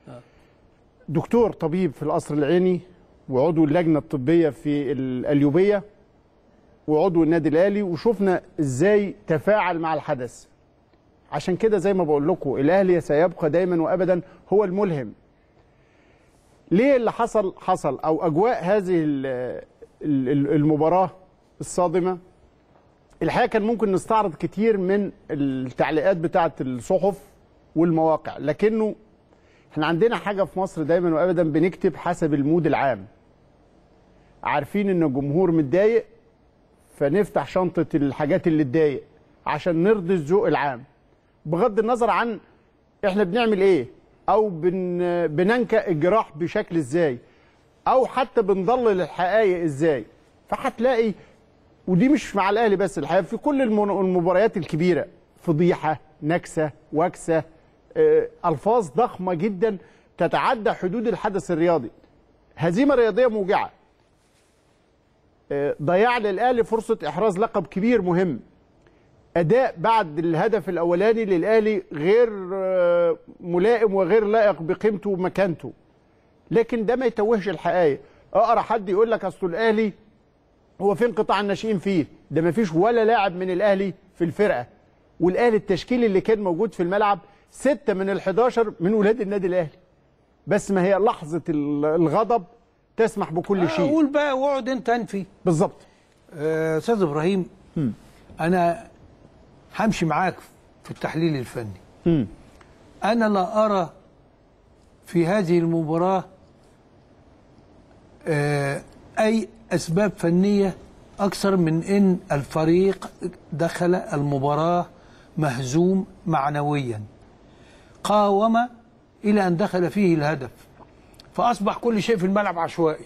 دكتور طبيب في القصر العيني وعضو اللجنه الطبيه في القليوبيه وعضو النادي الاهلي وشفنا ازاي تفاعل مع الحدث عشان كده زي ما بقول لكم الاهلي سيبقى دايما وابدا هو الملهم ليه اللي حصل حصل او اجواء هذه ال- ال- المباراه الصادمه الحقيقه كان ممكن نستعرض كتير من التعليقات بتاعه الصحف والمواقع لكنه احنا عندنا حاجه في مصر دايما وابدا بنكتب حسب المود العام عارفين ان الجمهور متضايق فنفتح شنطه الحاجات اللي تضايق عشان نرضي الذوق العام بغض النظر عن احنا بنعمل ايه او بن بننكأ الجراح بشكل ازاي او حتى بنضلل الحقائق ازاي فهتلاقي ودي مش مع الاهلي بس الحقيقه في كل المن- المباريات الكبيره فضيحه نكسه وكسه آه، الفاظ ضخمه جدا تتعدى حدود الحدث الرياضي هزيمه رياضيه موجعه آه، ضياع للاهلي فرصه احراز لقب كبير مهم اداء بعد الهدف الاولاني للاهلي غير آه، ملائم وغير لائق بقيمته ومكانته لكن ده ما يتوهش الحقائق اقرا حد يقول لك اصل الاهلي هو فين قطاع الناشئين فيه ده ما فيش ولا لاعب من الاهلي في الفرقه والاهلي التشكيل اللي كان موجود في الملعب ستة من ال11 من ولاد النادي الاهلي بس ما هي لحظه ال- الغضب تسمح بكل شيء قول بقى واقعد انت انفي بالظبط آه، استاذ ابراهيم انا همشي معاك في التحليل الفني مم. انا لا ارى في هذه المباراه آه، اي اسباب فنيه اكثر من ان الفريق دخل المباراه مهزوم معنويا قاوم الى ان دخل فيه الهدف فاصبح كل شيء في الملعب عشوائي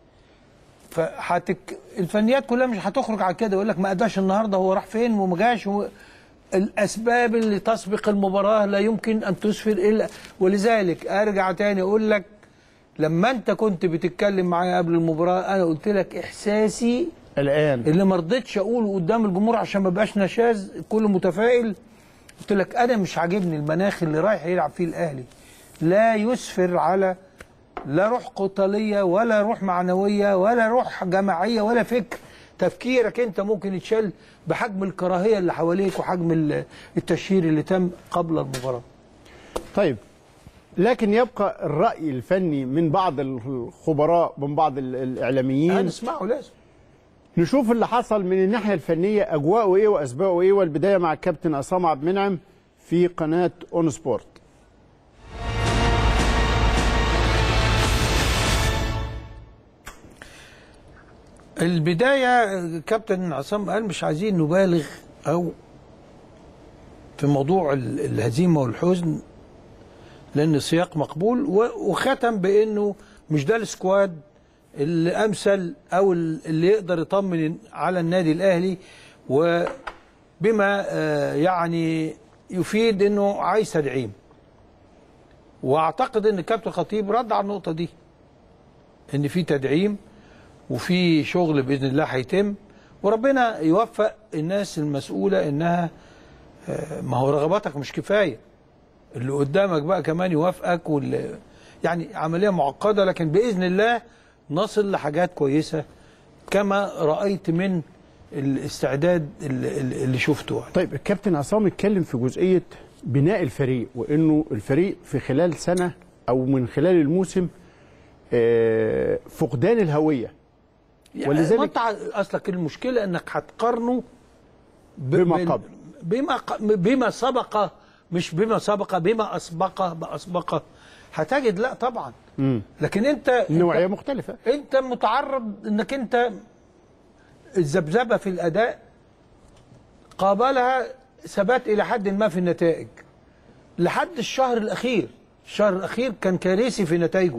فحتك الفنيات كلها مش هتخرج على كده يقول لك ما اداش النهارده هو راح فين وما جاش و... الاسباب اللي تسبق المباراه لا يمكن ان تسفر الا ولذلك ارجع تاني اقول لك لما انت كنت بتتكلم معايا قبل المباراه انا قلت لك احساسي الان اللي ما رضيتش اقوله قدام الجمهور عشان ما بقاش نشاز كل متفائل قلت لك انا مش عاجبني المناخ اللي رايح يلعب فيه الاهلي لا يسفر على لا روح قتاليه ولا روح معنويه ولا روح جماعيه ولا فكر تفكيرك انت ممكن يتشال بحجم الكراهيه اللي حواليك وحجم ال- التشهير اللي تم قبل المباراه طيب لكن يبقى الراي الفني من بعض الخبراء من بعض ال- الاعلاميين هنسمعه لازم نشوف اللي حصل من الناحيه الفنيه اجواءه ايه واسبابه ايه والبدايه مع الكابتن عصام عبد المنعم في قناه اون سبورت البداية كابتن عصام قال مش عايزين نبالغ أو في موضوع ال- الهزيمة والحزن لأن السياق مقبول و- وختم بأنه مش ده السكواد اللي أمثل أو ال- اللي يقدر يطمن على النادي الأهلي وبما آه، يعني يفيد أنه عايز تدعيم واعتقد ان كابتن خطيب رد على النقطه دي ان في تدعيم وفي شغل باذن الله هيتم وربنا يوفق الناس المسؤوله انها آه، ما هو رغباتك مش كفايه اللي قدامك بقى كمان يوافقك وال يعني عمليه معقده لكن باذن الله نصل لحاجات كويسه كما رايت من الاستعداد اللي, اللي شفته طيب الكابتن عصام اتكلم في جزئيه بناء الفريق وانه الفريق في خلال سنه او من خلال الموسم آه، فقدان الهويه يعني ولذلك- ما انت اصلك المشكله انك هتقارنه ب- بما بال- قبل. بما ق- بما سبق مش بما سبق بما اسبق باسبق هتجد لا طبعا لكن انت نوعيه انت, مختلفه انت متعرض انك انت الذبذبه في الاداء قابلها ثبات الى حد ما في النتائج لحد الشهر الاخير الشهر الاخير كان كارثي في نتائجه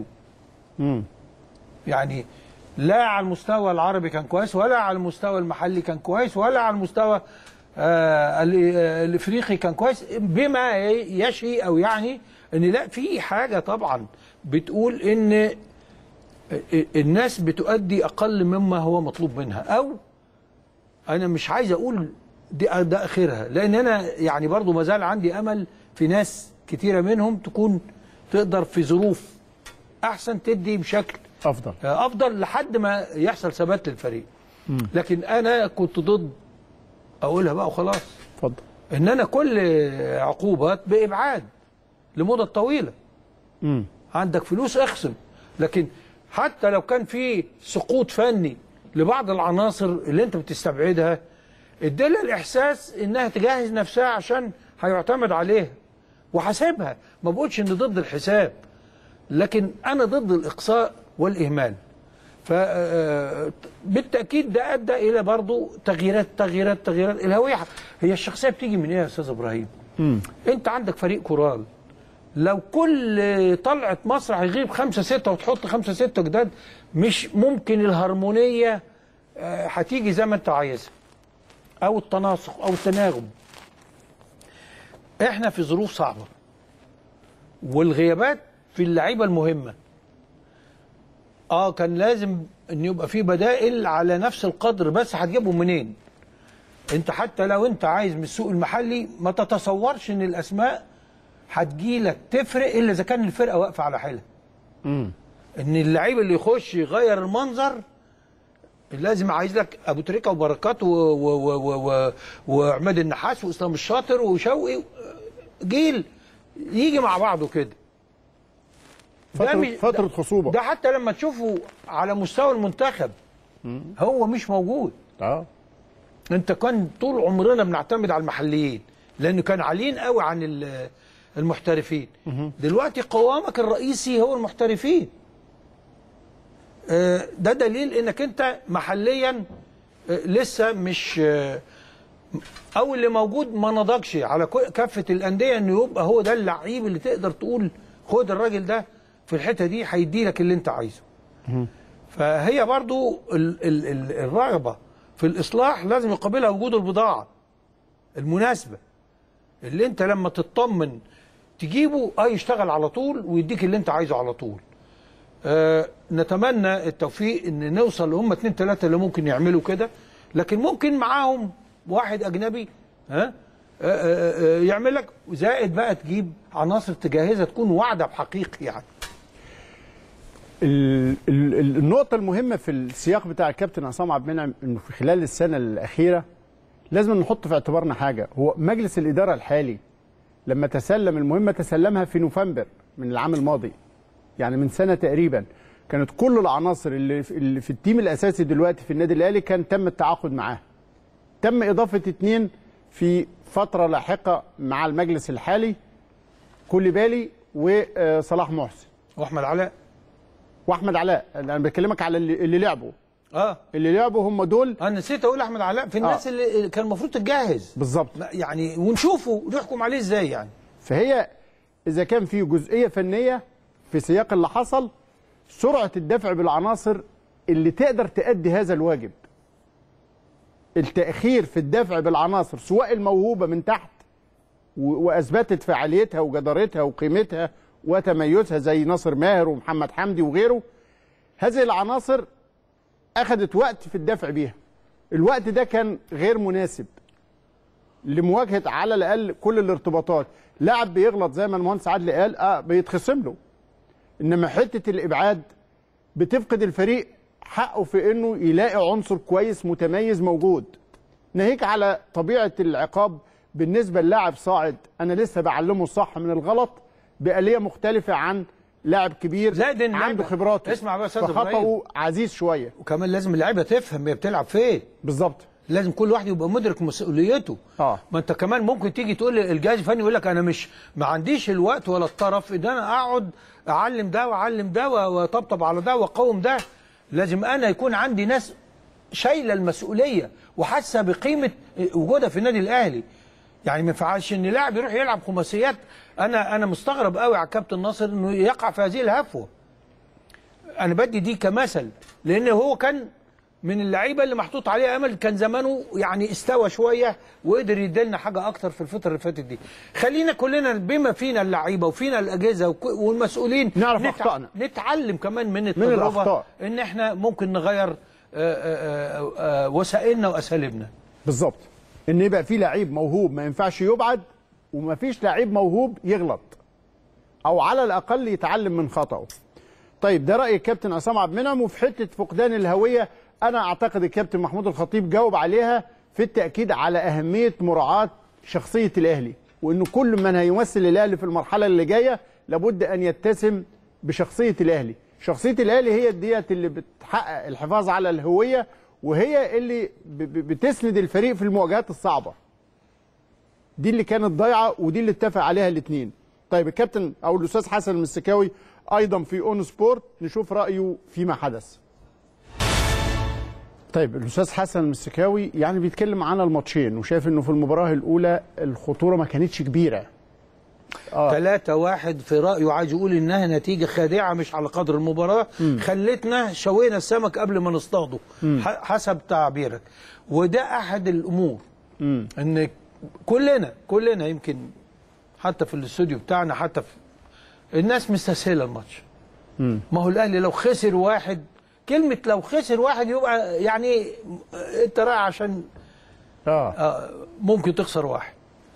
يعني لا على المستوى العربي كان كويس ولا على المستوى المحلي كان كويس ولا على المستوى آه ال- آه، الافريقي كان كويس بما يشي او يعني ان لا في حاجه طبعا بتقول ان الناس بتؤدي اقل مما هو مطلوب منها او انا مش عايز اقول دي ده اخرها لان انا يعني برضو ما زال عندي امل في ناس كتيره منهم تكون تقدر في ظروف احسن تدي بشكل افضل افضل لحد ما يحصل ثبات للفريق لكن انا كنت ضد اقولها بقى وخلاص اتفضل ان انا كل عقوبات بابعاد لمده طويله مم. عندك فلوس اخصم لكن حتى لو كان في سقوط فني لبعض العناصر اللي انت بتستبعدها اديلها الاحساس انها تجهز نفسها عشان هيعتمد عليها وحاسبها ما بقولش ان ضد الحساب لكن انا ضد الاقصاء والاهمال ف آه، بالتاكيد ده ادى الى برضه تغييرات تغييرات تغييرات الهويه هي الشخصيه بتيجي من ايه يا استاذ ابراهيم؟ انت عندك فريق كورال لو كل طلعة مصر هيغيب خمسة ستة وتحط خمسة ستة جداد مش ممكن الهرمونية آه، هتيجي زي ما انت عايزها او التناسق او التناغم احنا في ظروف صعبة والغيابات في اللعيبة المهمة اه كان لازم ان يبقى في بدائل على نفس القدر بس هتجيبهم منين انت حتى لو انت عايز من السوق المحلي ما تتصورش ان الاسماء هتجيلك تفرق الا اذا كان الفرقه واقفه على حيلها ان اللعيب اللي يخش يغير المنظر لازم عايز لك ابو تريكه وبركات و- و- و- و- و- وعماد النحاس واسلام الشاطر وشوقي جيل يجي مع بعضه كده ده فترة, مش- فترة خصوبة ده حتى لما تشوفه على مستوى المنتخب هو مش موجود اه انت كان طول عمرنا بنعتمد على المحليين لانه كان عاليين قوي عن ال- المحترفين دلوقتي قوامك الرئيسي هو المحترفين آه، ده دليل انك انت محليا آه، لسه مش آه، او اللي موجود ما نضجش على كل- كافه الانديه انه يبقى هو ده اللعيب اللي تقدر تقول خد الراجل ده في الحته دي هيدي لك اللي انت عايزه فهي برضو ال ال ال الرغبه في الاصلاح لازم يقابلها وجود البضاعه المناسبه اللي انت لما تطمن تجيبه اه يشتغل على طول ويديك اللي انت عايزه على طول آه نتمنى التوفيق ان نوصل هم اتنين تلاته اللي ممكن يعملوا كده لكن ممكن معاهم واحد اجنبي ها آه آه آه يعمل لك زائد بقى تجيب عناصر تجهزها تكون واعده بحقيقي يعني ال- ال- ال- النقطة المهمة في السياق بتاع الكابتن عصام عبد المنعم انه في خلال السنة الأخيرة لازم نحط في اعتبارنا حاجة هو مجلس الإدارة الحالي لما تسلم المهمة تسلمها في نوفمبر من العام الماضي يعني من سنة تقريبا كانت كل العناصر اللي في, اللي في التيم الأساسي دلوقتي في النادي الأهلي كان تم التعاقد معاه تم إضافة اتنين في فترة لاحقة مع المجلس الحالي كوليبالي وصلاح محسن واحمد علاء واحمد علاء انا بكلمك على اللي, اللي لعبوا اه اللي لعبوا هم دول انا نسيت اقول احمد علاء في الناس آه. اللي كان المفروض تتجهز بالظبط يعني ونشوفه نحكم عليه ازاي يعني فهي اذا كان في جزئيه فنيه في سياق اللي حصل سرعه الدفع بالعناصر اللي تقدر تأدي هذا الواجب التأخير في الدفع بالعناصر سواء الموهوبة من تحت و- وأثبتت فعاليتها وجدارتها وقيمتها وتميزها زي ناصر ماهر ومحمد حمدي وغيره هذه العناصر أخذت وقت في الدفع بيها الوقت ده كان غير مناسب لمواجهة على الأقل كل الارتباطات لاعب بيغلط زي ما المهندس عادل قال اه بيتخصم له انما حته الابعاد بتفقد الفريق حقه في انه يلاقي عنصر كويس متميز موجود ناهيك على طبيعه العقاب بالنسبه للاعب صاعد انا لسه بعلمه الصح من الغلط بآلية مختلفه عن لاعب كبير زائد إن عنده اللعيبة- خبراته اسمع بقى يا أستاذ إبراهيم. فخطأه عزيز شويه وكمان لازم اللعيبه تفهم هي بتلعب فين بالظبط لازم كل واحد يبقى مدرك مسؤوليته اه ما انت كمان ممكن تيجي تقول الجهاز الفني يقول لك انا مش ما عنديش الوقت ولا الطرف ان انا اقعد اعلم ده واعلم ده واطبطب على ده واقوم ده لازم انا يكون عندي ناس شايله المسؤوليه وحاسه بقيمه وجودها في النادي الاهلي يعني ما ينفعش ان لاعب يروح يلعب خماسيات انا انا مستغرب قوي على كابتن ناصر انه يقع في هذه الهفوه انا بدي دي كمثل لان هو كان من اللعيبه اللي محطوط عليه امل كان زمانه يعني استوى شويه وقدر يديلنا حاجه اكتر في الفتره اللي فاتت دي خلينا كلنا بما فينا اللعيبه وفينا الاجهزه وك- والمسؤولين نعرف أخطائنا. نتعلم كمان من التجربه الأخطاء. ان احنا ممكن نغير آه، آه، آه، آه، وسائلنا واساليبنا بالظبط ان يبقى في لعيب موهوب ما ينفعش يبعد وما فيش لعيب موهوب يغلط او على الاقل يتعلم من خطأه طيب ده راي الكابتن عصام عبد المنعم وفي حته فقدان الهويه انا اعتقد الكابتن محمود الخطيب جاوب عليها في التاكيد على اهميه مراعاه شخصيه الاهلي وان كل من هيمثل الاهلي في المرحله اللي جايه لابد ان يتسم بشخصيه الاهلي شخصيه الاهلي هي ديت اللي بتحقق الحفاظ على الهويه وهي اللي ب- ب- بتسند الفريق في المواجهات الصعبه دي اللي كانت ضايعه ودي اللي اتفق عليها الاثنين طيب الكابتن او الاستاذ حسن المسكاوي ايضا في اون سبورت نشوف رايه فيما حدث طيب الاستاذ حسن المسكاوي يعني بيتكلم عن الماتشين وشايف انه في المباراه الاولى الخطوره ما كانتش كبيره ثلاثة واحد في رأيه عايز يقول إنها نتيجة خادعة مش على قدر المباراة خلتنا شوينا السمك قبل ما نصطاده ح- حسب تعبيرك وده أحد الأمور إن كلنا كلنا يمكن حتى في الاستوديو بتاعنا حتى في الناس مستسهلة الماتش ما هو الأهلي لو خسر واحد كلمة لو خسر واحد يبقى يعني أنت رايح عشان اه آه، ممكن تخسر واحد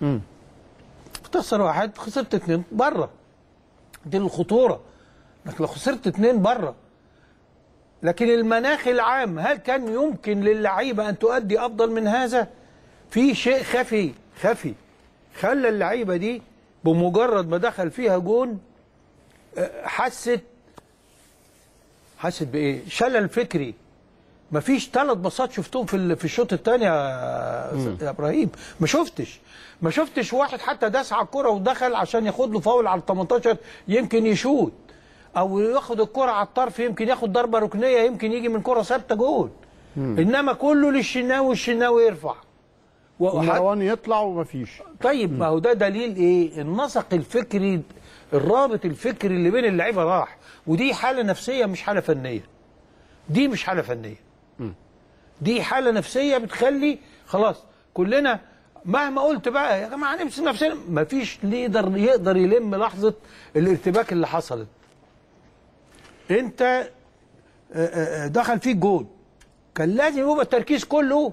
تخسر واحد خسرت اتنين بره دي الخطوره انك لو خسرت اتنين بره لكن المناخ العام هل كان يمكن للعيبه ان تؤدي افضل من هذا في شيء خفي خفي خلى اللعيبه دي بمجرد ما دخل فيها جون آه، حست حست بايه شلل فكري مفيش ثلاث باصات شفتهم في ال- في الشوط الثاني يا, يا ابراهيم ما شفتش ما شفتش واحد حتى داس على الكره ودخل عشان ياخد له فاول على ال 18 يمكن يشوت او ياخد الكره على الطرف يمكن ياخد ضربه ركنيه يمكن يجي من كره ثابته جول انما كله للشناوي والشناوي يرفع وحت- ومروان يطلع ومفيش طيب ما هو ده دليل ايه النسق الفكري الرابط الفكري اللي بين اللعيبه راح ودي حاله نفسيه مش حاله فنيه دي مش حاله فنيه دي حاله نفسيه بتخلي خلاص كلنا مهما قلت بقى يا جماعه نمسك نفسنا مفيش ليدر يقدر يلم لحظه الارتباك اللي حصلت انت آه، آه، آه، دخل فيك جول كان لازم يبقى التركيز كله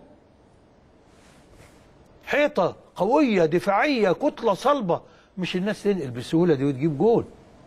حيطه قويه دفاعيه كتله صلبه مش الناس تنقل بالسهوله دي وتجيب جول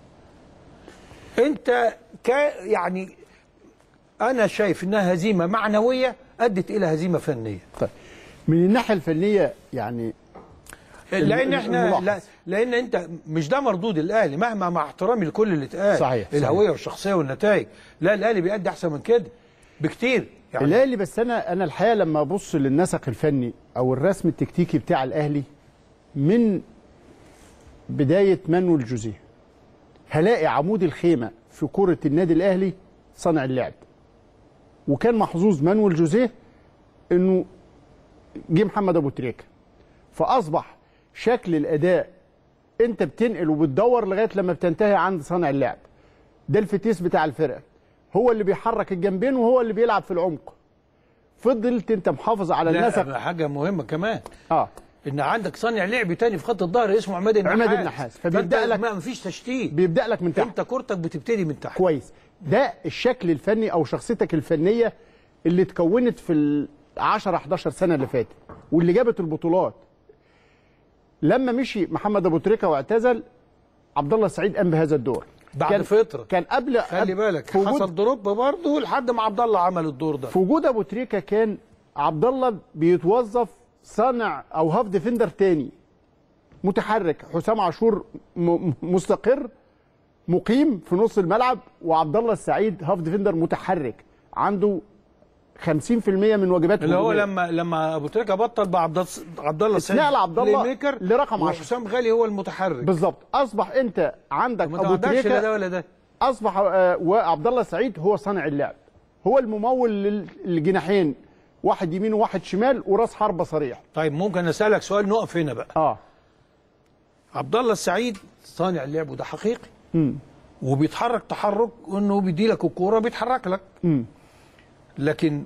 انت كا يعني انا شايف انها هزيمه معنويه ادت الى هزيمه فنيه طيب من الناحيه الفنيه يعني لان احنا الملاحظ. لا لان انت مش ده مردود الاهلي مهما مع احترامي لكل اللي اتقال صحيح، صحيح. الهويه والشخصيه والنتائج لا الاهلي بيأدي احسن من كده بكتير يعني الاهلي بس انا انا الحقيقه لما ابص للنسق الفني او الرسم التكتيكي بتاع الاهلي من بدايه مانويل جوزيه هلاقي عمود الخيمه في كره النادي الاهلي صانع اللعب وكان محظوظ مانويل جوزيه انه جه محمد ابو تريكه فاصبح شكل الاداء انت بتنقل وبتدور لغايه لما بتنتهي عند صانع اللعب ده الفتيس بتاع الفرقه هو اللي بيحرك الجنبين وهو اللي بيلعب في العمق فضلت انت محافظ على النسق لا حاجه مهمه كمان اه ان عندك صانع لعب تاني في خط الظهر اسمه عماد النحاس عماد النحاس. فبيبدأ فأنت لك- ما فيش تشتيت بيبدا لك من تحت انت كورتك بتبتدي من تحت كويس ده الشكل الفني او شخصيتك الفنيه اللي اتكونت في ال 10 11 سنه اللي فاتت واللي جابت البطولات لما مشي محمد ابو تريكه واعتزل عبد الله السعيد قام بهذا الدور بعد كان فترة. كان قبل خلي بالك في وجود حصل دروب برضه لحد ما عبد الله عمل الدور ده في وجود ابو تريكه كان عبد الله بيتوظف صانع او هاف ديفندر تاني متحرك حسام عاشور م- م- مستقر مقيم في نص الملعب وعبد الله السعيد هاف ديفندر متحرك عنده 50% من واجباته اللي هو الهجومية. لما لما ابو تريكه بطل بقى عبد عبد الله السعيد اتنقل عبد الله بلاي ميكر لرقم 10. وحسام غالي هو المتحرك بالظبط اصبح انت عندك ما ابو تعدكش لا ده تريكه ولا ده اصبح آه، وعبد الله السعيد هو صانع اللعب هو الممول لل- للجناحين واحد يمين وواحد شمال وراس حربه صريح طيب ممكن اسالك سؤال نقف هنا بقى اه عبد الله السعيد صانع اللعب وده حقيقي وبيتحرك تحرك انه بيدي لك الكوره بيتحرك لك لكن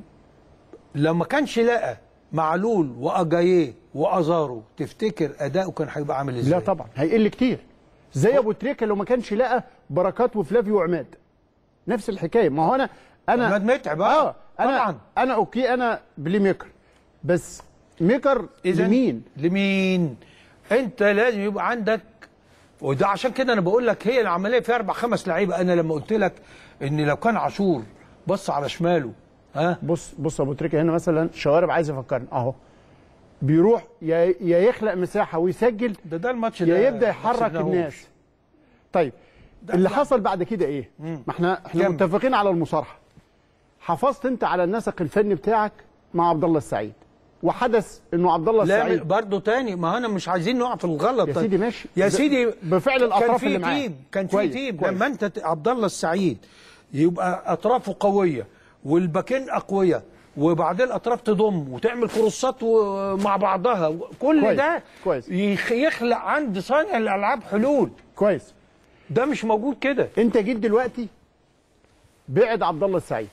لما كانش لقى معلول واجاييه وازارو تفتكر اداؤه كان هيبقى عامل ازاي؟ لا طبعا هيقل كتير زي ابو تريكه لو ما كانش لقى بركات وفلافيو وعماد نفس الحكايه ما هو انا انا عماد متعب، آه. اه انا طبعاً. انا اوكي انا بلاي ميكر بس ميكر إذن لمين لمين؟ انت لازم يبقى عندك وده عشان كده انا بقول لك هي العمليه فيها اربع خمس لعيبه انا لما قلت لك ان لو كان عاشور بص على شماله ها بص بص ابو تريكه هنا مثلا شوارب عايز يفكرني اهو بيروح يا يا يخلق مساحه ويسجل ده ده الماتش ده يا يبدا ما يحرك كسبناهوش. الناس طيب اللي حصل بعد كده ايه ما احنا احنا كمل. متفقين على المصارحه حافظت انت على النسق الفني بتاعك مع عبد الله السعيد وحدث انه عبد الله لا السعيد برضه تاني ما انا مش عايزين نقع في الغلط يا سيدي ماشي. يا ب- سيدي بفعل كان الأطراف في اللي معاه. تيم كان في كويس، تيم كويس. لما انت ت- عبد الله السعيد يبقى اطرافه قويه والباكين اقوياء وبعدين الاطراف تضم وتعمل كروسات و- مع بعضها كل كويس، ده كويس. يخ- يخلق عند صانع الالعاب حلول كويس ده مش موجود كده انت جيت دلوقتي بعد عبد الله السعيد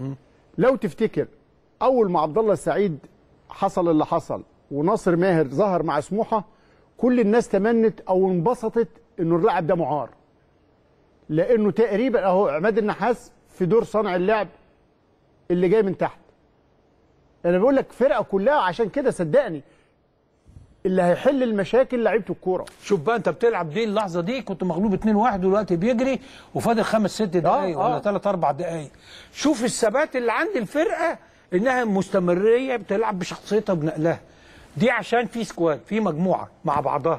لو تفتكر اول ما عبد الله السعيد حصل اللي حصل وناصر ماهر ظهر مع سموحه كل الناس تمنت او انبسطت انه اللاعب ده معار لانه تقريبا اهو عماد النحاس في دور صانع اللعب اللي جاي من تحت انا بقول لك فرقه كلها عشان كده صدقني اللي هيحل المشاكل لعيبه الكوره شوف بقى انت بتلعب دي اللحظه دي كنت مغلوب 2-1 دلوقتي بيجري وفاضل خمس ست دقائق آه. ولا ثلاث اربع دقائق شوف الثبات اللي عند الفرقه انها مستمريه بتلعب بشخصيتها بنقلها دي عشان في سكواد في مجموعه مع بعضها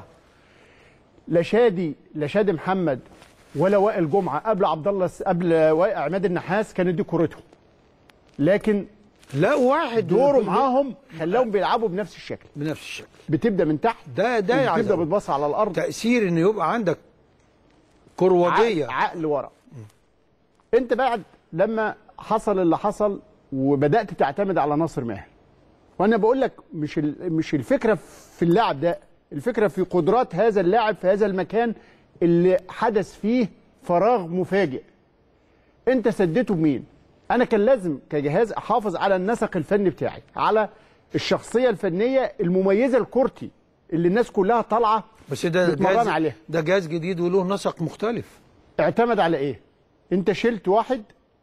لا شادي لا شادي محمد ولا وائل جمعه قبل عبد الله قبل وائل عماد النحاس كانت دي كورتهم لكن لا واحد دوره معاهم خلاهم بيلعبوا بنفس الشكل بنفس الشكل بتبدا من تحت ده ده عايز بتبدا أقول. بتبص على الارض تاثير ان يبقى عندك عقل, كرواديه عقل ورا انت بعد لما حصل اللي حصل وبدات تعتمد على ناصر ماهر وانا بقول لك مش ال- مش الفكره في اللاعب ده الفكره في قدرات هذا اللاعب في هذا المكان اللي حدث فيه فراغ مفاجئ انت سديته بمين انا كان لازم كجهاز احافظ على النسق الفني بتاعي على الشخصيه الفنيه المميزه الكورتي اللي الناس كلها طالعه بس ده بتمرن جهاز عليها. ده جهاز جديد وله نسق مختلف اعتمد على ايه انت شلت واحد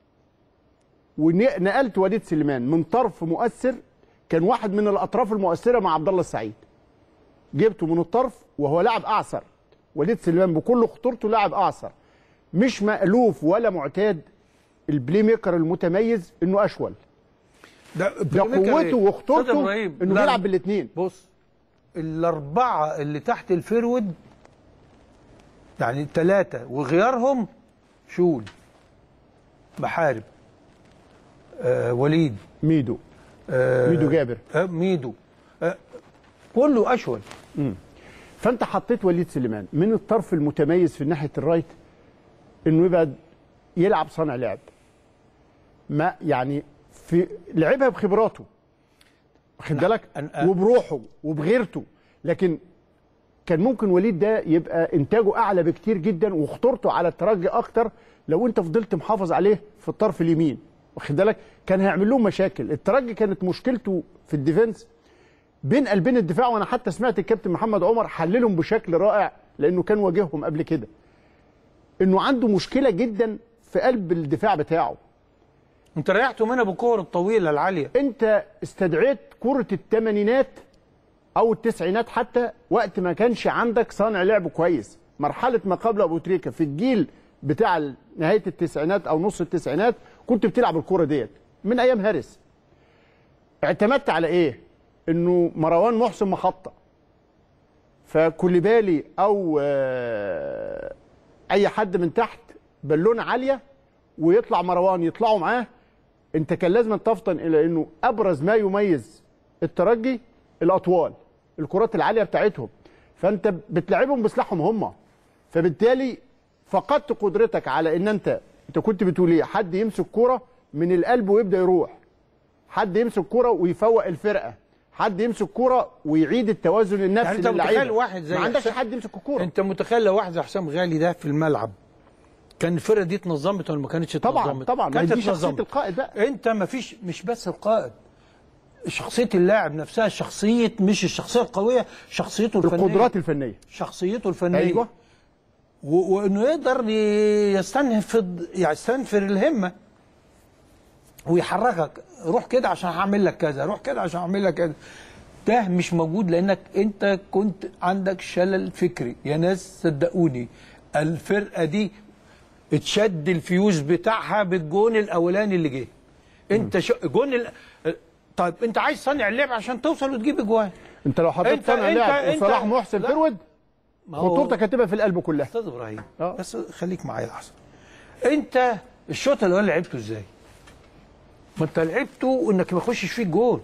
ونقلت وليد سليمان من طرف مؤثر كان واحد من الاطراف المؤثره مع عبد الله السعيد جبته من الطرف وهو لاعب اعصر وليد سليمان بكل خطورته لاعب اعصر مش مألوف ولا معتاد البلاي ميكر المتميز انه اشول ده ده قوته وخطورته إبراهيم، انه لا، بيلعب بالاثنين بص الأربعة اللي تحت الفرود يعني الثلاثة وغيارهم شول محارب آه وليد ميدو آه ميدو جابر آه ميدو آه كله أشول فانت حطيت وليد سليمان من الطرف المتميز في ناحيه الرايت انه يبقى يلعب صانع لعب ما يعني في لعبها بخبراته واخد بالك أنا- وبروحه وبغيرته لكن كان ممكن وليد ده يبقى انتاجه اعلى بكتير جدا وخطورته على الترجي اكتر لو انت فضلت محافظ عليه في الطرف اليمين واخد بالك كان هيعمل لهم مشاكل الترجي كانت مشكلته في الديفنس بين قلبين الدفاع وانا حتى سمعت الكابتن محمد عمر حللهم بشكل رائع لانه كان واجههم قبل كده انه عنده مشكله جدا في قلب الدفاع بتاعه انت ريحته منها بالكور الطويله العاليه انت استدعيت كرة الثمانينات او التسعينات حتى وقت ما كانش عندك صانع لعب كويس مرحلة ما قبل ابو تريكة في الجيل بتاع ال- نهاية التسعينات او نص التسعينات كنت بتلعب الكرة ديت من ايام هارس اعتمدت على ايه انه مروان محسن محطة فكوليبالي او آه، اي حد من تحت بالونه عاليه ويطلع مروان يطلعوا معاه انت كان لازم تفطن الى انه ابرز ما يميز الترجي الاطوال الكرات العاليه بتاعتهم فانت بتلعبهم بسلاحهم هم فبالتالي فقدت قدرتك على ان انت انت كنت بتقول ايه حد يمسك كوره من القلب ويبدا يروح حد يمسك كوره ويفوق الفرقه حد يمسك كوره ويعيد التوازن النفسي يعني انت للعيبه متخيل واحد زي ما عندكش حسام- حد يمسك الكوره انت متخيل لو واحد زي حسام غالي ده في الملعب كان الفرقه دي اتنظمت ولا ما كانتش طبعا اتنظمت؟ طبعا ما كانت دي شخصيه اتنظمت. القائد بقى انت ما فيش مش بس القائد شخصيه اللاعب نفسها شخصيه مش الشخصيه القويه شخصيته الفنيه القدرات الفنيه شخصيته الفنيه ايوه و- وانه يقدر ي- يستنفذ يعني يستنفر الهمه ويحركك روح كده عشان هعمل لك كذا روح كده عشان هعمل لك كذا ده مش موجود لانك انت كنت عندك شلل فكري يا ناس صدقوني الفرقه دي اتشد الفيوز بتاعها بالجون الاولاني اللي جه انت ش... جون ال... طيب انت عايز صانع اللعب عشان توصل وتجيب اجوان انت لو حطيت انت- صانع انت- لاعب انت- وصلاح محسن لا. فرود ما هو- خطورتك هتبقى في القلب كلها استاذ ابراهيم اه. بس خليك معايا احسن انت الشوط الاول لعبته ازاي؟ ما انت لعبته انك ما يخشش فيك جول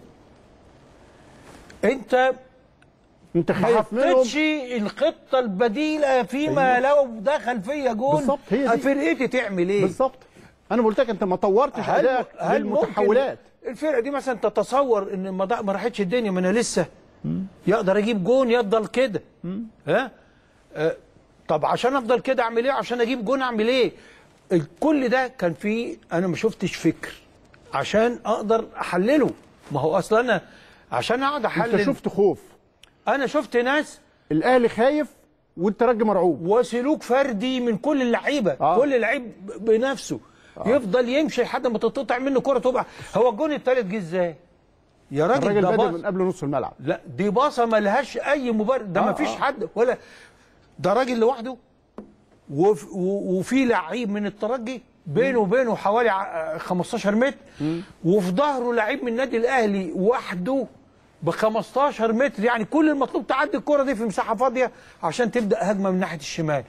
انت انت ما خايف منهم حطيتش الخطه البديله فيما لو دخل فيا جول بالظبط، هي دي. فرقتي تعمل ايه؟ بالظبط انا قلت لك انت ما طورتش هل ادائك هل ممكن بالمتحولات الفرقه دي مثلا تتصور ان ما ضاع- ما راحتش الدنيا ما انا لسه يقدر اجيب جون يفضل كده ها آه، طب عشان افضل كده اعمل ايه عشان اجيب جون اعمل ايه كل ده كان فيه انا ما شفتش فكر عشان اقدر احلله ما هو اصلا انا عشان اقعد احلل انت شفت خوف انا شفت ناس الاهلي خايف والترجي مرعوب وسلوك فردي من كل اللعيبه آه. آه. كل لعيب ب- بنفسه آه. يفضل يمشي لحد ما تتقطع منه كره تبقى هو الجون الثالث جه ازاي يا راجل الراجل ده بادئ باص من قبل نص الملعب لا دي باصه ما لهاش اي مبرر ده آه، ما فيش آه. حد ولا ده راجل لوحده وف- و- وفي لعيب من الترجي بينه وبينه حوالي ع- 15 متر وفي ظهره لعيب من النادي الاهلي وحده ب 15 متر يعني كل المطلوب تعدي الكره دي في مساحه فاضيه عشان تبدا هجمه من ناحيه الشمال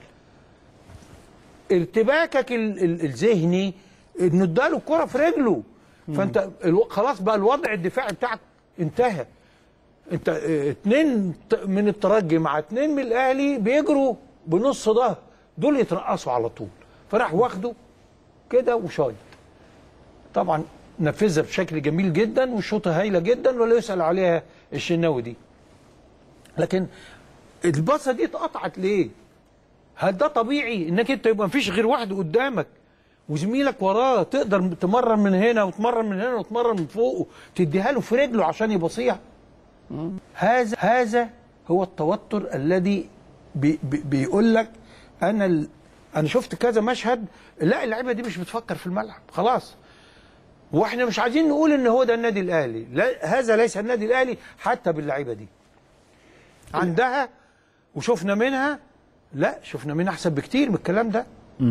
ارتباكك ال- ال- الذهني انه اداله الكره في رجله فانت الو- خلاص بقى الوضع الدفاعي بتاعك انتهى انت اه، اتنين ت- من الترجي مع اتنين من الاهلي بيجروا بنص ظهر دول يترقصوا على طول فراح واخده كده وشايط طبعا نفذها بشكل جميل جدا وشوطه هايله جدا ولا يسال عليها الشناوي دي لكن الباصه دي اتقطعت ليه؟ هل ده طبيعي انك انت يبقى مفيش غير واحد قدامك وزميلك وراه تقدر تمرن من هنا وتمرن من هنا وتمرن من فوقه تديها له في رجله عشان يبصيها هذا هذا هو التوتر الذي بي بي بيقول لك انا ال... انا شفت كذا مشهد لا اللعيبه دي مش بتفكر في الملعب خلاص واحنا مش عايزين نقول ان هو ده النادي الاهلي لا هذا ليس النادي الاهلي حتى باللعيبه دي عندها وشفنا منها لا شفنا منها احسن بكتير من الكلام ده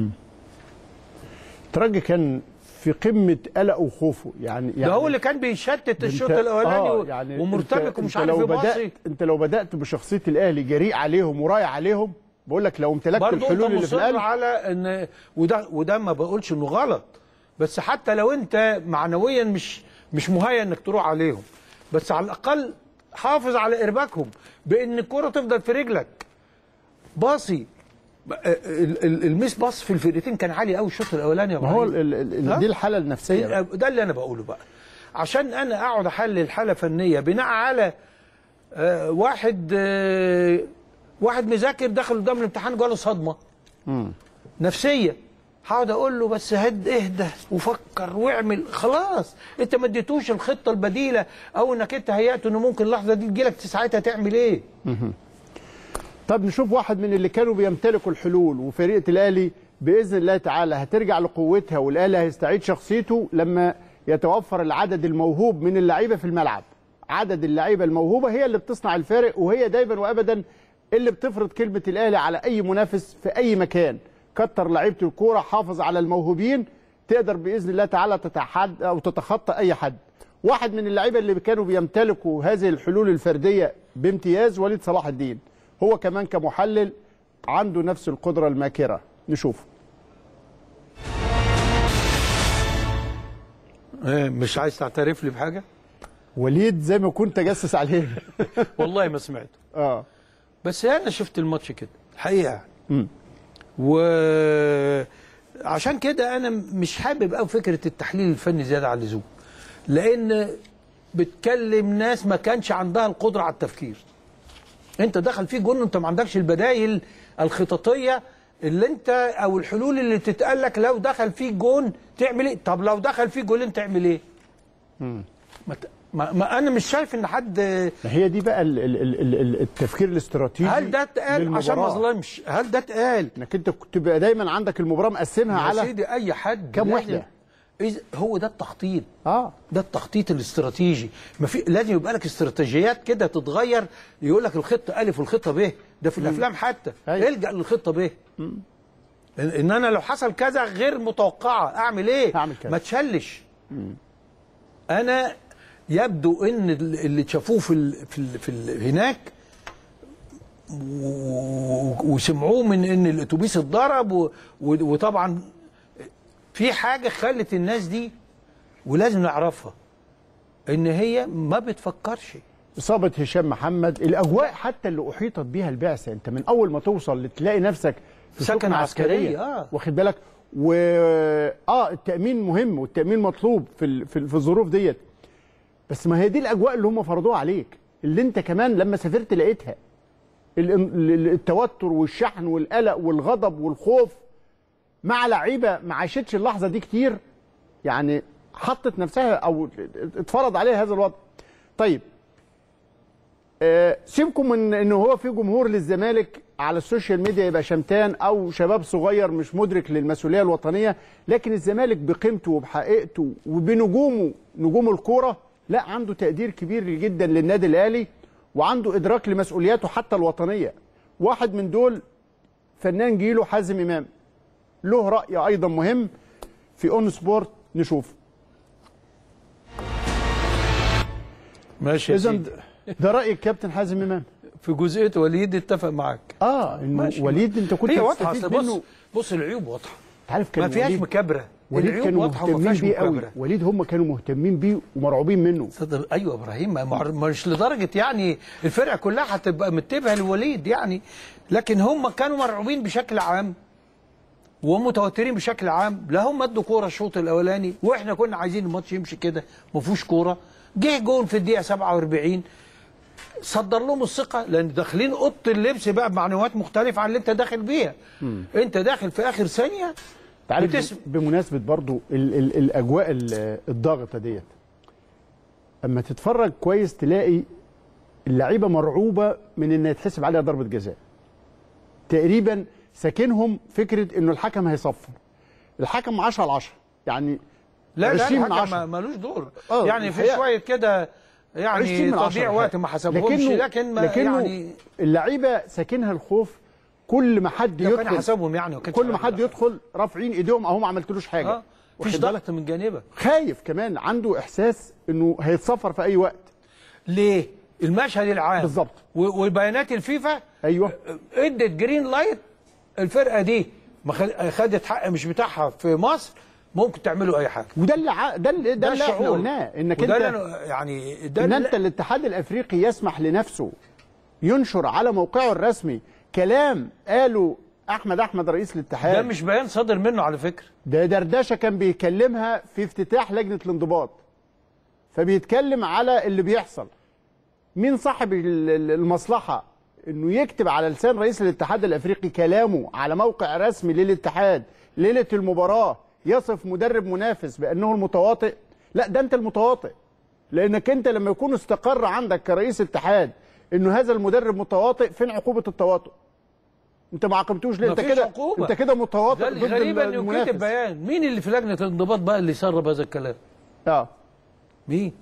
الترجي كان في قمه قلقه وخوفه يعني ده يعني هو اللي كان بيشتت الشوط انت- الاولاني آه، و- يعني ومرتبك انت- ومش انت عارف لو يباصي بدات انت لو بدات بشخصيه الاهلي جريء عليهم ورايح عليهم بقول لك لو امتلكت برضه انت الحلول اللي في مصر القلب على ان وده وده ما بقولش انه غلط بس حتى لو انت معنويا مش مش مهيأ انك تروح عليهم بس على الاقل حافظ على ارباكهم بان الكره تفضل في رجلك باصي ب- ال- ال- الميس باص في الفرقتين كان عالي قوي الشوط الاولاني يا ما هو إبراهيم. ال- ال- ال- ها؟ دي الحاله النفسيه بقى. ده اللي انا بقوله بقى عشان انا اقعد احلل حاله فنيه بناء على آه واحد آه واحد مذاكر دخل قدام الامتحان جاله صدمه نفسيه هقعد اقول له بس هد اهدى وفكر واعمل خلاص انت ما اديتوش الخطه البديله او انك انت هيأت انه ممكن اللحظه دي تجيلك ساعتها تعمل ايه طب نشوف واحد من اللي كانوا بيمتلكوا الحلول وفريق الاهلي باذن الله تعالى هترجع لقوتها والاهلي هيستعيد شخصيته لما يتوفر العدد الموهوب من اللعيبه في الملعب عدد اللعيبه الموهوبه هي اللي بتصنع الفارق وهي دايما وابدا اللي بتفرض كلمه الاهلي على اي منافس في اي مكان كتر لعيبه الكوره حافظ على الموهوبين تقدر باذن الله تعالى تتحد او تتخطى اي حد واحد من اللعيبه اللي كانوا بيمتلكوا هذه الحلول الفرديه بامتياز وليد صلاح الدين هو كمان كمحلل عنده نفس القدره الماكره نشوف إيه مش عايز تعترف لي بحاجه وليد زي ما كنت جسس عليه والله ما سمعته اه بس انا شفت الماتش كده الحقيقه مم. وعشان كده انا مش حابب قوي فكره التحليل الفني زياده عن اللزوم لان بتكلم ناس ما كانش عندها القدره على التفكير انت دخل فيه جون انت ما عندكش البدائل الخططيه اللي انت او الحلول اللي تتقال لك لو دخل فيه جون تعمل ايه طب لو دخل فيه جولين تعمل ايه ما, ت- ما, ما انا مش شايف ان حد ما هي دي بقى ال ال ال ال ال التفكير الاستراتيجي هل ده اتقال عشان ما للمباراة. اظلمش هل ده اتقال انك انت كنت تبقى دايما عندك المباراه مقسمها يا على سيدي اي حد كام لازم- وحدة؟ إذا هو ده التخطيط اه ده التخطيط الاستراتيجي ما في لازم يبقى لك استراتيجيات كده تتغير يقول لك الخطه الف والخطه ب ده في الافلام حتى أيوة. الجا للخطه ب ان إن انا لو حصل كذا غير متوقعه اعمل ايه هعمل كذا. ما تشلش انا يبدو ان اللي شافوه في ال في, ال في ال هناك و- وسمعوه من ان الاتوبيس اتضرب و- و- وطبعا في حاجه خلت الناس دي ولازم نعرفها ان هي ما بتفكرش اصابه هشام محمد الاجواء حتى اللي احيطت بيها البعثه انت من اول ما توصل تلاقي نفسك في سكن سكنة عسكرية، آه. واخد بالك و اه التامين مهم والتامين مطلوب في ال... في, ال... في الظروف ديت بس ما هي دي الاجواء اللي هم فرضوها عليك اللي انت كمان لما سافرت لقيتها ال... ال- التوتر والشحن والقلق والغضب والخوف مع لعيبه ما عاشتش اللحظه دي كتير يعني حطت نفسها او اتفرض عليها هذا الوضع طيب آه، سيبكم من ان هو في جمهور للزمالك على السوشيال ميديا يبقى شمتان او شباب صغير مش مدرك للمسؤوليه الوطنيه لكن الزمالك بقيمته وبحقيقته وبنجومه نجوم الكوره لا عنده تقدير كبير جدا للنادي الاهلي وعنده ادراك لمسؤولياته حتى الوطنيه واحد من دول فنان جيله حازم امام له راي ايضا مهم في اون سبورت نشوف ماشي يا اذا سيدي. ده راي الكابتن حازم امام في جزئيه وليد اتفق معاك اه انه ماشي. وليد انت كنت هي واضحه تستفيد أصل بص منه بص العيوب واضحه انت عارف كان ما فيهاش وليد- مكابره وليد العيوب كانوا واضحه وما مهتمين فيهاش بيه قوي مكابره وليد هم كانوا مهتمين بيه ومرعوبين منه صدق ايوه ابراهيم ما- ما- مش لدرجه يعني الفرقه كلها هتبقى متبعه لوليد يعني لكن هم كانوا مرعوبين بشكل عام ومتوترين بشكل عام لا هم ادوا كوره الشوط الاولاني واحنا كنا عايزين الماتش يمشي كده ما فيهوش كوره جه جون في الدقيقه 47 صدر لهم الثقه لان داخلين اوضه اللبس بقى بمعنويات مختلفه عن اللي انت داخل بيها انت داخل في اخر ثانيه انت عارف بتسم- بمناسبه برضو ال ال الاجواء ال- الضاغطه ديت اما تتفرج كويس تلاقي اللعيبه مرعوبه من ان يتحسب عليها ضربه جزاء تقريبا ساكنهم فكره انه الحكم هيصفر الحكم 10 على 10 يعني لا لا 20 من الحكم 10. ما- ملوش دور آه، يعني في الحقيقة- شويه كده 20 يعني من 10 تضييع وقت ما حسبهمش لكنه لكن ما لكنه يعني اللعيبه ساكنها الخوف كل ما حد لو كان يدخل حسبهم يعني وكانش كل ما عارف حد ده. يدخل رافعين ايديهم اهو ما عملتلوش حاجه اه مفيش واخد بالك؟ ضغط من جانبك خايف كمان عنده احساس انه هيتصفر في اي وقت ليه؟ المشهد العام بالظبط. و- وبيانات الفيفا ايوه ادت جرين لايت الفرقه دي ما خد- خدت حق مش بتاعها في مصر ممكن تعملوا اي حاجه وده اللي ع... ده اللي ده اللي احنا الشعور. قلناه انك وده انت اللي أنا- يعني ده ان اللي- انت الاتحاد الافريقي يسمح لنفسه ينشر على موقعه الرسمي كلام قاله احمد احمد رئيس الاتحاد ده مش بيان صادر منه على فكره ده دردشه كان بيكلمها في افتتاح لجنه الانضباط فبيتكلم على اللي بيحصل مين صاحب ال- ال- المصلحه انه يكتب على لسان رئيس الاتحاد الافريقي كلامه على موقع رسمي للاتحاد ليله المباراه يصف مدرب منافس بانه المتواطئ لا ده انت المتواطئ لانك انت لما يكون استقر عندك كرئيس اتحاد انه هذا المدرب متواطئ فين عقوبه التواطؤ انت ما عاقبتوش ليه انت مفيش كده عقوبة. انت كده متواطئ ده ضد الغريب انه المنافس كتب بيان مين اللي في لجنه الانضباط بقى اللي سرب هذا الكلام اه مين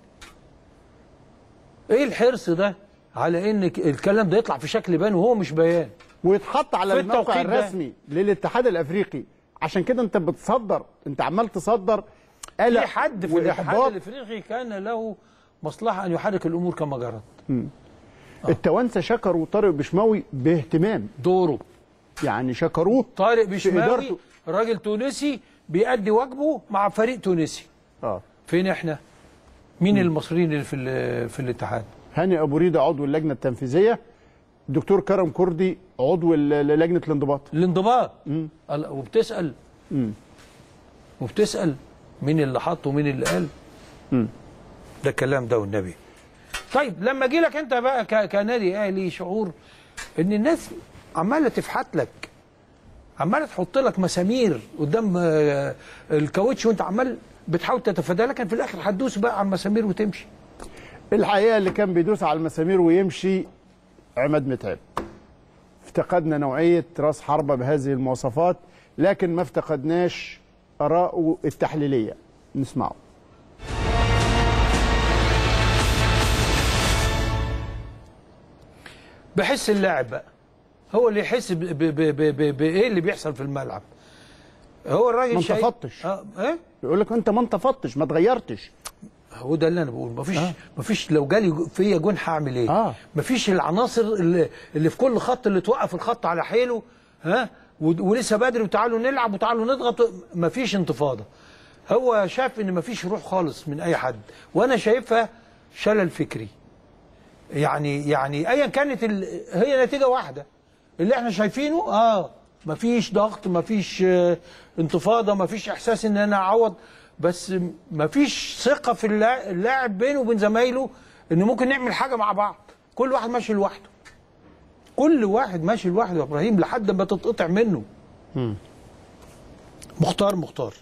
ايه الحرص ده على ان ك- الكلام ده يطلع في شكل بيان وهو مش بيان ويتحط على في الموقع التوقيت ده. الرسمي للاتحاد الافريقي عشان كده انت بتصدر انت عمال تصدر في قلق حد في الاتحاد واحباط الافريقي كان له مصلحه ان يحرك الامور كما جرت التوانسه شكروا طارق بشماوي باهتمام دوره يعني شكروه طارق في بشماوي إدارته. راجل تونسي بيأدي واجبه مع فريق تونسي اه فين احنا مين المصريين اللي في ال- في الاتحاد هاني ابو ريده عضو اللجنه التنفيذيه دكتور كرم كردي عضو ال- لجنه الانضباط الانضباط ال- وبتسأل وبتسأل مين اللي حط ومين اللي قال ده الكلام ده والنبي طيب لما اجي لك انت بقى ك- كنادي اهلي شعور ان الناس عماله تفحت لك عماله تحط لك مسامير قدام آه، الكاوتش وانت عمال بتحاول تتفادى لكن في الاخر هتدوس بقى على المسامير وتمشي الحقيقه اللي كان بيدوس على المسامير ويمشي عماد متعب افتقدنا نوعيه راس حربه بهذه المواصفات لكن ما افتقدناش اراءه التحليليه نسمعه بحس اللاعب بقى هو اللي يحس ب- ب- ب- ب- ب- بايه اللي بيحصل في الملعب هو الراجل ما شايف- انتفضتش. اه ايه يقول لك انت ما انتفضتش ما اتغيرتش هو ده اللي انا بقول مفيش آه. مفيش لو جالي جو- فيا جون هعمل ايه آه. مفيش العناصر اللي, اللي في كل خط اللي توقف الخط على حيله ها و- ولسه بدري وتعالوا نلعب وتعالوا نضغط مفيش انتفاضه هو شاف ان مفيش روح خالص من اي حد وانا شايفها شلل فكري يعني يعني ايا كانت ال... هي نتيجه واحده اللي احنا شايفينه اه مفيش ضغط مفيش آه، انتفاضه مفيش احساس ان انا اعوض بس مفيش ثقه في اللا- اللاعب بينه وبين زمايله انه ممكن نعمل حاجه مع بعض كل واحد ماشي لوحده كل واحد ماشي لوحده يا ابراهيم لحد ما تتقطع منه مختار مختار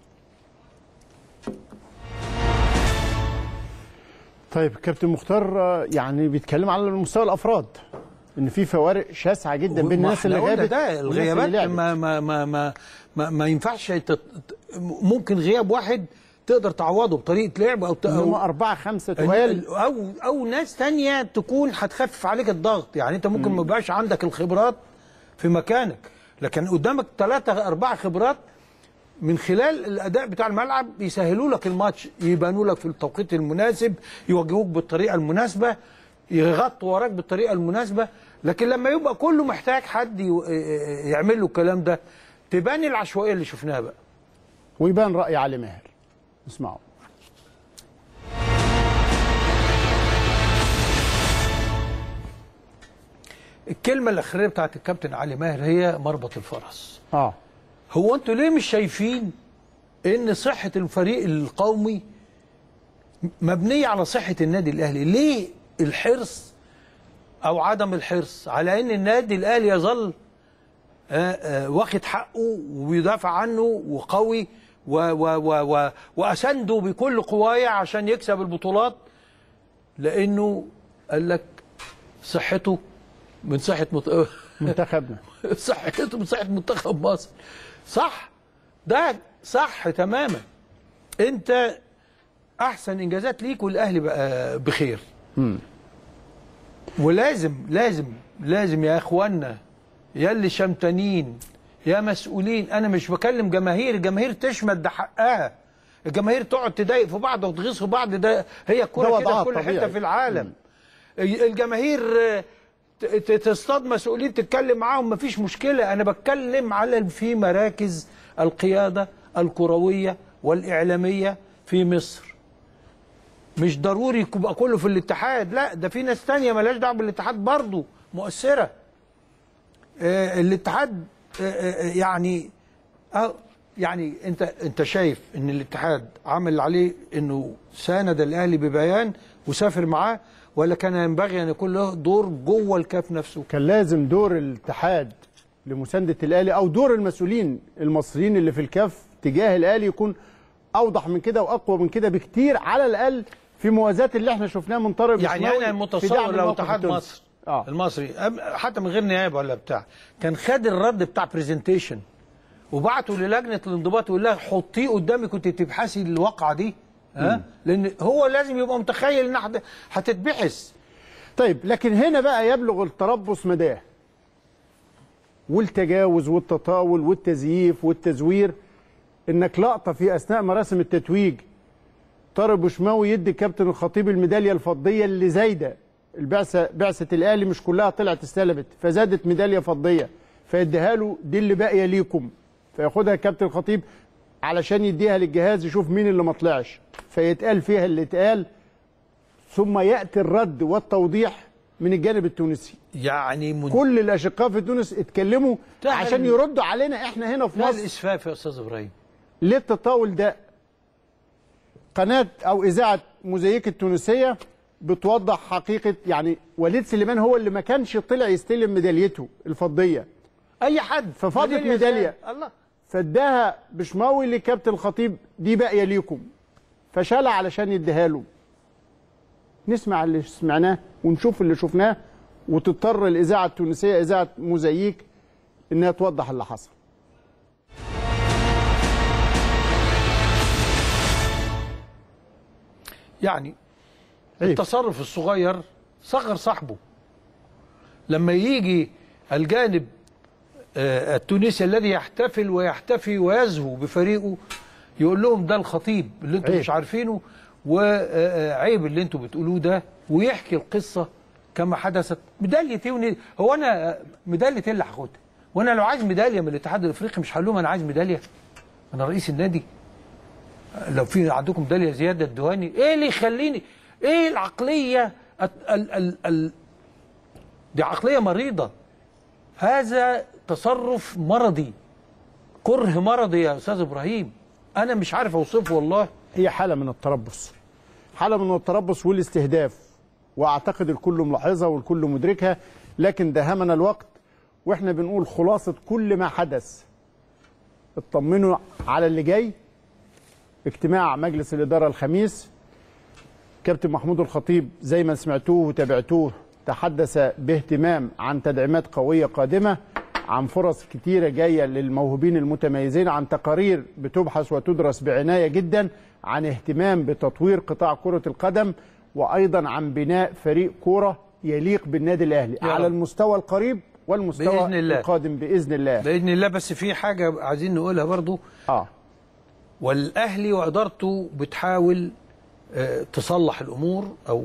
طيب كابتن مختار آه، يعني بيتكلم على مستوى الافراد ان في فوارق شاسعه جدا بين ما الناس احنا اللي قلنا غابت ده والناس اللي الغيابات لعبت. ما ما ما ما ما, ما ينفعش تت... ممكن غياب واحد تقدر تعوضه بطريقه لعب او ت- هم أو أربعة خمسة ال- توال او او ناس تانية تكون هتخفف عليك الضغط يعني انت ممكن ما يبقاش عندك الخبرات في مكانك لكن قدامك ثلاثة أربعة خبرات من خلال الأداء بتاع الملعب يسهلوا لك الماتش يبانوا لك في التوقيت المناسب يوجهوك بالطريقة المناسبة يغطوا وراك بالطريقة المناسبة لكن لما يبقى كله محتاج حد ي- يعمل له الكلام ده تبان العشوائية اللي شفناها بقى ويبان رأي علي ماهر اسمعوا الكلمة الأخيرة بتاعت الكابتن علي ماهر هي مربط الفرس اه هو انتوا ليه مش شايفين ان صحة الفريق القومي مبنية على صحة النادي الاهلي ليه الحرص او عدم الحرص على ان النادي الاهلي يظل آه، آه، واخد حقه وبيدافع عنه وقوي و و و و واسنده بكل قوايا عشان يكسب البطولات لانه قال لك صحته من صحة مت... منتخبنا صحته من صحه منتخب مصر صح ده صح تماما انت احسن انجازات ليك والاهلي بقى بخير ولازم لازم لازم يا اخوانا يا اللي شمتانين يا مسؤولين انا مش بكلم جماهير الجماهير تشمت ده حقها الجماهير تقعد تضايق في بعض وتغيظ في بعض ده هي ده الكوره كده وضعها في كل الطبيعي. حته في العالم الجماهير آه، ت- ت- تصطاد مسؤولين تتكلم معاهم مفيش مشكله انا بتكلم على في مراكز القياده الكرويه والاعلاميه في مصر مش ضروري يبقى كله في الاتحاد لا ده في ناس تانية ملهاش دعوه بالاتحاد برضه مؤثره آه، الاتحاد آه، آه، يعني آه، يعني انت انت شايف ان الاتحاد عمل عليه انه ساند الاهلي ببيان وسافر معاه ولا كان ينبغي ان يكون له دور جوه الكاف نفسه كان لازم دور الاتحاد لمسانده الاهلي او دور المسؤولين المصريين اللي في الكاف تجاه الاهلي يكون اوضح من كده واقوى من كده بكتير على الاقل في موازاه اللي احنا شفناه من طارق يعني بشناوي انا في دعم متصور لو الموقف اتحاد التونسي. مصر اه المصري أم- حتى من غير نيابه ولا بتاع كان خد الرد بتاع برزنتيشن وبعته للجنه الانضباط ويقول لها حطيه قدامي كنت تبحثي الواقعه دي ها لان هو لازم يبقى متخيل انها هت- هتتبحث طيب لكن هنا بقى يبلغ التربص مداه والتجاوز والتطاول والتزييف والتزوير انك لقطه في اثناء مراسم التتويج طارق بوشماوي يدي كابتن الخطيب الميداليه الفضيه اللي زايده البعثه بعثه الاهلي مش كلها طلعت استلمت فزادت ميداليه فضيه فيديها له دي اللي باقيه ليكم فياخدها كابتن الخطيب علشان يديها للجهاز يشوف مين اللي ما طلعش فيتقال فيها اللي اتقال ثم ياتي الرد والتوضيح من الجانب التونسي يعني من كل الاشقاء في تونس اتكلموا ده عشان ال- يردوا علينا احنا هنا في ده مصر الاسفاف يا استاذ ابراهيم ليه التطاول ده قناه او اذاعه موزايك التونسيه بتوضح حقيقه يعني وليد سليمان هو اللي ما كانش طلع يستلم ميداليته الفضيه اي حد ففاضت ميدالية ميدالية. زي- الله فاداها بشماوي لكابتن الخطيب دي باقيه ليكم فشالها علشان يديها له نسمع اللي سمعناه ونشوف اللي شفناه وتضطر الاذاعه التونسيه اذاعه موزايك انها توضح اللي حصل يعني عيب. التصرف الصغير صغر صاحبه لما يجي الجانب آه، التونسي الذي يحتفل ويحتفي ويزهو بفريقه يقول لهم ده الخطيب اللي انتم عيب. مش عارفينه وعيب اللي انتم بتقولوه ده ويحكي القصه كما حدثت ميداليه ايه ون- هو انا ميداليه ايه اللي هاخدها؟ وانا لو عايز ميداليه من الاتحاد الافريقي مش هقول لهم انا عايز ميداليه انا رئيس النادي لو في عندكم ميداليه زياده الدهاني ايه اللي يخليني ايه العقليه ال ال ال ال دي عقليه مريضه هذا تصرف مرضي كره مرضي يا استاذ ابراهيم انا مش عارف اوصفه والله هي حاله من التربص حاله من التربص والاستهداف واعتقد الكل ملاحظها والكل مدركها لكن دهمنا الوقت واحنا بنقول خلاصه كل ما حدث اطمنوا على اللي جاي اجتماع مجلس الاداره الخميس كابتن محمود الخطيب زي ما سمعتوه وتابعتوه تحدث باهتمام عن تدعيمات قويه قادمه عن فرص كتيره جايه للموهوبين المتميزين عن تقارير بتبحث وتدرس بعنايه جدا عن اهتمام بتطوير قطاع كره القدم وايضا عن بناء فريق كوره يليق بالنادي الاهلي يا على رب. المستوى القريب والمستوى بإذن الله. القادم باذن الله باذن الله بس في حاجه عايزين نقولها برضو اه والاهلي وادارته بتحاول آه، تصلح الامور او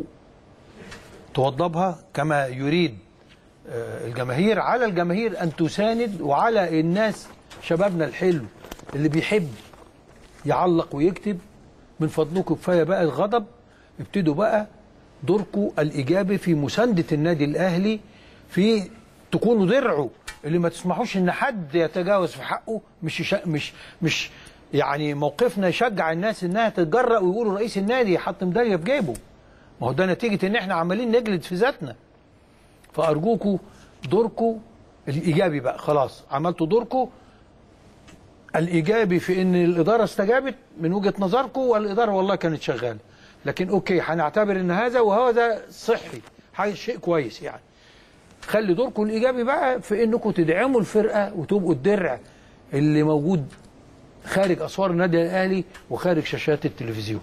توضبها كما يريد آه، الجماهير على الجماهير ان تساند وعلى الناس شبابنا الحلو اللي بيحب يعلق ويكتب من فضلكم كفايه بقى الغضب ابتدوا بقى دوركم الايجابي في مسانده النادي الاهلي في تكونوا درعه اللي ما تسمحوش ان حد يتجاوز في حقه مش يش... مش مش يعني موقفنا يشجع الناس انها تتجرأ ويقولوا رئيس النادي حط ميداليه في جيبه ما هو ده نتيجه ان احنا عمالين نجلد في ذاتنا فارجوكوا دوركم الايجابي بقى خلاص عملتوا دوركم الايجابي في ان الاداره استجابت من وجهه نظركم والاداره والله كانت شغاله لكن اوكي هنعتبر ان هذا وهذا صحي حاجه شيء كويس يعني خلي دوركم الايجابي بقى في انكم تدعموا الفرقه وتبقوا الدرع اللي موجود خارج اسوار النادي الاهلي وخارج شاشات التلفزيون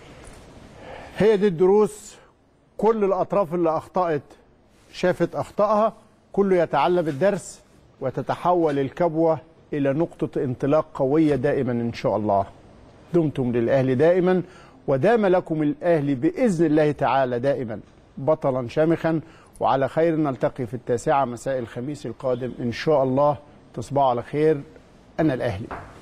هي دي الدروس كل الاطراف اللي اخطات شافت اخطائها كله يتعلم الدرس وتتحول الكبوه الى نقطه انطلاق قويه دائما ان شاء الله دمتم للاهلي دائما ودام لكم الاهلي باذن الله تعالى دائما بطلا شامخا وعلى خير نلتقي في التاسعه مساء الخميس القادم ان شاء الله تصبحوا على خير انا الاهلي